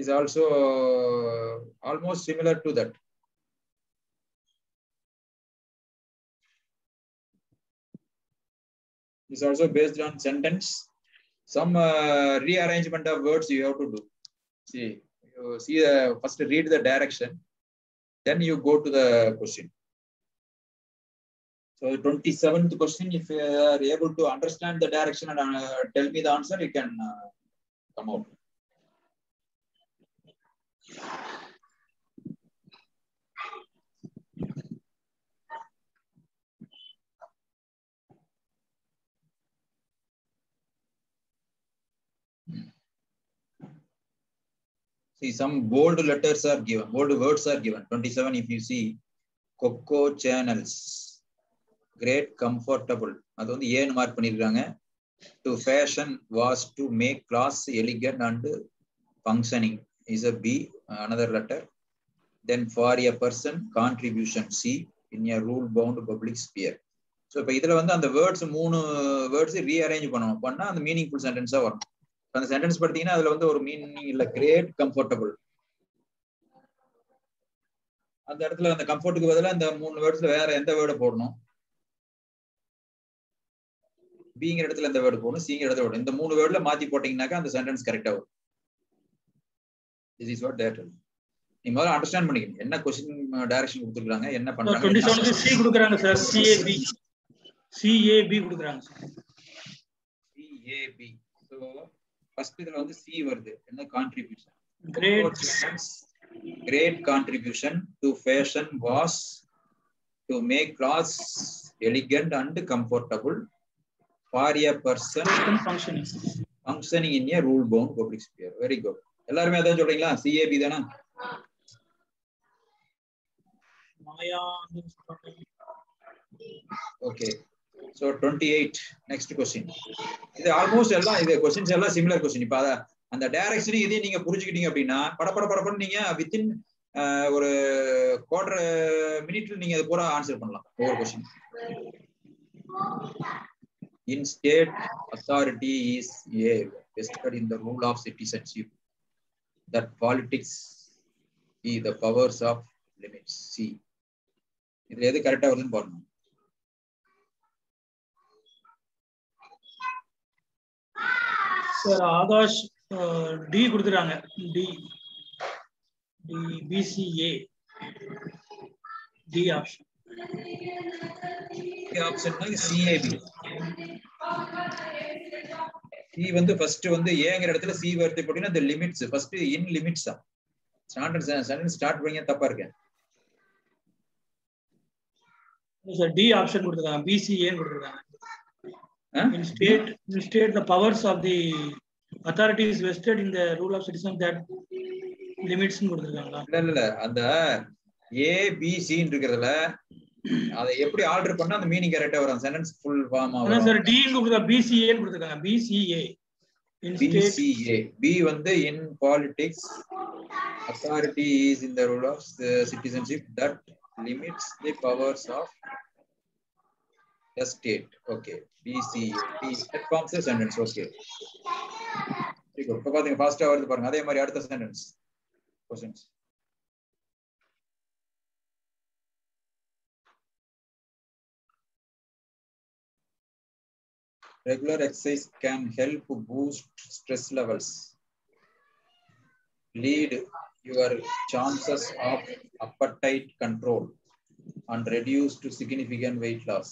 is also uh, almost similar to that. It's also based on sentence. Some uh, rearrangement of words you have to do. See, you see the first read the direction, then you go to the question. So 27th question, if you are able to understand the direction and uh, tell me the answer, you can uh, come out. See, some bold letters are given, bold words are given. 27, if you see, Coco channels, great comfortable. அது வந்து ஏன்னு mark பண்ணிருக்காங்க to fashion was to make class elegant and functioning is a B another letter then for a person contribution C in a rule bound public sphere so இப்போ இதுல வந்து அந்த words மூணு words rearrange பண்ணணும் பண்ணா அந்த meaningful சென்டென்ஸா வரும் அந்த சென்டென்ஸ் பார்த்தீங்கன்னா அதுல வந்து ஒரு மீனிங் இல்ல கிரேட் கம்ஃபர்டபுள் அந்த இடத்துல அந்த கம்ஃபர்ட்டுக்கு பதிலாக இந்த மூணு வேர்ட்ஸ்ல வேற எந்த வேர்டை போடணும் பிங்கிற இடத்துல எந்த வேர்டு போடணும் சிங்கிற இடத்துல போடணும் இந்த மூணு வேர்ட்ல மாத்தி போட்டீங்கன்னாக்கா அந்த சென்டென்ஸ் கரெக்டா வரும் இஸ் வாட் தேட் நீ முதல்ல அண்டர்ஸ்டாண்ட் பண்ணிக்கணும் என்ன கொஸ்டின் டைரக்ஷன் கொடுத்துருக்காங்க என்ன டுவெண்ட்டி பண்றாங்க செவனுக்கு சி கொடுக்குறாங்க சார் சிஏபி சிஏபி கொடுக்குறாங்க சிஏபி ஸோ ஃபர்ஸ்ட் இதுல வந்து சி வருது என்ன contribution great great contribution to fashion was to make clothes elegant and comfortable for a person functioning functioning in a rule bound public sphere. Very good. எல்லாருமே அதான் சொல்றீங்களா CAB தானே Maya okay so twenty eight next question இது almost எல்லாம் இது questions எல்லாம் similar question இப்போ அத- அந்த டைரக்ஷனையும் இதையும் நீங்க புரிஞ்சுக்கிட்டீங்க அப்படின்னா படப்பட படப்பட நீங்க வித்தின் ஒரு குவார்டர் மினிட்ல நீங்க அது பூரா ஆன்சர் பண்ணலாம் ஒவ்வொரு question in state authority is a vested in the rule of citizenship that politics be the powers of limits C இதுல எது கரெக்டா வருதுன்னு பாருங்க சார் ஆகாஷ் டி கொடுத்துறாங்க D D BCA D option option CAB C வந்து first வந்து ஏங்கிற இடத்துல சி வார்த்தை போட்டீங்கன்னா இந்த லிமிட்ஸ் ஃபர்ஸ்ட் இன் லிமிட்ஸ் தான் ஸ்டாண்டர்ட் சென்டென்ஸ் ஸ்டார்ட் பண்ணி தப்பா இருக்கேன் சார் டி ஆப்ஷன் கொடுத்துருக்காங்க பிசிஏன்னு கொடுத்துருக்காங்க ஆ? in state in state the powers of the authority is vested in the rule of citizen that limits னு கொடுத்துருக்காங்களா இல்ல இல்ல இல்ல அந்த ஏ பி சின்னு இருக்கிறதுல அதை எப்படி ஆல்டர் பண்ணா அந்த மீனிங் கரெக்டா வரும் சென்டென்ஸ் ஃபுல் ஃபார்ம் அதான் ஆகும் சார் டி கொடுத்துருக்கா பிசிஏன்னு கொடுத்துருக்காங்க BCA in state BCA B வந்து in politics authority is in the rule of citizenship that limits the powers of the state okay BCA B that forms sentence okay இப்போ பாத்தீங்க ஃபாஸ்டா வருது பாருங்க அதே மாதிரி அடுத்த sentence questions Regular exercise can help boost stress levels, lead your chances of appetite control, and reduce to significant weight loss.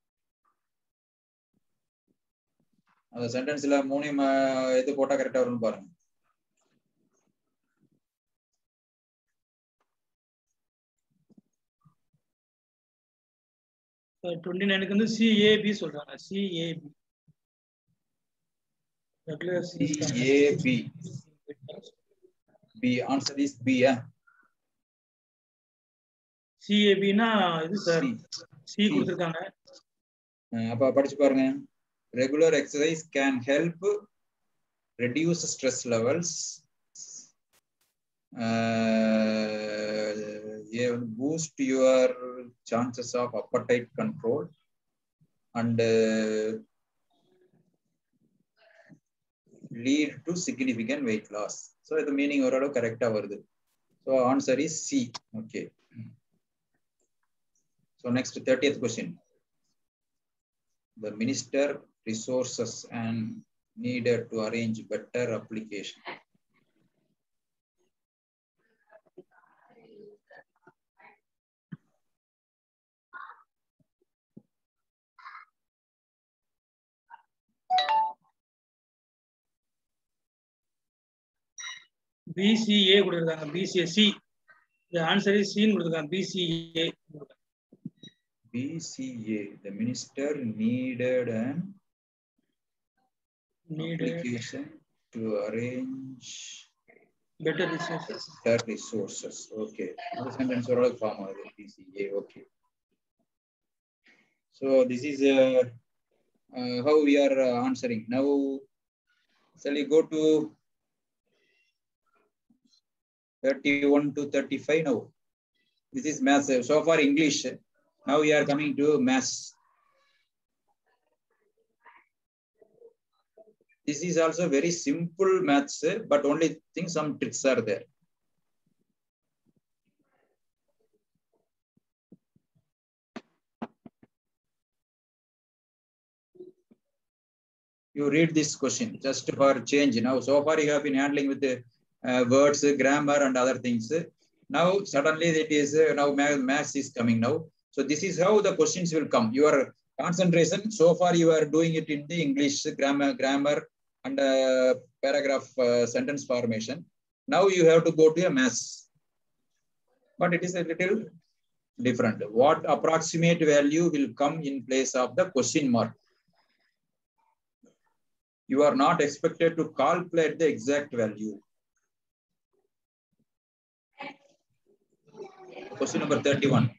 அந்த சென்டென்ஸ்ல மூணையும் அஹ், இது போட்டா கரெக்டா வரும்னு பாருங்க டுவெண்ட்டி நைனுக்கு வந்து சிஏபி சொல்றாங்க CAB regular CAB B answer is B சிஏபினா இது சார் சி சி கொடுத்துருக்காங்க அப்ப படிச்சு பாருங்க regular exercise can help reduce stress levels boost your chances of appetite control and lead to significant weight loss so இது meaning ஓரளவு கரெக்டா வருது so answer is C okay so next thirtieth question the minister resources and needed to arrange better application. BCA கொடுத்துருக்காங்க BCSC the answer is C கொடுத்துருக்காங்க BCA BCA, the minister needed an need application to arrange better resources better resources. Okay, the sentence oral form of BCA. Okay. So this is uh, uh, how we are uh, answering. Now, shall we go to 31 to 35 now? This is maths. So far English. Now we are coming to maths. This is also very simple maths, but only thing some tricks are there. You read this question just for change. Now, so far you have been handling with the uh, words, grammar, and other things. Now, suddenly it is uh, now ma- maths is coming now. So this is how the questions will come. Your concentration so far you are doing it in the English grammar, grammar, and uh, paragraph uh, sentence formation. Now you have to go to a maths, but it is a little different. What approximate value will come in place of the question mark? You are not expected to calculate the exact value. Question number 31.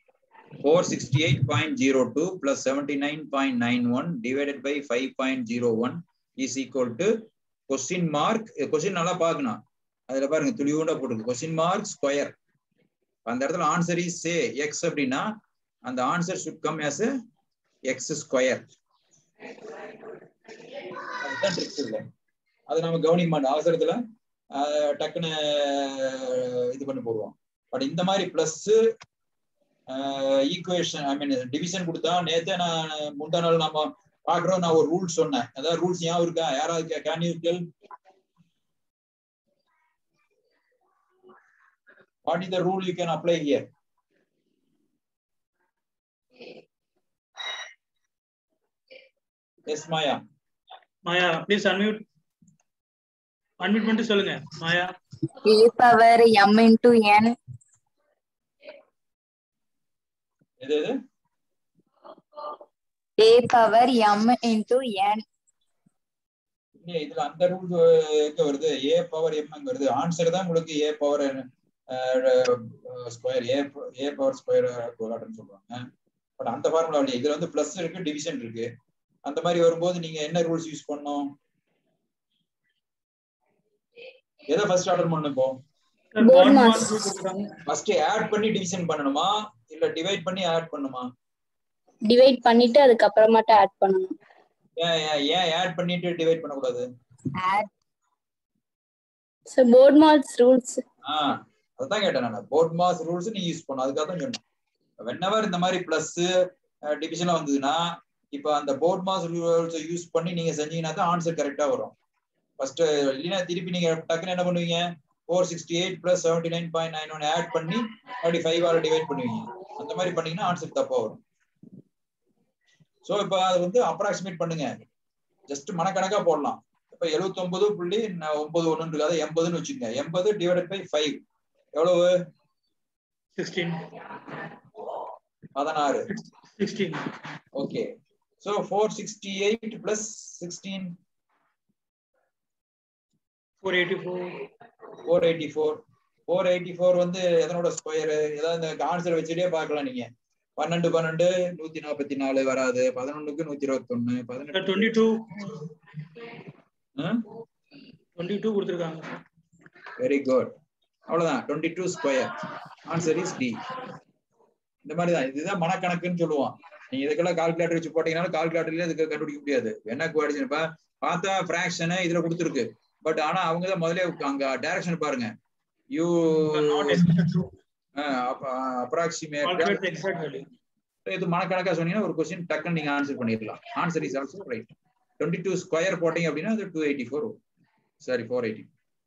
468.02 plus 79.91 divided by 5.01 is equal to question mark question நல்லா பார்க்கணும் அதுல பாருங்க துளியூண்டா போட்டுருக்கு question mark square அந்த இடத்துல answer is say X அப்படின்னா அந்த answer should come as X square அதுதான் ட்ரிக்ஸ் இல்லை அது நம்ம கவனிக்க மாட்டோம் அவசரத்துல ஆஹ், டக்குன்னு இது பண்ணி போடுவோம் பட் இந்த மாதிரி plus equation I mean division கொடுத்தா நேத்தே நான் முந்தா நாள் நம்ம பாக்குறோம் நான் ஒரு ரூல் சொன்னேன் அதாவது ரூல்ஸ் ஞாபகம் இருக்கா யாராவது can you tell what is the rule you can apply here yes Maya Maya please unmute unmute பண்ணிட்டு சொல்லுங்க மாயா a power m into n எது எது a power m into n இல்ல, இதுல அந்த ரூல் எங்க வருது ஏ பவர் எம் அங்க வருது ஆன்சர் தான் உங்களுக்கு A power square A A power square சொல்றாங்க பட் அந்த ஃபார்முலா இல்லையா இதுல வந்து பிளஸ் இருக்கு டிவிஷன் இருக்கு அந்த மாதிரி வரும்போது நீங்க என்ன ரூல்ஸ் யூஸ் பண்ணணும் எதை ஃபர்ஸ்ட் ஆர்டர் பண்ணணும் இப்போ Board mass. ஃபர்ஸ்ட் ஆட் பண்ணி டிவிஷன் பண்ணணுமா இல்ல டிவைட் பண்ணி ஆட் பண்ணுமா டிவைட் பண்ணிட்டு அதுக்கப்புறமாட்ட ஆட் பண்ணணும் ஏன் ஏன் ஏன் ஆட் பண்ணிட்டு டிவைட் பண்ணக்கூடாது add so BODMAS rules ஆ அதான் கேட்டேன் நான் போர்ட் மாஸ் ரூல்ஸ் நீ யூஸ் பண்ணும் அதுக்காக தான் சொன்னேன் வென்னவர் இந்த மாதிரி பிளஸ் டிவிஷன்ல வந்ததுன்னா இப்போ அந்த போர்ட் மாஸ் ரூல்ஸ் யூஸ் பண்ணி நீங்க செஞ்சீங்கன்னா தான் ஆன்சர் கரெக்டா வரும் ஃபர்ஸ்ட் இல்லைன்னா திருப்பி நீங்க டக்குன்னு என்ன பண்ணுவீங்க four sixty eight plus seventy nine point nine one add பண்ணி அப்படி ஃபைவ் ஆல டிவைட் பண்ணுவீங்க அந்த மாதிரி பண்ணீங்கன்னா ஆன்சர் தப்பா வரும் ஸோ இப்போ அது வந்து அப்ராக்சிமேட் பண்ணுங்க ஜஸ்ட் மனக்கணக்கா போடலாம் இப்போ எழுபத்தி ஒன்பது புள்ளி ந- ஒன்பது ஒன்று இருக்காது எண்பதுன்னு வச்சுக்கோங்க எண்பது டிவைடட் பை ஃபைவ் எவ்வளவு சிக்ஸ்டீன் பதினாறு sixteen okay so four sixty eight plus sixteen four eighty four four eighty four four eighty four வந்து எதனோட ஸ்கொயர் ஏதாவது இந்த ஆன்சர் வச்சுட்டே பார்க்கலாம் நீங்க பன்னெண்டு பன்னெண்டு நூத்தி நாற்பத்தி நாலு வராது பதினொன்னுக்கு நூத்தி இருபத்தொன்னு பதினெட்டு டுவெண்ட்டி டூ ஆ? டுவெண்ட்டி டூ கொடுத்துருக்காங்க வெரி குட் அவ்வளவுதான் twenty two square answer is D இந்த மாதிரி தான் இதுதான் மனக்கணக்குன்னு சொல்லுவோம் நீங்க இதுக்கெல்லாம் கால்குலேட்டர் வச்சு போட்டீங்கன்னாலும் கால்குலேட்டர்ல இதுக்கு கண்டுபிடிக்க முடியாது என்ன கோஆர்டினேட் பார்த்தா ஃபிராக்ஷன் இதுல கொடுத்துருக்கு பட் ஆனா அவங்க தான் முதல்ல அங்க டைரக்ஷன் பாருங்க you not expected to approximate calculate exact value இது மனக்கணக்கா சொன்னீங்கன்னா ஒரு கொஸ்டின் டக்குன்னு நீங்க ஆன்சர் பண்ணிடலாம் answer is also right twenty two square போட்டீங்க அப்படின்னா அது two eighty four sorry four eighty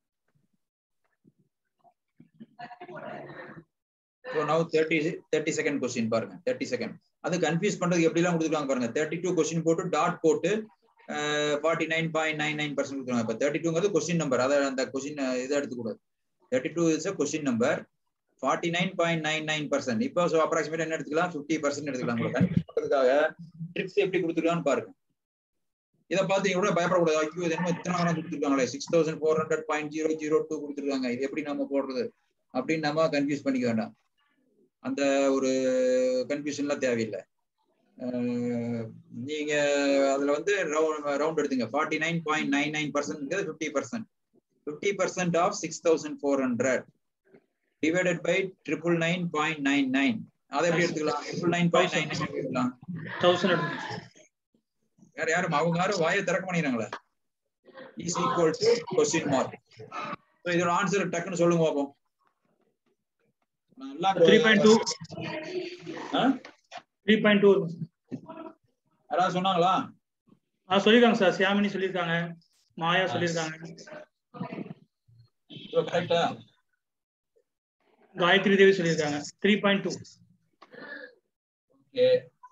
so now thirty thirty second question பாருங்க தேர்ட்டி செகண்ட் அது கன்ஃபியூஸ் பண்றதுக்கு எப்படிலாம் கொடுத்துருக்காங்க பாருங்க தேர்ட்டி டூ கொஸ்டின் போட்டு டாட் போட்டு forty nine point nine nine percent கொடுத்துருவாங்க இப்போ தேர்ட்டி டூங்கிறது கொஸ்டின் நம்பர் அதை அந்த கொஸ்டின் இதை எடுத்துக்கூடாது thirty two is a question number forty nine point nine nine percent இப்போ ஸோ அப்ராக்சிமேட் என்ன எடுத்துக்கலாம் ஃபிஃப்டி பர்சன்ட் எடுத்துக்கலாம் உங்களை கன்ஃபியூஸ் பண்றதுக்காக ட்ரிப்ஸ் எப்படி கொடுத்துருக்கான்னு பாருங்க இதை பார்த்து நீங்க கூட பயப்படக்கூடாது ஐயோ இது என்ன இத்தனை நேரம் கொடுத்துருக்காங்களே six thousand four hundred point zero zero two கொடுத்துருக்காங்க இது எப்படி நம்ம போடுறது அப்படின்னு நம்ம கன்ஃபியூஸ் பண்ணிக்க வேண்டாம் அந்த ஒரு கன்ஃபியூஷன்லாம் தேவையில்லை அஹ் நீங்க அதுல வந்து ரவுண்ட் எடுத்துங்க forty nine point nine nine percent fifty percent fifty percent of six thousand four hundred divided by triple nine point nine nine அதை எப்படி எடுத்துக்கலாம் triple nine point nine nine எடுத்துக்கலாம் தௌசண்ட் எடுக்கணும் வேற யாரும் அவங்க யாரும் வாயை திறக்க பண்ணிடுறாங்களே is equal to question mark இதோட ஆன்சர் டக்குன்னு சொல்லுங்க பாப்போம் நல்லா த்ரீ பாயிண்ட் டூ ஆ? த்ரீ பாயிண்ட் டூ யாராவது சொன்னாங்களா ஆ சொல்லியிருக்காங்க சார் சியாமினி சொல்லியிருக்காங்க மாயா சொல்லியிருக்காங்க கரெக்டா காயத்ரி தேவி சொல்லியிருக்காங்க three point two okay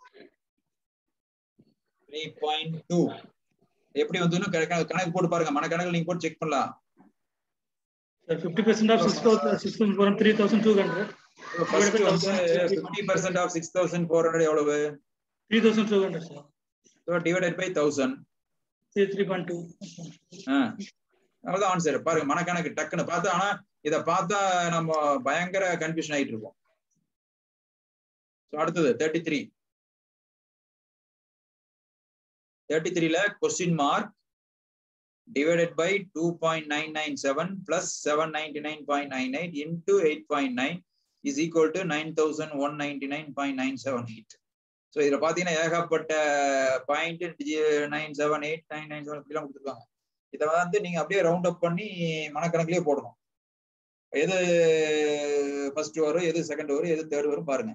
three point two எப்படி வந்து கணக்கு போட்டு பாருங்க மனக்கணக்கு நீங்க போட்டு செக் பண்ணலாம் sir fifty percent of six thousand six thousand four three thousand two hundred first வந்து fifty percent of six thousand four hundred எவ்வளவு three thousand two hundred sir so divided by thousand three three point two அவ்வளவுதான் answer பாருங்க மனக்கணக்கு டக்குன்னு பார்த்தா ஆனா இத பார்த்தா நம்ம பயங்கர கன்ஃபியூஷன் ஆயிட்டு இருக்கோம் ஸோ அடுத்தது தேர்ட்டி த்ரீ தேர்ட்டி த்ரீல question mark divided by 2.997 plus 799.98 into 8.9 is equal to 9199.978 so இதுல பாத்தீங்கன்னா ஏகப்பட்ட point nine seven eight nine nine seven இப்படிலாம் கொடுத்துருக்காங்க இதை வந்து நீங்க அப்படியே ரவுண்ட் அப் பண்ணி மனக்கணக்கிலேயே போடணும் எது ஃபர்ஸ்ட் வரும் எது செகண்ட் வரும் எது தேர்ட் வரும் பாருங்க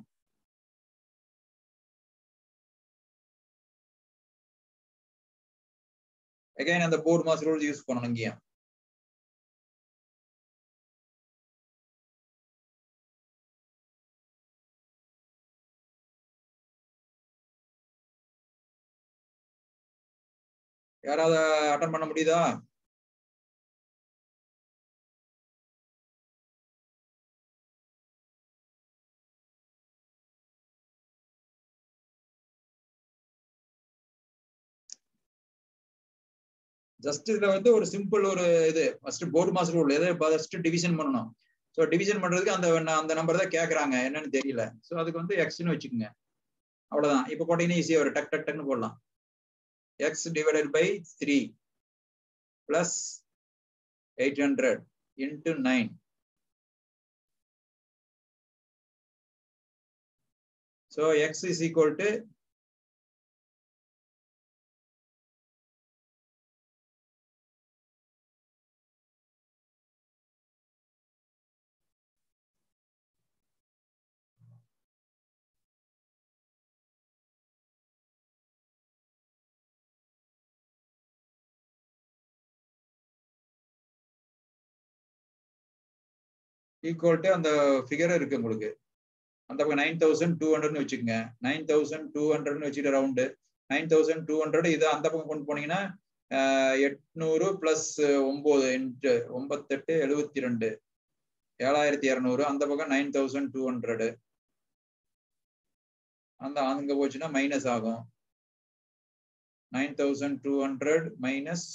அகைன் அந்த போர்ட் மாஸ் ரூல்ஸ் யூஸ் பண்ணணும் இங்கேயும் யாராவது அட்டன் பண்ண முடியுதா ஜஸ்ட் இதுல வந்து ஒரு சிம்பிள் ஒரு இது ஃபர்ஸ்ட் போர்டு மாஸ்டர் ரூல் எதை ஃபர்ஸ்ட் டிவிஷன் பண்ணணும் ஸோ டிவிஷன் பண்றதுக்கு அந்த அந்த நம்பர் தான் கேட்கறாங்க என்னன்னு தெரியல ஸோ அதுக்கு வந்து எக்ஸ்னு வச்சுக்கோங்க அவ்வளவுதான் இப்போ போட்டீங்கன்னா ஈஸியா ஒரு டக் டக் டக்னு போடலாம் X divided by three plus eight hundred into nine so X is equal to equal to அந்த ஃபிகர் இருக்கு உங்களுக்கு அந்த பக்கம் நைன் தௌசண்ட் டூ ஹண்ட்ரட்னு வச்சுக்கோங்க நைன் தௌசண்ட் டூ ஹண்ட்ரட்னு வச்சுட்டு round nine thousand two hundred இதை அந்த பக்கம் கொண்டு போனீங்கன்னா எட்நூறு பிளஸ் ஒன்பது இன்ட்டு ஒன்பத்தெட்டு எழுபத்தி ரெண்டு ஏழாயிரத்தி இரநூறு அந்த பக்கம் நைன் தௌசண்ட் டூ ஹண்ட்ரடு அந்த அங்க போச்சுன்னா மைனஸ் ஆகும் nine thousand two hundred minus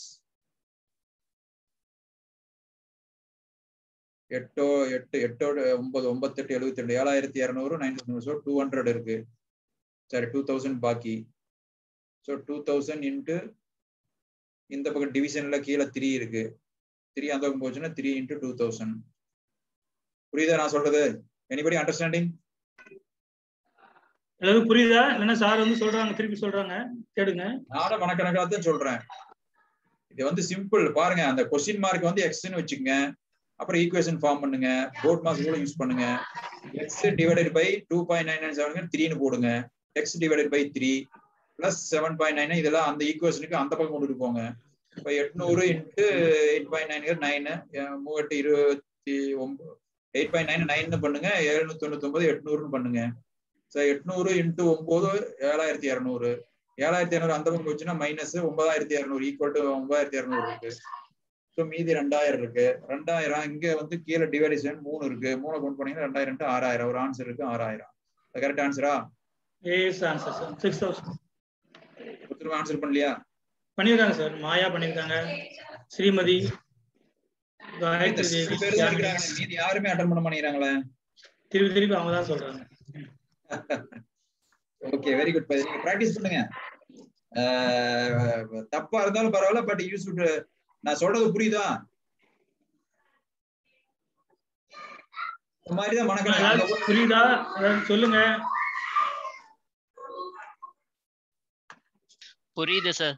எட்டோ எட்டு எட்டோட ஒன்பது ஒன்பத்தெட்டு எழுபத்தி ரெண்டு ஏழாயிரத்தி இரநூறு நைன் ஸோ டூ ஹண்ட்ரட் இருக்கு சரி டூ தௌசண்ட் பாக்கி ஸோ டூ தௌசண்ட் இன்ட்டு இந்த பக்கம் டிவிஷன்ல கீழே த்ரீ இருக்கு த்ரீ அந்த பக்கம் போச்சுன்னா த்ரீ இன்ட்டு டூ தௌசண்ட் புரியுதா நான் சொல்றது எனிபடி அண்டர்ஸ்டாண்டிங் எல்லாரும் புரியுதா இல்லைன்னா சார் வந்து சொல்றாங்க திருப்பி சொல்றாங்க கேடுங்க நானும் மனக்கணக்காக தான் சொல்றேன் இது வந்து சிம்பிள் பாருங்க அந்த கொஸ்டின் மார்க் வந்து எக்ஸ்ன்னு வச்சுக்கோங்க அப்புறம் ஈக்குவேஷன் ஃபார்ம் பண்ணுங்க போர்ட் மார்க் கூட யூஸ் பண்ணுங்க X divided by two point nine nine seven த்ரீன்னு போடுங்க X divided by three plus seven point nine இதெல்லாம் அந்த ஈக்குவேஷனுக்கு அந்த பக்கம் கொண்டுட்டு போங்க இப்போ எட்நூறு into eight point nine nine மூவெட்டு இருபத்தி ஒன்பது எயிட் பாயிண்ட் நைன் நைன் பண்ணுங்க எழுநூத்தி தொண்ணூத்தி ஒன்பது எட்நூறுன்னு பண்ணுங்க ஸோ எட்நூறு இன்ட்டு ஒன்பது ஏழாயிரத்தி இரநூறு ஏழாயிரத்தி இரநூறு அந்த பக்கம் வச்சுன்னா மைனஸ் ஒன்பதாயிரத்தி இரநூறு ஈக்குவல் டு ஒன்பதாயிரத்தி இரநூறு இருக்கு ஸோ மீதி ரெண்டாயிரம் இருக்கு ரெண்டாயிரம் இங்க வந்து கீழே டிவைடேஷன் மூணு இருக்கு மூணு கவுண்ட் பண்ணீங்கன்னா ரெண்டாயிரம் to ஆறாயிரம் ஒரு ஆன்சர் இருக்கு ஆறாயிரம் கரெக்ட் ஆன்சரா AS answer sir six thousand ஒருத்தரும் ஆன்சர் பண்ணலையா பண்ணியிருக்காங்க சார் மாயா பண்ணியிருக்காங்க ஸ்ரீமதி இந்த காயத்ரி சில தேவி பேர் தான் யாமினி. இருக்கிறாங்க மீதி யாருமே அட்டன் பண்ண மாட்டேங்கிறாங்களே திருப்பி திருப்பி அவங்க தான் சொல்றாங்க ஓகே வெரி குட் நீங்க பிராக்டிஸ் பண்ணுங்க அஹ், தப்பா இருந்தாலும் பரவாயில்ல பட் யூஸ் நான் சொல்றது புரியுதா இந்த மாதிரி தான் ஏதாவது மனக்கணக்கு புரியுதா ஏதாவது சொல்லுங்க புரியுது சார்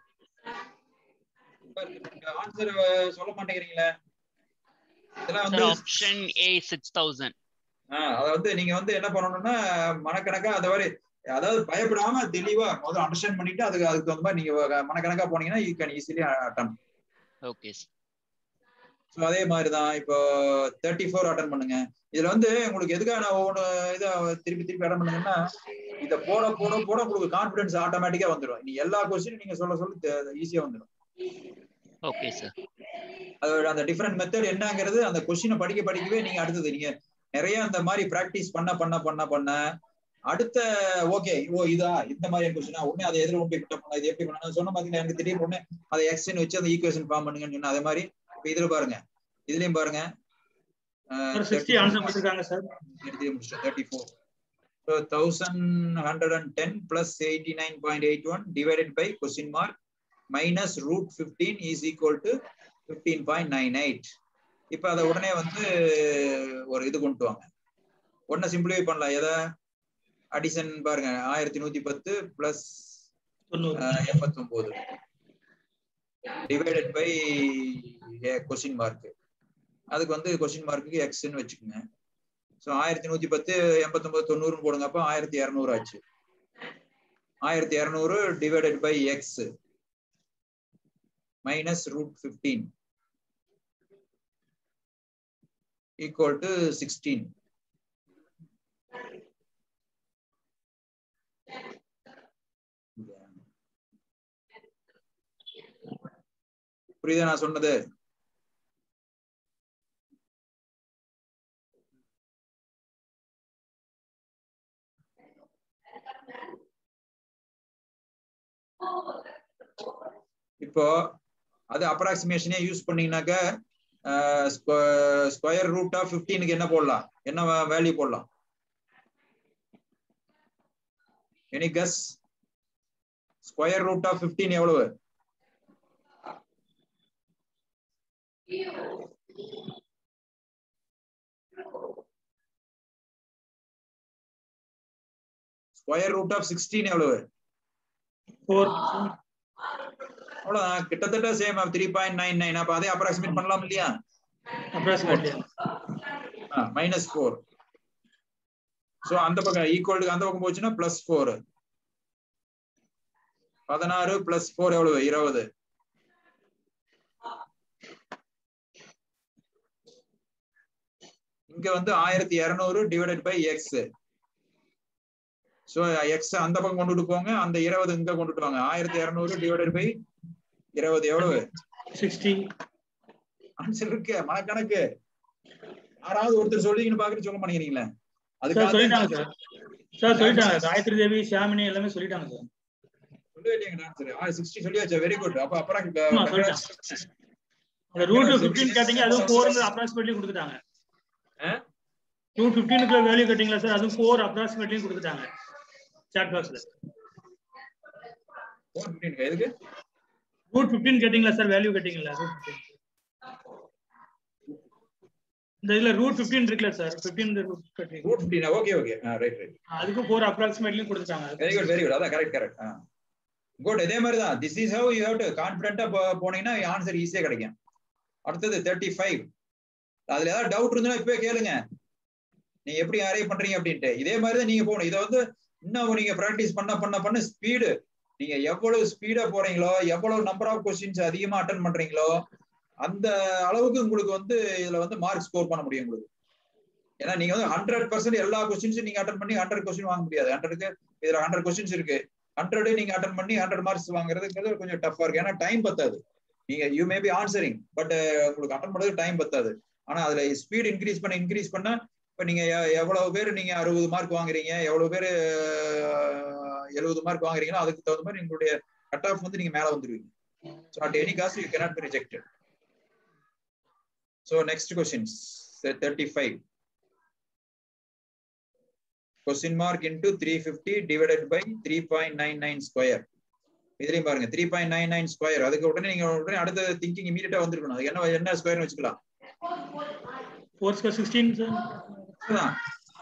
ஆன்சர் சொல்ல மாட்டேங்கிறீங்களே இதெல்லாம் வந்து sir option A six thousand ஆஹ் அத வந்து நீங்க வந்து என்ன பண்ணணும்னா மனக்கணக்கா அந்த மாதிரி அதாவது பயப்படாம தெளிவா முதல்ல அண்டர்ஸ்டாண்ட் பண்ணிட்டு அதுக்கு அதுக்கு தகுந்த மாதிரி நீங்க மனக்கணக்கா போனீங்கன்னா you can easily attend okay sir so அதே மாதிரி தான் இப்போ தேர்ட்டி ஃபோர் அட்டன் பண்ணுங்க இதுல வந்து உங்களுக்கு எதுக்காக நான் ஒவ்வொன்று இதை திருப்பி திருப்பி அட்டன் பண்ணுங்கன்னா இதை போட போட போட உங்களுக்கு கான்ஃபிடன்ஸ் ஆட்டோமேட்டிக்கா வந்துடும் நீ எல்லா கொஸ்டினும் நீங்க சொல்ல சொல்ல ஈஸியா வந்துடும் ஓகே சார் அதோட அந்த டிஃப்ரெண்ட் மெத்தட் என்னங்கிறது அந்த கொஸ்டினை படிக்க படிக்கவே நீங்க அடுத்தது நீங்க நிறைய அந்த மாதிரி பிராக்டிஸ் பண்ண பண்ண பண்ண பண்ண அடுத்த ஓகே ஓ இதா இந்த மாதிரி கொஸ்டினா உடனே அதை எதிர கொண்டு போய் ஃபிட் பண்ணலாம் இது எப்படி பண்ணணும் சொன்ன மாதிரி எனக்கு திடீர்னு உடனே அதை எக்ஸ்ன்னு வச்சு அந்த ஈக்குவேஷன் ஃபார்ம் பண்ணுங்கன்னு சொன்னா அதே மாதிரி இப்ப இதுல பாருங்க இதுலயும் பாருங்க ஒரு சிக்ஸ்டி ஆன்சர் கொடுத்துருக்காங்க sir thirty four so thousand hundred and ten plus eighty nine point eight one divided by question mark minus root fifteen is equal to fifteen point nine eight இப்போ அதை உடனே வந்து ஒரு இது கொண்டு வாங்க உடனே சிம்பிளிஃபை பண்ணலாம் எதை அடிஷன் பாருங்க ஆயிரத்தி நூத்தி பத்து பிளஸ் தொண்ணூறு எண்பத்தி ஒன்பது டிவைடட் பை கொஸ்டின் மார்க் அதுக்கு வந்து கொஸ்டின் மார்க்குக்கு எக்ஸ்ன்னு வச்சுக்கோங்க ஸோ ஆயிரத்தி நூத்தி பத்து எண்பத்தொன்பது தொண்ணூறுன்னு போடுங்க அப்போ ஆயிரத்தி இரநூறு ஆச்சு ஆயிரத்தி இரநூறு divided by x minus root fifteen equal to sixteen புரியுதா நான் சொன்னது இப்போ அது அப்ராக்சிமேஷனே யூஸ் பண்ணீங்கன்னாக்க ஸ்கொயர் ரூட் ஆஃப் ஃபிஃப்டீனுக்கு என்ன போடலாம் என்ன வேல்யூ போடலாம் any guess square root of fifteen எவ்வளவு ஸ்கொயர் ரூட் ஆஃப் சிக்ஸ்டீன் எவ்வளவு ஃபோர் அவ்வளவுதான் கிட்டத்தட்ட same three point nine nine அப்ப அதே அப்ராக்சிமேட் பண்ணலாம் இல்லையா அப்ராக்சிமேட்லி மைனஸ் ஃபோர் ஸோ அந்த பக்கம் ஈக்குவல் அந்த பக்கம் போச்சுன்னா பிளஸ் ஃபோர் பதினாறு பிளஸ் ஃபோர் எவ்வளவு இருபது இங்க வந்து ஆயிரத்தி இருநூறு divided by x so x அந்த பக்கம் கொண்டுட்டு போங்க அந்த இருபது இங்க கொண்டுட்டு வாங்க ஆயிரத்தி இருநூறு டிவைடட் பை இருபது எவ்வளவு சிக்ஸ்டி ஆன்சர் இருக்கு மனக்கணக்கு யாராவது ஒருத்தர் சொல்லிங்கன்னு பாக்குறது சொல்ல மாட்டேங்கிறீங்களே சார் சொல்லிட்டாங்க அதுக்காக சார் சார் சொல்லிட்டாங்க காயத்ரி தேவி ஷியாமினி எல்லாமே சொல்லிட்டாங்க சார் சொல்லவே இல்லைங்க ஆன்சர் சிக்ஸ்டி சொல்லியாச்சா வெரி குட் அப்ப ஆமா, அப்புறம் அந்த ரூட் ஃபிஃப்டீன் கேட்டீங்க அதுவும் ஃபோர் அப்ராக்சிமேட்லி கொடுத்துட்டாங்க ரூட் ஃபிஃப்டீனுக்குள்ள வேல்யூ கேட்டீங்களா சார் அதுவும் ஃபோர் அப்ராக்சிமேட்லி கொடுத்துட்டாங்க சாட் பாக்ஸ்ல எதுக்கு ரூட் ஃபிஃப்டீன் கேட்டீங்களா சார் வேல்யூ கேட்டீங்களா ரூட் ஃபிஃப்டீன் இந்த இதுல ரூட் ஃபிஃப்டீன் இருக்குல்ல சார் ஃபிஃப்டீன் ரூட் கேட்டீங்க root fifteen okay okay right right அதுக்கும் ஃபோர் அப்ராக்சிமேட்லி கொடுத்துட்டாங்க வெரி குட் வெரி குட் அதான் கரெக்ட் கரெக்ட் குட் இதே மாதிரி தான் this is how you have to கான்ஃபிடென்ட்டா போனீங்கன்னா ஆன்சர் ஈஸியா கிடைக்கும் அடுத்தது தேர்ட்டி ஃபைவ் அதுல ஏதாவது டவுட் இருந்தா இப்பவே கேளுங்க நீங்க எப்படி அரேவ் பண்றீங்க அப்படின்ட்டு இதே மாதிரி தான் நீங்க போகணும் இதை வந்து இன்னும் நீங்க ப்ராக்டிஸ் பண்ண பண்ண பண்ண ஸ்பீடு நீங்க எவ்வளவு ஸ்பீடா போறீங்களோ எவ்வளவு நம்பர் ஆஃப் கொஸ்டின்ஸ் அதிகமா அட்டன் பண்றீங்களோ அந்த அளவுக்கு உங்களுக்கு வந்து இதுல வந்து மார்க் ஸ்கோர் பண்ண முடியும் உங்களுக்கு ஏன்னா நீங்க வந்து ஹண்ட்ரட் பர்சன்ட் எல்லா கொஸ்டின்ஸும் நீங்க அட்டன் பண்ணி ஹண்ட்ரட் கொஸ்டின் வாங்க முடியாது ஹண்ட்ரடுக்கு இதுல ஹண்ட்ரட் கொஸ்டின்ஸ் இருக்கு ஹண்ட்ரட் நீங்க அட்டன் பண்ணி ஹண்ட்ரட் மார்க்ஸ் வாங்குறதுங்கிறது கொஞ்சம் டஃபா இருக்கு ஏன்னா டைம் பத்தாது நீங்க you may be answering but உங்களுக்கு அட்டன் பண்றது டைம் பத்தாது ஆனா அதுல ஸ்பீட் இன்க்ரீஸ் பண்ண இன்க்ரீஸ் பண்ண இப்ப நீங்க எ- எவ்வளவு பேர் நீங்க அறுபது மார்க் வாங்குறீங்க எவ்வளவு பேர் எழுபது மார்க் வாங்குறீங்களோ அதுக்கு தகுந்த மாதிரி உங்களுடைய கட் ஆஃப் வந்து நீங்க மேல வந்துருவீங்க so at any cost you cannot be rejected so next questions thirty five question mark into three fifty divided by three point nine nine square இதுலயும் பாருங்க three point nine nine square அதுக்கு உடனே நீங்க உடனே அடுத்த திங்கிங் இமீடியட்டா வந்திருக்கணும் அது என்ன என்ன ஸ்கொயர்னு வச்சுக்கலாம் ஃபோர் ஸ்கொயர் சிக்ஸ்டீன் சார் அதுதான்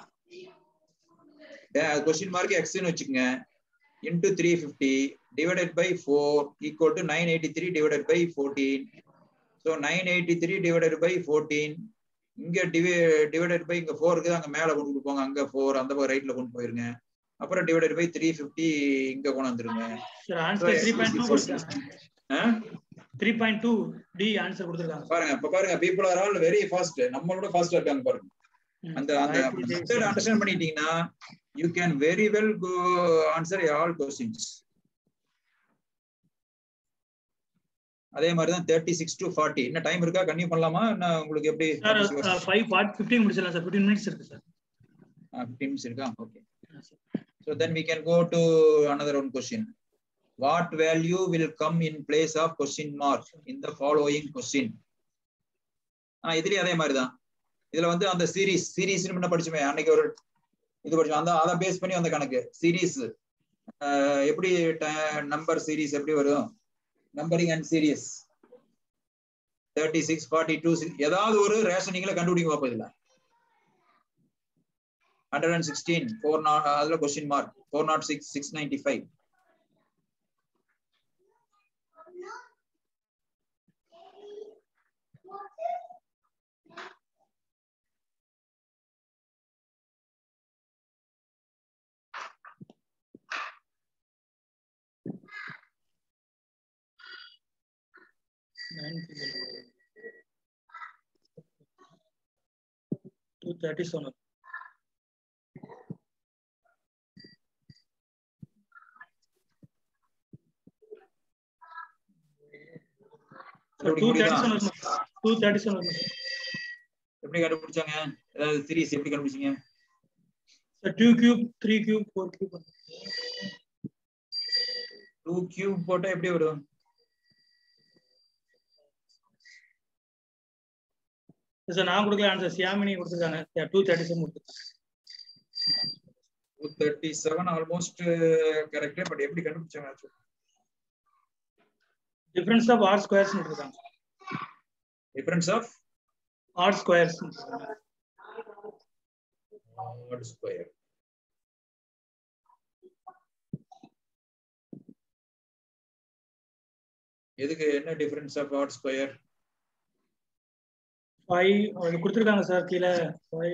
கொஸ்டின் மார்க் எக்ஸ்னு வச்சுக்கோங்க into three fifty divided by four equal to nine eighty three divided by fourteen so nine eighty three divided by fourteen இங்க டிவை டிவைடட் பை இங்க ஃபோர் இருக்குது அங்க மேல கொண்டு கொடுப்போங்க அங்க ஃபோர் அந்த பக்கம் ரைட்ல கொண்டு போயிருங்க அப்புறம் டிவைடட் பை த்ரீ ஃபிஃப்டி இங்க கொண்டு வந்துருங்க sir answer three point two கொடுத்துருக்காங்க ஆ? Three point two D answer கொடுத்துருக்காங்க பாருங்க இப்ப பாருங்க people are all very fast நம்மளோட ஃபாஸ்டா இருக்காங்க பாருங்க அந்த அந்த மெத்தட் அண்டர்ஸ்டாண்ட் பண்ணிட்டீங்கன்னா you can very well go answer all questions அதே மாதிரி தான் தேர்ட்டி சிக்ஸ் டு ஃபார்ட்டி என்ன டைம் இருக்கா கன்டினியூ பண்ணலாமா என்ன உங்களுக்கு எப்படி சார் ஃபைவ் ஃபார்ட் ஃபிஃப்டீன் முடிச்சிடலாம் சார் ஃபிஃப்டீன் மினிட்ஸ் இருக்கு சார் ஃபிஃப்டீன் மினிட்ஸ் இருக்கா okay so then we can go to another one question what value will come in place of question mark in the following question ஆ இதுலயும் அதே மாதிரி தான் இதுல வந்து அந்த சீரிஸ் சீரிஸ் முன்ன படிச்சுமே அன்னைக்கு ஒரு இது படிச்சோம் அந்த அதை பேஸ் பண்ணி அந்த கணக்கு சீரிஸ் எப்படி நம்பர் சீரிஸ் எப்படி வரும் numbering and series thirty six forty two ஏதாவது ஒரு ரேஷனிங்ல கண்டுபிடிக்க பார்ப்போம் இதுல hundred and sixteen four nought அதுல question mark four nought six six ninety five two thirty seven two thirty seven two thirty seven எப்படி கண்டுபிடிச்சாங்க ஏதாவது சீரிஸ் எப்படி கண்டுபிடிச்சீங்க sir two cube three cube four cube two cube போட்டா எப்படி வரும் sir நான் கொடுக்கல ஆன்சர் சியாமினி கொடுத்துருக்காங்க டூ தேர்ட்டி செவன் கொடுத்துருக்காங்க two thirty seven almost correct but எப்படி கண்டுபிடிச்சாங்க டிஃபரன்ஸ் ஆஃப் ஆர் ஸ்கொயர்ஸ் இருக்காங்க difference of odd squares odd square எதுக்கு என்ன difference of odd square five அது கொடுத்துருக்காங்க சார் கீழே ஃபைவ்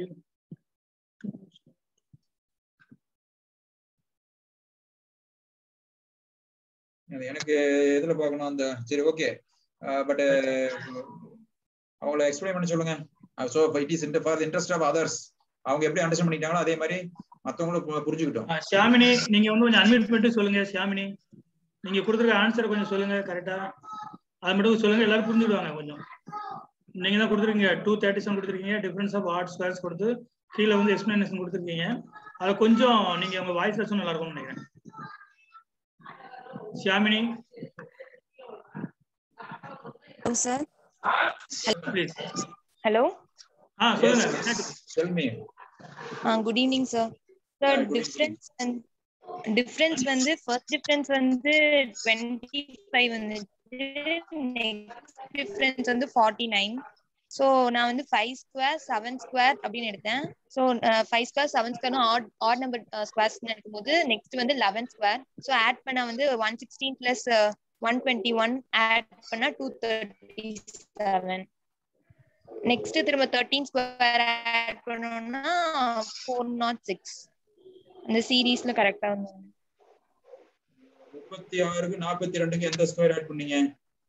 எனக்கு எதுல பார்க்கணும் அந்த சரி ஓகே பட் அவங்கள எக்ஸ்பிளைன் பண்ண சொல்லுங்க so it is for interest of others அவங்க எப்படி அண்டர்ஸ்டாண்ட் பண்ணிட்டாங்களோ அதே மாதிரி மற்றவங்களும் பு- புரிஞ்சுக்கிட்டோம் ஆ, ஷியாமினி நீங்க வந்து கொஞ்சம் அன்மியூட் பண்ணிட்டு சொல்லுங்க ஷியாமினி நீங்க கொடுத்துருக்க ஆன்சர் கொஞ்சம் சொல்லுங்க கரெக்டா அது மட்டும் சொல்லுங்க எல்லாரும் புரிஞ்சுடுவாங்க கொஞ்சம் நீங்க தான் கொடுத்துருக்கீங்க டூ தேர்ட்டி செவன் கொடுத்துருக்கீங்க டிஃபரன்ஸ் ஆஃப் ஆர்ட் ஸ்கொயர்ஸ் கொடுத்து கீழே வந்து எக்ஸ்பிளனேஷன் கொடுத்துருக்கீங்க அதை கொஞ்சம் நீங்க உங்க வாய்ஸ்ல சொன்னா நல்லா இருக்கும்னு நினைக்கிறேன் Shyamini hello sir please hello ஆ சொல்லுங்க கேக்குது. செல்மி good evening sir sir difference difference வந்து ஃபர்ஸ்ட் டிஃபரன்ஸ் வந்து டுவெண்ட்டி ஃபைவ் வந்துச்சு நெக்ஸ்ட் டிஃபரன்ஸ் வந்து ஃபார்ட்டி நைன் ஸோ நான் வந்து ஃபைவ் ஸ்கொயர் செவன் ஸ்கொயர் அப்படின்னு எடுத்தேன் so five square seven square odd odd number squares எடுக்கும்போது நெக்ஸ்ட் வந்து லெவன் ஸ்கொயர் ஸோ ஆட் பண்ணா வந்து one sixteen plus one twenty one odd பண்ணா டூ தேர்ட்டி செவன் நெக்ஸ்ட் திரும்ப தேர்ட்டீன் ஸ்கொயர் ஆட் பண்ணோம்னா four nought six அந்த சீரீஸ்ல கரெக்டா வந்து முப்பத்தி ஆறுக்கு நாற்பத்தி ரெண்டுக்கு எந்த ஸ்கொயர் ஆட் பண்ணீங்க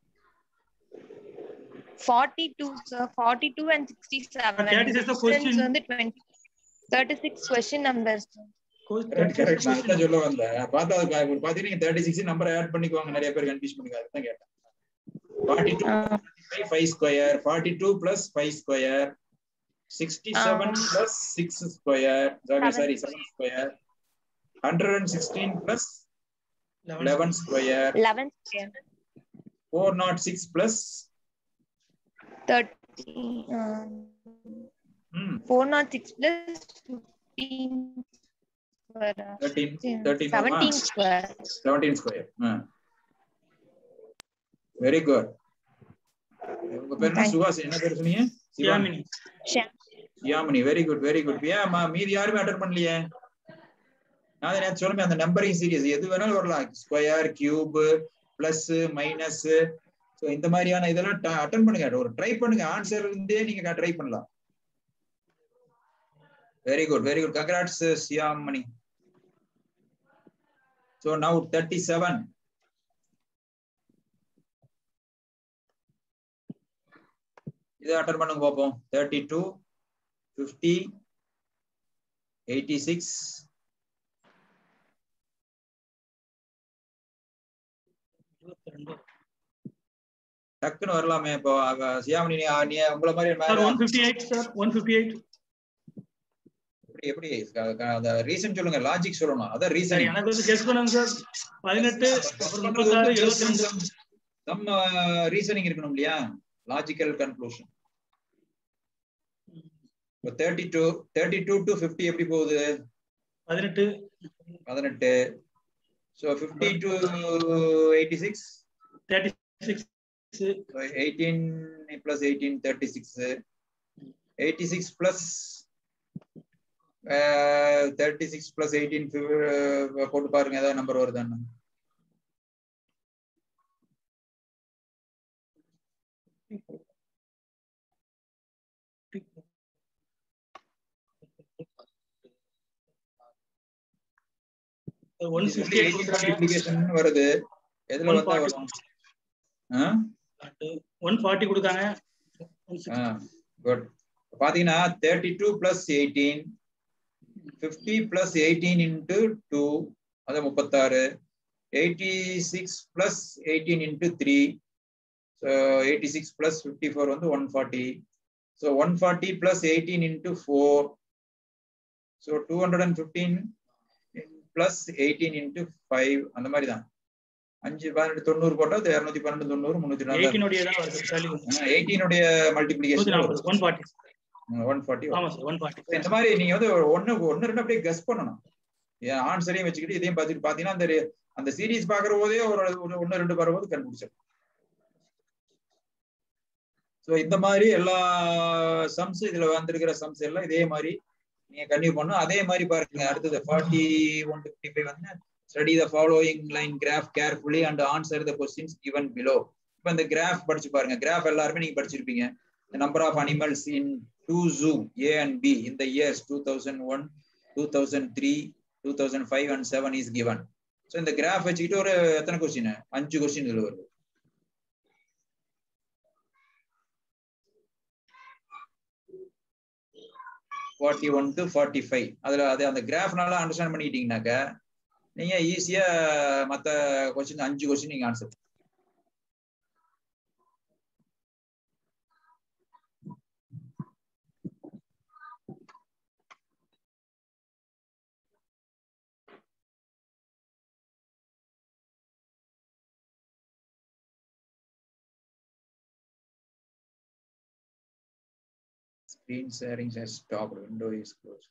forty two sir forty two and sixty seven 36 the question. வந்து twenty thirty six question numbers correct நான் அதான் சொல்ல வந்தேன் பார்த்தா அது இப்ப பாத்தீங்கன்னா தேர்ட்டி சிக்ஸ் நம்பர் ஆட் பண்ணிக்குவாங்க நிறைய பேர் கன்ஃபியூஸ் பண்ணிக்காது தான் கேட்டேன் forty two five square forty two plus five square sixty seven plus six square sorry seven square hundred and sixteen plus eleven square eleven square four nought six plus thirty ம் four nought six plus fifteen thirteen thirteen seventeen square seventeen square very good உங்க பேர் என்ன Thank you. சுகாஸ் என்ன பேர் சொன்னீங்க சிவாமி Yamini Yamini very good very good ஏமா மீதி யாருமே அட்டன் பண்ணலையே நான் நேற்று சொல்லுமே அந்த நம்பரிங் சீரியஸ் எது வேணாலும் வரலாம் square cube plus minus so இந்த மாதிரியான இதெல்லாம் அட்டன் பண்ணுங்க ஒரு ட்ரை பண்ணுங்க ஆன்சர் இருந்தே நீங்க ட்ரை பண்ணலாம் very good very good congrats Shyamani so now thirty seven இதை அட்டன் பண்ணுங்க பார்ப்போம் thirty two fifty eighty six டக்குன்னு வரலாமே இப்போ அவ- சியாமணி நீ நீ உங்கள மாதிரி சார் ஒன் மேல fifty eight sir one fifty eight எப்படி எப்படி க- க- அந்த ரீசன் சொல்லுங்க லாஜிக் சொல்லணும் அதான் சார் ரீசன் எனக்கு வந்து கெஸ் பண்ணுங்க சார் பதினெட்டு அப்புறம் முப்பத்தாறு எழுபத்தி ரெண்டு நம்ம ரீசனிங் இருக்கணும் இல்லையா லாஜிக்கல் கன்க்ளூஷன் இப்போ thirty two thirty two to fifty எப்படி போகுது பதினெட்டு பதினெட்டு so fifty to eighty six thirty six eighteen plus eighteen thirty six eighty six plus thirty six plus eighteen போட்டு பாருங்க ஏதாவது நம்பர் வருதான்னு ஒன் சிக்ஸ்டி எயிட் மல்டிபிளிகேஷன் வருது எதுல வந்தா வரும் ஆ ஒன் ஃபார்ட்டி கொடுத்தாங்க குட் பாத்தீங்கன்னா thirty two plus eighteen fifty plus eighteen into two அது முப்பத்தாறு eighty six plus eighteen into three so eighty six plus fifty four வந்து one forty so one forty plus eighteen into four so two hundred and fifteen plus eighteen into five அந்த மாதிரி தான் அஞ்சு பதினெட்டு தொண்ணூறு போட்டா அது இரநூத்தி பன்னெண்டு தொண்ணூறு முந்நூற்றி நாற்பது எயிட்டீனுடைய தான் வருது வேல்யூ எயிட்டீனுடைய நூத்தி மல்டிபிளிகேஷன் நாற்பது ஒன் ஃபார்ட்டி ஒன் ஃபார்ட்டி ஆமா சார் ஒன் ஃபார்ட்டி இந்த மாதிரி நீங்க வந்து ஒண்ணு ஒண்ணு ரெண்டு அப்படியே கஸ் பண்ணணும் ஏன் ஆன்சரையும் வச்சுக்கிட்டு இதையும் பார்த்துட்டு பாத்தீங்கன்னா அந்த re- அந்த சீரிஸ் பாக்குற போதே ஒரு ஒரு ஒண்ணு ரெண்டு வரும்போது கண்டுபிடிச்சிடும் ஸோ இந்த மாதிரி எல்லா சம்ஸ் இதுல வந்திருக்கிற சம்ஸ் எல்லாம் இதே மாதிரி நீங்க கன்டினியூ பண்ணும் அதே மாதிரி பாருங்க அடுத்தது ஃபார்ட்டி ஒன் ஃபிஃப்டி ஃபைவ் வந்து study the following line graph carefully and answer the questions given below இப்போ இந்த கிராஃப் படிச்சு பாருங்க கிராஃப் எல்லாருமே நீங்க படிச்சிருப்பீங்க the number of animals in two zoo A and B in the years 2001, 2003, 2005 and 7 is given. So இந்த graph வச்சுக்கிட்டு ஒரு எத்தனை கொஸ்டின் அஞ்சு கொஸ்டின் இதுல வருது forty one to forty five அதுல அது அந்த கிராஃப்னால அண்டர்ஸ்டாண்ட் பண்ணிக்கிட்டீங்கன்னாக்க நீங்க ஈஸியா மத்த கொஸ்டின் அஞ்சு கொஸ்டின் நீங்க answer Screen sharing has stopped. Window is closed.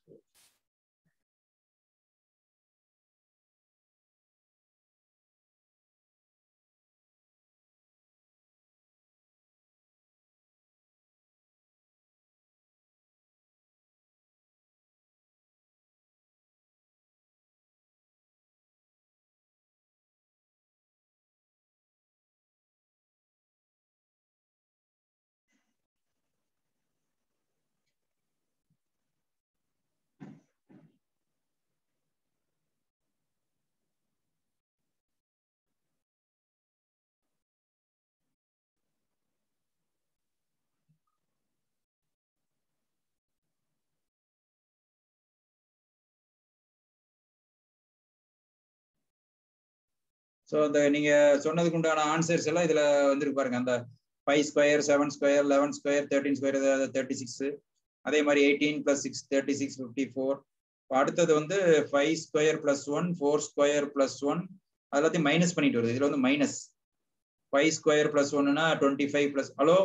So அந்த நீங்க சொன்னதுக்கு உண்டான ஆன்சர்ஸ் எல்லாம் இதுல வந்துருக்கு பாருங்க அந்த five square seven square eleven square thirteen square thirty six அதே மாதிரி eighteen plus six thirty six fifty four அடுத்தது வந்து five square plus one four square plus one அது எல்லாத்தையும் மைனஸ் பண்ணிட்டு வருது இதுல வந்து மைனஸ் ஃபைவ் ஸ்கொயர் பிளஸ் ஒன்னுனா twenty five plus hello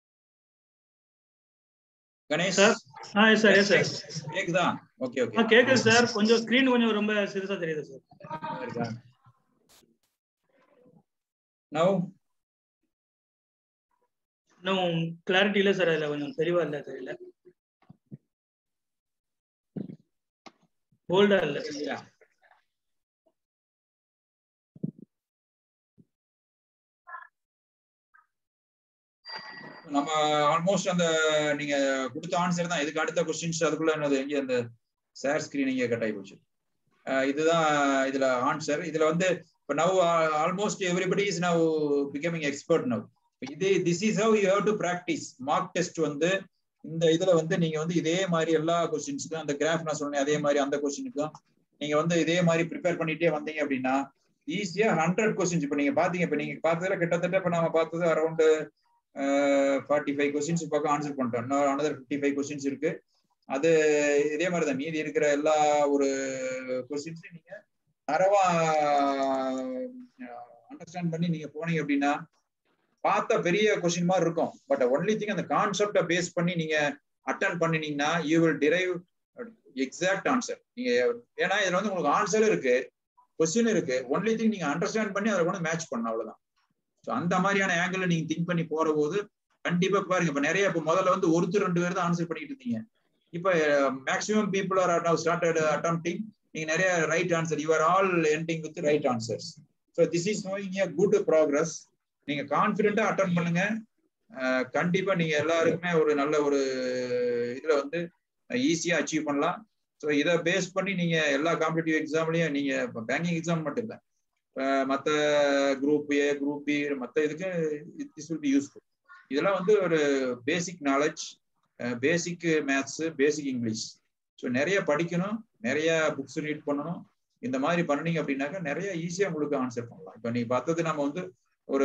Ganesh sir ஆ எஸ் சார் எஸ் சார் கேக்குதா ஓகே ஆ ஓகே கேக்குது சார் கொஞ்சம் ஸ்கிரீன் கொஞ்சம் ரொம்ப சிறுசா தெரியுது சார் நவ் இன்னும் கிளாரிட்டி இல்ல சார் அதுல கொஞ்சம் தெளிவா இல்ல தெரியல போல்டா இல்ல நம்ம ஆல்மோஸ்ட் அந்த நீங்க கொடுத்த ஆன்சர் தான் இதுக்கு அடுத்த கொஸ்டின்ஸ் அதுக்குள்ள என்னது எங்க அந்த ஷேர் ஸ்கிரீன் இங்கே கட் ஆகி போச்சு அஹ் இதுதான் இதுல ஆன்சர் இதுல வந்து இப்போ now almost everybody is now becoming expert now இது this is how you have to practice mock test வந்து இந்த இதுல வந்து நீங்க வந்து இதே மாதிரி எல்லா கொஸ்டின்ஸுக்கும் அந்த கிராஃப் நான் சொன்னேன் அதே மாதிரி அந்த கொஸ்டினுக்கும் நீங்க வந்து இதே மாதிரி ப்ரிப்பேர் பண்ணிட்டே வந்தீங்க அப்படின்னா ஈஸியா ஹண்ட்ரட் கொஸ்டின்ஸ் இப்போ நீங்க பாத்தீங்க இப்போ நீங்க பார்த்ததுல கிட்டத்தட்ட இப்போ நம்ம பார்த்தது அரௌண்ட் ஃபார்ட்டி ஃபைவ் கொஸ்டின்ஸ் பக்கம் ஆன்சர் பண்ணிட்டோம் இன்னும் அனதர் ஃபிஃப்டி ஃபைவ் கொஸ்டின்ஸ் இருக்கு அது இதே மாதிரி தான் மீதி இருக்கிற எல்லா ஒரு கொஸ்டின்ஸையும் நீங்க தரவா அண்டர்ஸ்டாண்ட் பண்ணி நீங்க போனீங்க அப்படின்னா பார்த்த பெரிய கொஸ்டின் மாதிரி இருக்கும் பட் ஒன்லி திங் அந்த கான்செப்டை பேஸ் பண்ணி நீங்க அட்டன் பண்ணினீங்கன்னா you will derive exact answer நீங்க ஏன்னா இதுல வந்து உங்களுக்கு ஆன்சர் இருக்கு கொஸ்டின் இருக்கு ஒன்லி திங் நீங்க அண்டர்ஸ்டாண்ட் பண்ணி அதை கூட மேட்ச் பண்ணணும் அவ்வளவுதான் ஸோ அந்த மாதிரியான ஆங்கிள் நீங்க திங்க் பண்ணி போற போது கண்டிப்பா பாருங்க இப்ப நிறைய இப்ப முதல்ல வந்து ஒருத்தர் ரெண்டு பேர் தான் ஆன்சர் பண்ணிட்டு இருந்தீங்க இப்ப maximum people are now started attempting நீங்க நிறைய right answer you are all ending with right answers so this is knowing a good progress நீங்க கான்பிடென்டா அட்டன் பண்ணுங்க அஹ் கண்டிப்பா நீங்க எல்லாருக்குமே ஒரு நல்ல ஒரு இதுல வந்து ஈஸியா அச்சீவ் பண்ணலாம் ஸோ இதை பேஸ் பண்ணி நீங்க எல்லா காம்படிட்டிவ் எக்ஸாம்லயும் நீங்க பேங்கிங் எக்ஸாம் மட்டும் இல்லை மற்ற குரூப் ஏ குரூப் பி மற்ற இதுக்கு திஸ் வில் பி யூஸ்ஃபுல் இதெல்லாம் வந்து ஒரு basic knowledge basic maths basic English so நிறைய படிக்கணும் நிறைய புக்ஸ் ரீட் பண்ணணும் இந்த மாதிரி பண்ணீங்க அப்படின்னாக்கா நிறைய ஈஸியாக உங்களுக்கு ஆன்சர் பண்ணலாம் இப்போ நீ பார்த்தது நம்ம வந்து ஒரு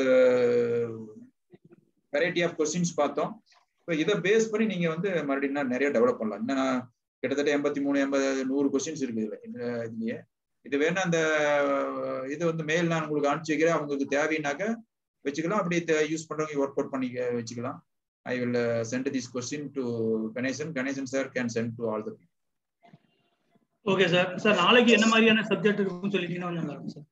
வெரைட்டி ஆஃப் கொஸ்டின்ஸ் பார்த்தோம் இப்போ இதை பேஸ் பண்ணி நீங்க வந்து மறுபடியும் நிறைய டெவலப் பண்ணலாம் இன்னும் கிட்டத்தட்ட எண்பத்தி மூணு எண்பது நூறு கொஸ்டின்ஸ் இருக்கு இதுல இந்த இதுலயே இது வேணா அந்த இது வந்து மெயில் நான் உங்களுக்கு அனுப்பிச்சு வைக்கிறேன் அவங்களுக்கு தேவைன்னாக்க வச்சுக்கலாம் அப்படி யூஸ் பண்றவங்க ஒர்க் அவுட் பண்ணி வச்சுக்கலாம் I will send this question to Ganesan Ganesan sir can send to all the okay sir sir நாளைக்கு என்ன மாதிரியான சப்ஜெக்ட் இருக்குன்னு சொல்லிட்டீங்கன்னா கொஞ்சம் நல்லா இருக்கும் சார்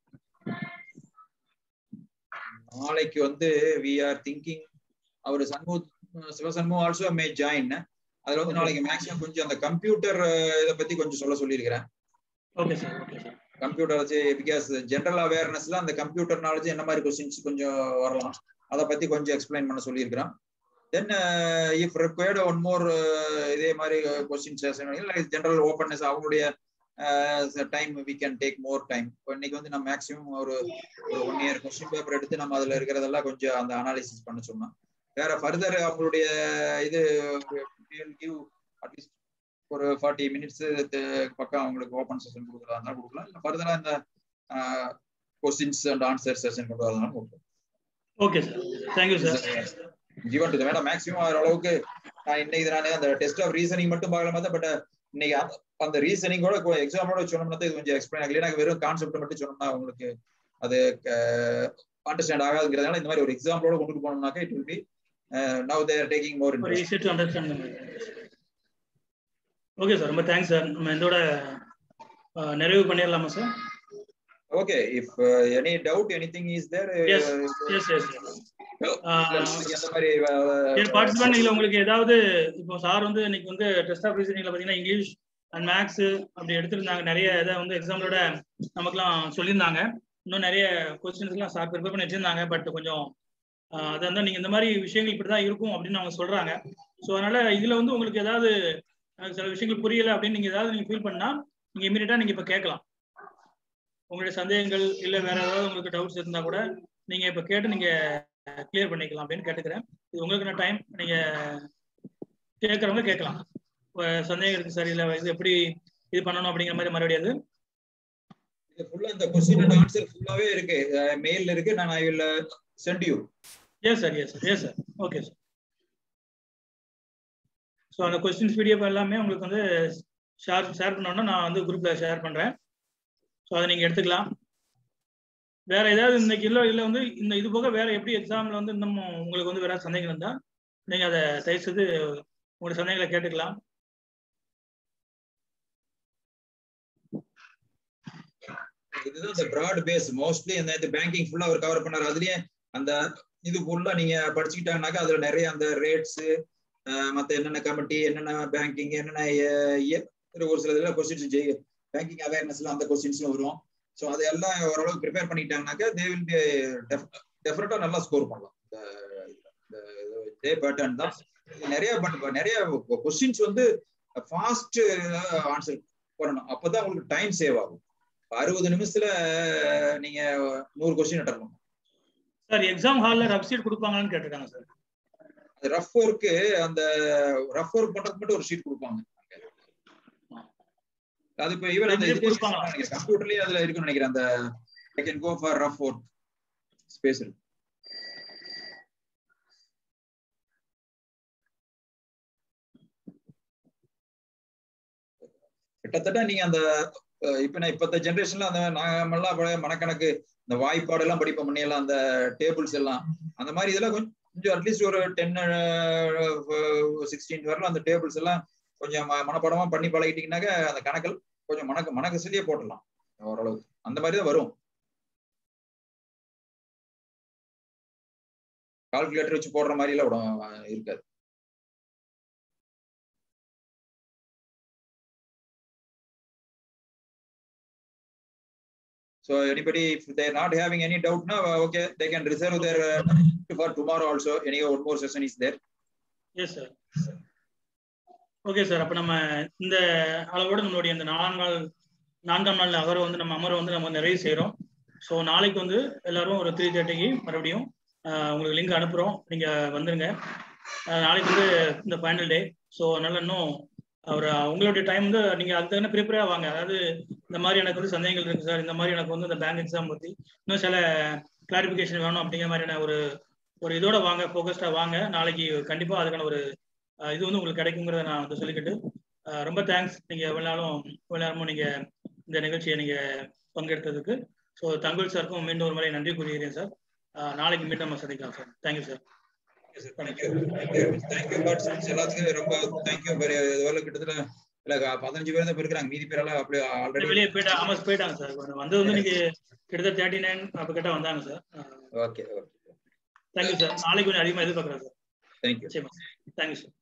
நாளைக்கு வந்து we are thinking our Shanmu Sivashanmu also may join அதுல வந்து நாளைக்கு மேக்ஸிமம் கொஞ்சம் அந்த கம்ப்யூட்டர் இதை பத்தி கொஞ்சம் சொல்ல சொல்லியிருக்கிறேன் okay sir okay sir computer வச்சு பிகாஸ் ஜென்ரல் அவேர்னஸ்ல அந்த கம்ப்யூட்டர் நாலேஜ் என்ன மாதிரி கொஸ்டின்ஸ் கொஞ்சம் வரலாம் அதை பத்தி கொஞ்சம் எக்ஸ்பிளைன் பண்ண சொல்லியிருக்கிறேன் then if required one more இதே மாதிரி கொஸ்டின் செஷன் இல்லை ஜென்ரல் ஓப்பன்னஸ் அவங்களுடைய time we can take more time இப்போ இன்னைக்கு வந்து நம்ம மேக்ஸிமம் ஒரு ஒரு ஒன் இயர் கொஸ்டின் பேப்பர் எடுத்து நம்ம அதுல இருக்கிறதெல்லாம் கொஞ்சம் அந்த அனாலிசிஸ் பண்ண சொன்னோம் வேற ஃபர்தர் அவங்களுடைய இது கிவ் அட்லீஸ்ட் ஒரு ஃபார்ட்டி மினிட்ஸ் பக்கம் அவங்களுக்கு ஓப்பன் செஷன் கொடுக்குறதா இருந்தாலும் கொடுக்கலாம் இல்லை ஃபர்தரா இந்த கொஸ்டின்ஸ் அண்ட் ஆன்சர் செஷன் கொண்டு வரதுனாலும் கொடுக்கலாம் okay sir thank you sir Jeevan இது வேண்டாம் மேக்ஸிமம் அளவுக்கு நான் இன்னைக்கு நான் அந்த டெஸ்ட் ஆஃப் ரீசனிங் மட்டும் பார்க்கல பார்த்தா பட் இன்னைக்கு அந்த ரீசனிங்கோட எக்ஸாமோட சொன்னோம்னா இது கொஞ்சம் எக்ஸ்பிளைன் ஆகல எனக்கு வெறும் கான்செப்ட் மட்டும் சொன்னோம்னா உங்களுக்கு அது அண்டர்ஸ்டாண்ட் ஆகாதுங்கிறதுனால இந்த மாதிரி ஒரு எக்ஸாம்பிளோட கொண்டு போனோம்னாக்கா it will be now there taking more easy to understand okay sir ரொம்ப தேங்க்ஸ் சார் நம்ம இதோட நிறைவு பண்ணிடலாமா sir okay if any doubt anything is there yes yes yes அந்த மாதிரி பார்ட்டிசிபென்ட் இதுல உங்களுக்கு ஏதாவது இப்போ சார் வந்து இன்னைக்கு வந்து டெஸ்ட் ஆஃப் ரீசனிங்ல பாத்தீங்கன்னா இங்கிலீஷ் அண்ட் மேக்ஸ் அப்படி எடுத்திருந்தாங்க நிறைய இதை வந்து எக்ஸாம்லோட நமக்குலாம் சொல்லியிருந்தாங்க இன்னும் நிறைய கொஸ்டின்ஸ் எல்லாம் சார் ப்ரிப்பேர் பண்ணி வச்சிருந்தாங்க பட் கொஞ்சம் அது வந்து நீங்க இந்த மாதிரி விஷயங்கள் இப்படிதான் இருக்கும் அப்படின்னு அவங்க சொல்றாங்க ஸோ அதனால இதுல வந்து உங்களுக்கு ஏதாவது சில விஷயங்கள் புரியல அப்படின்னு நீங்க ஏதாவது நீங்க ஃபீல் பண்ணா நீங்க இமீடியட்டா நீங்க இப்ப கேட்கலாம் உங்களுடைய சந்தேகங்கள் இல்ல வேற ஏதாவது உங்களுக்கு டவுட்ஸ் இருந்தா கூட நீங்க இப்ப கேட்டு நீங்க கிளியர் பண்ணிக்கலாம் அப்படின்னு கேட்டுக்கிறேன் இது உங்களுக்கு டைம் நீங்க கேட்கறவங்க கேட்கலாம் சந்தேகம் இருக்கு சார் இல்ல இது எப்படி இது பண்ணணும் அப்படிங்கிற மாதிரி மறுபடியும் அது ஃபுல்லா இந்த கொஸ்டின் அண்ட் ஆன்சர் ஃபுல்லாவே இருக்கு மெயில் இருக்கு நான் I will send you yes sir yes sir yes sir okay sir so அந்த கொஸ்டின்ஸ் பிடிஎஃப் எல்லாமே உங்களுக்கு வந்து ஷேர் ஷேர் பண்ணோன்னா நான் வந்து குரூப்ல ஷேர் பண்றேன் ஸோ அதை நீங்க எடுத்துக்கலாம் வேற ஏதாவது இன்னைக்கு இல்லை இல்லை வந்து இந்த இது போக வேற எப்படி எக்ஸாம்ல வந்து இன்னும் உங்களுக்கு வந்து வேற சந்தேகம் இருந்தா நீங்க அதை தயவு செய்து உங்களுடைய சந்தேகங்களை கேட்டுக்கலாம் இதுதான் இந்த பிராட் பேஸ் மோஸ்ட்லி இந்த இந்த பேங்கிங் ஃபுல்லா அவர் கவர் பண்ணாரு அதுலயே அந்த இது ஃபுல்லா நீங்க படிச்சுக்கிட்டாங்கனாக்கா அதுல நிறைய அந்த ரேட்ஸ் மத்த என்னென்ன கமிட்டி என்னென்ன பேங்கிங் என்னென்ன அஹ், எ- ஒரு சில இதுல கொஸ்டின்ஸ் பேங்கிங் அவேர்னஸ்ல அந்த கொஸ்டின்ஸ்ல வரும் ஸோ அதெல்லாம் ஓரளவுக்கு ப்ரிப்பேர் பண்ணிட்டாங்கனாக்கா தே வில் பி டெஃபினட்டா நல்லா ஸ்கோர் பண்ணலாம் இதே பேட்டர்ன் தான் இது நிறைய பட் நிறைய கொஸ்டின்ஸ் வந்து ஃபாஸ்ட் ஆன்சர் பண்ணணும் அப்பதான் உங்களுக்கு டைம் சேவ் ஆகும் அறுபது நிமிஷத்துல நீங்க நூறு கொஸ்டின் அட்டன் பண்ணணும் சார் எக்ஸாம் ஹால்ல ரப் சீட் கொடுப்பாங்களான்னு கேட்டிருக்காங்க சார் அது ரஃப் ஒர்க்கு அந்த ரஃப் ஒர்க் பண்றதுக்கு மட்டும் ஒரு ஷீட் கொடுப்பாங்க அது இப்ப இவர் அந்த இதுலயே கொடுப்பாங்களா? கம்ப்யூட்டர்லயே அதுல இருக்குன்னு நினைக்கிறேன் அந்த I can go for rough work space இருக்கு கிட்டத்தட்ட நீங்க அந்த அஹ், இப்ப நான் இப்பத்த ஜெனரேஷன்ல அந்த நாமெல்லாம் பழைய மனக்கணக்கு இந்த வாய்ப்பாடு எல்லாம் படிப்போம் முன்னையெல்லாம் அந்த டேபிள்ஸ் எல்லாம் அந்த மாதிரி இதெல்லாம் கொஞ்சம் கொஞ்சம் அட்லீஸ்ட் ஒரு டென் சிக்ஸ்டீன் வரலாம் அந்த டேபிள்ஸ் எல்லாம் கொஞ்சம் ம- மனப்பாடமா பண்ணி பழகிட்டீங்கன்னாக்க அந்த கணக்கில் கொஞ்சம் மணக்க மணக்கசிலேயே போட்டுடலாம் ஓரளவுக்கு அந்த மாதிரி தான் வரும் கால்குலேட்டர் வச்சு போடுற மாதிரி எல்லாம் விட- இருக்காது So anybody, if they're not having any doubt now, okay, they can reserve their uh, for tomorrow also. Any one more session is there. Yes sir okay sir அப்போ நம்ம இந்த அளவோட நம்மளுடைய இந்த நாலாம் நாள் நான்காம் நாள் அகர வந்து நம்ம அமரை வந்து நம்ம நிறைவு செய்கிறோம் ஸோ நாளைக்கு வந்து எல்லாரும் ஒரு த்ரீ தேர்ட்டிக்கு மறுபடியும் ஆஹ், உங்களுக்கு லிங்க் அனுப்புகிறோம் நீங்கள் வந்துருங்க ஆஹ், நாளைக்கு வந்து இந்த ஃபைனல் டே ஸோ அதனால இன்னும் அவர் உங்களுடைய டைம் வந்து நீங்கள் அதுக்கு தகுந்த ப்ரிப்பேராக வாங்க அதாவது இந்த மாதிரி எனக்கு வந்து சந்தேகங்கள் இருக்குது சார் இந்த மாதிரி எனக்கு வந்து இந்த பேங்க் எக்ஸாம் பற்றி இன்னும் சில கிளாரிஃபிகேஷன் வேணும் அப்படிங்கிற மாதிரியான ஒரு ஒரு இதோட வாங்க ஃபோக்கஸ்டாக வாங்க நாளைக்கு கண்டிப்பாக அதுக்கான ஒரு அஹ், இது வந்து உங்களுக்கு கிடைக்குங்கிறத நான் வந்து சொல்லிக்கிட்டு அஹ், ரொம்ப தேங்க்ஸ் நீங்கள் எவ்வளோ நாளும் எவ்வளோ நேரமும் நீங்கள் இந்த நிகழ்ச்சியை நீங்கள் பங்கெடுத்ததுக்கு ஸோ தங்கல் சாருக்கும் மீண்டும் ஒரு முறை நன்றி கூறுகிறேன் சார் அஹ், நாளைக்கு மீண்டும் நம்ம சந்திக்கலாம் sir thank you sir Yes, sir. Thank you. Thank you. Thank you, participants. எல்லாத்துக்கும் ரொம்ப தேங்க்யூ இதுவரை கிட்டத்தட்ட இல்ல பதினஞ்சு பேர் தான் இருக்கிறாங்க மீதி பேரெல்லாம் அப்படியே ஆல்ரெடி வெளியே போயிட்டா ஆமா போயிட்டாங்க சார் வந்தது வந்து நீங்க கிட்டத்தட்ட தேர்ட்டி நைன் அப்போ கிட்ட வந்தாங்க sir okay okay thank you sir நாளைக்கு கொஞ்சம் அதிகமாக எதிர்பார்க்குறேன் சார் தேங்க்யூ சரி தேங்க்யூ சார்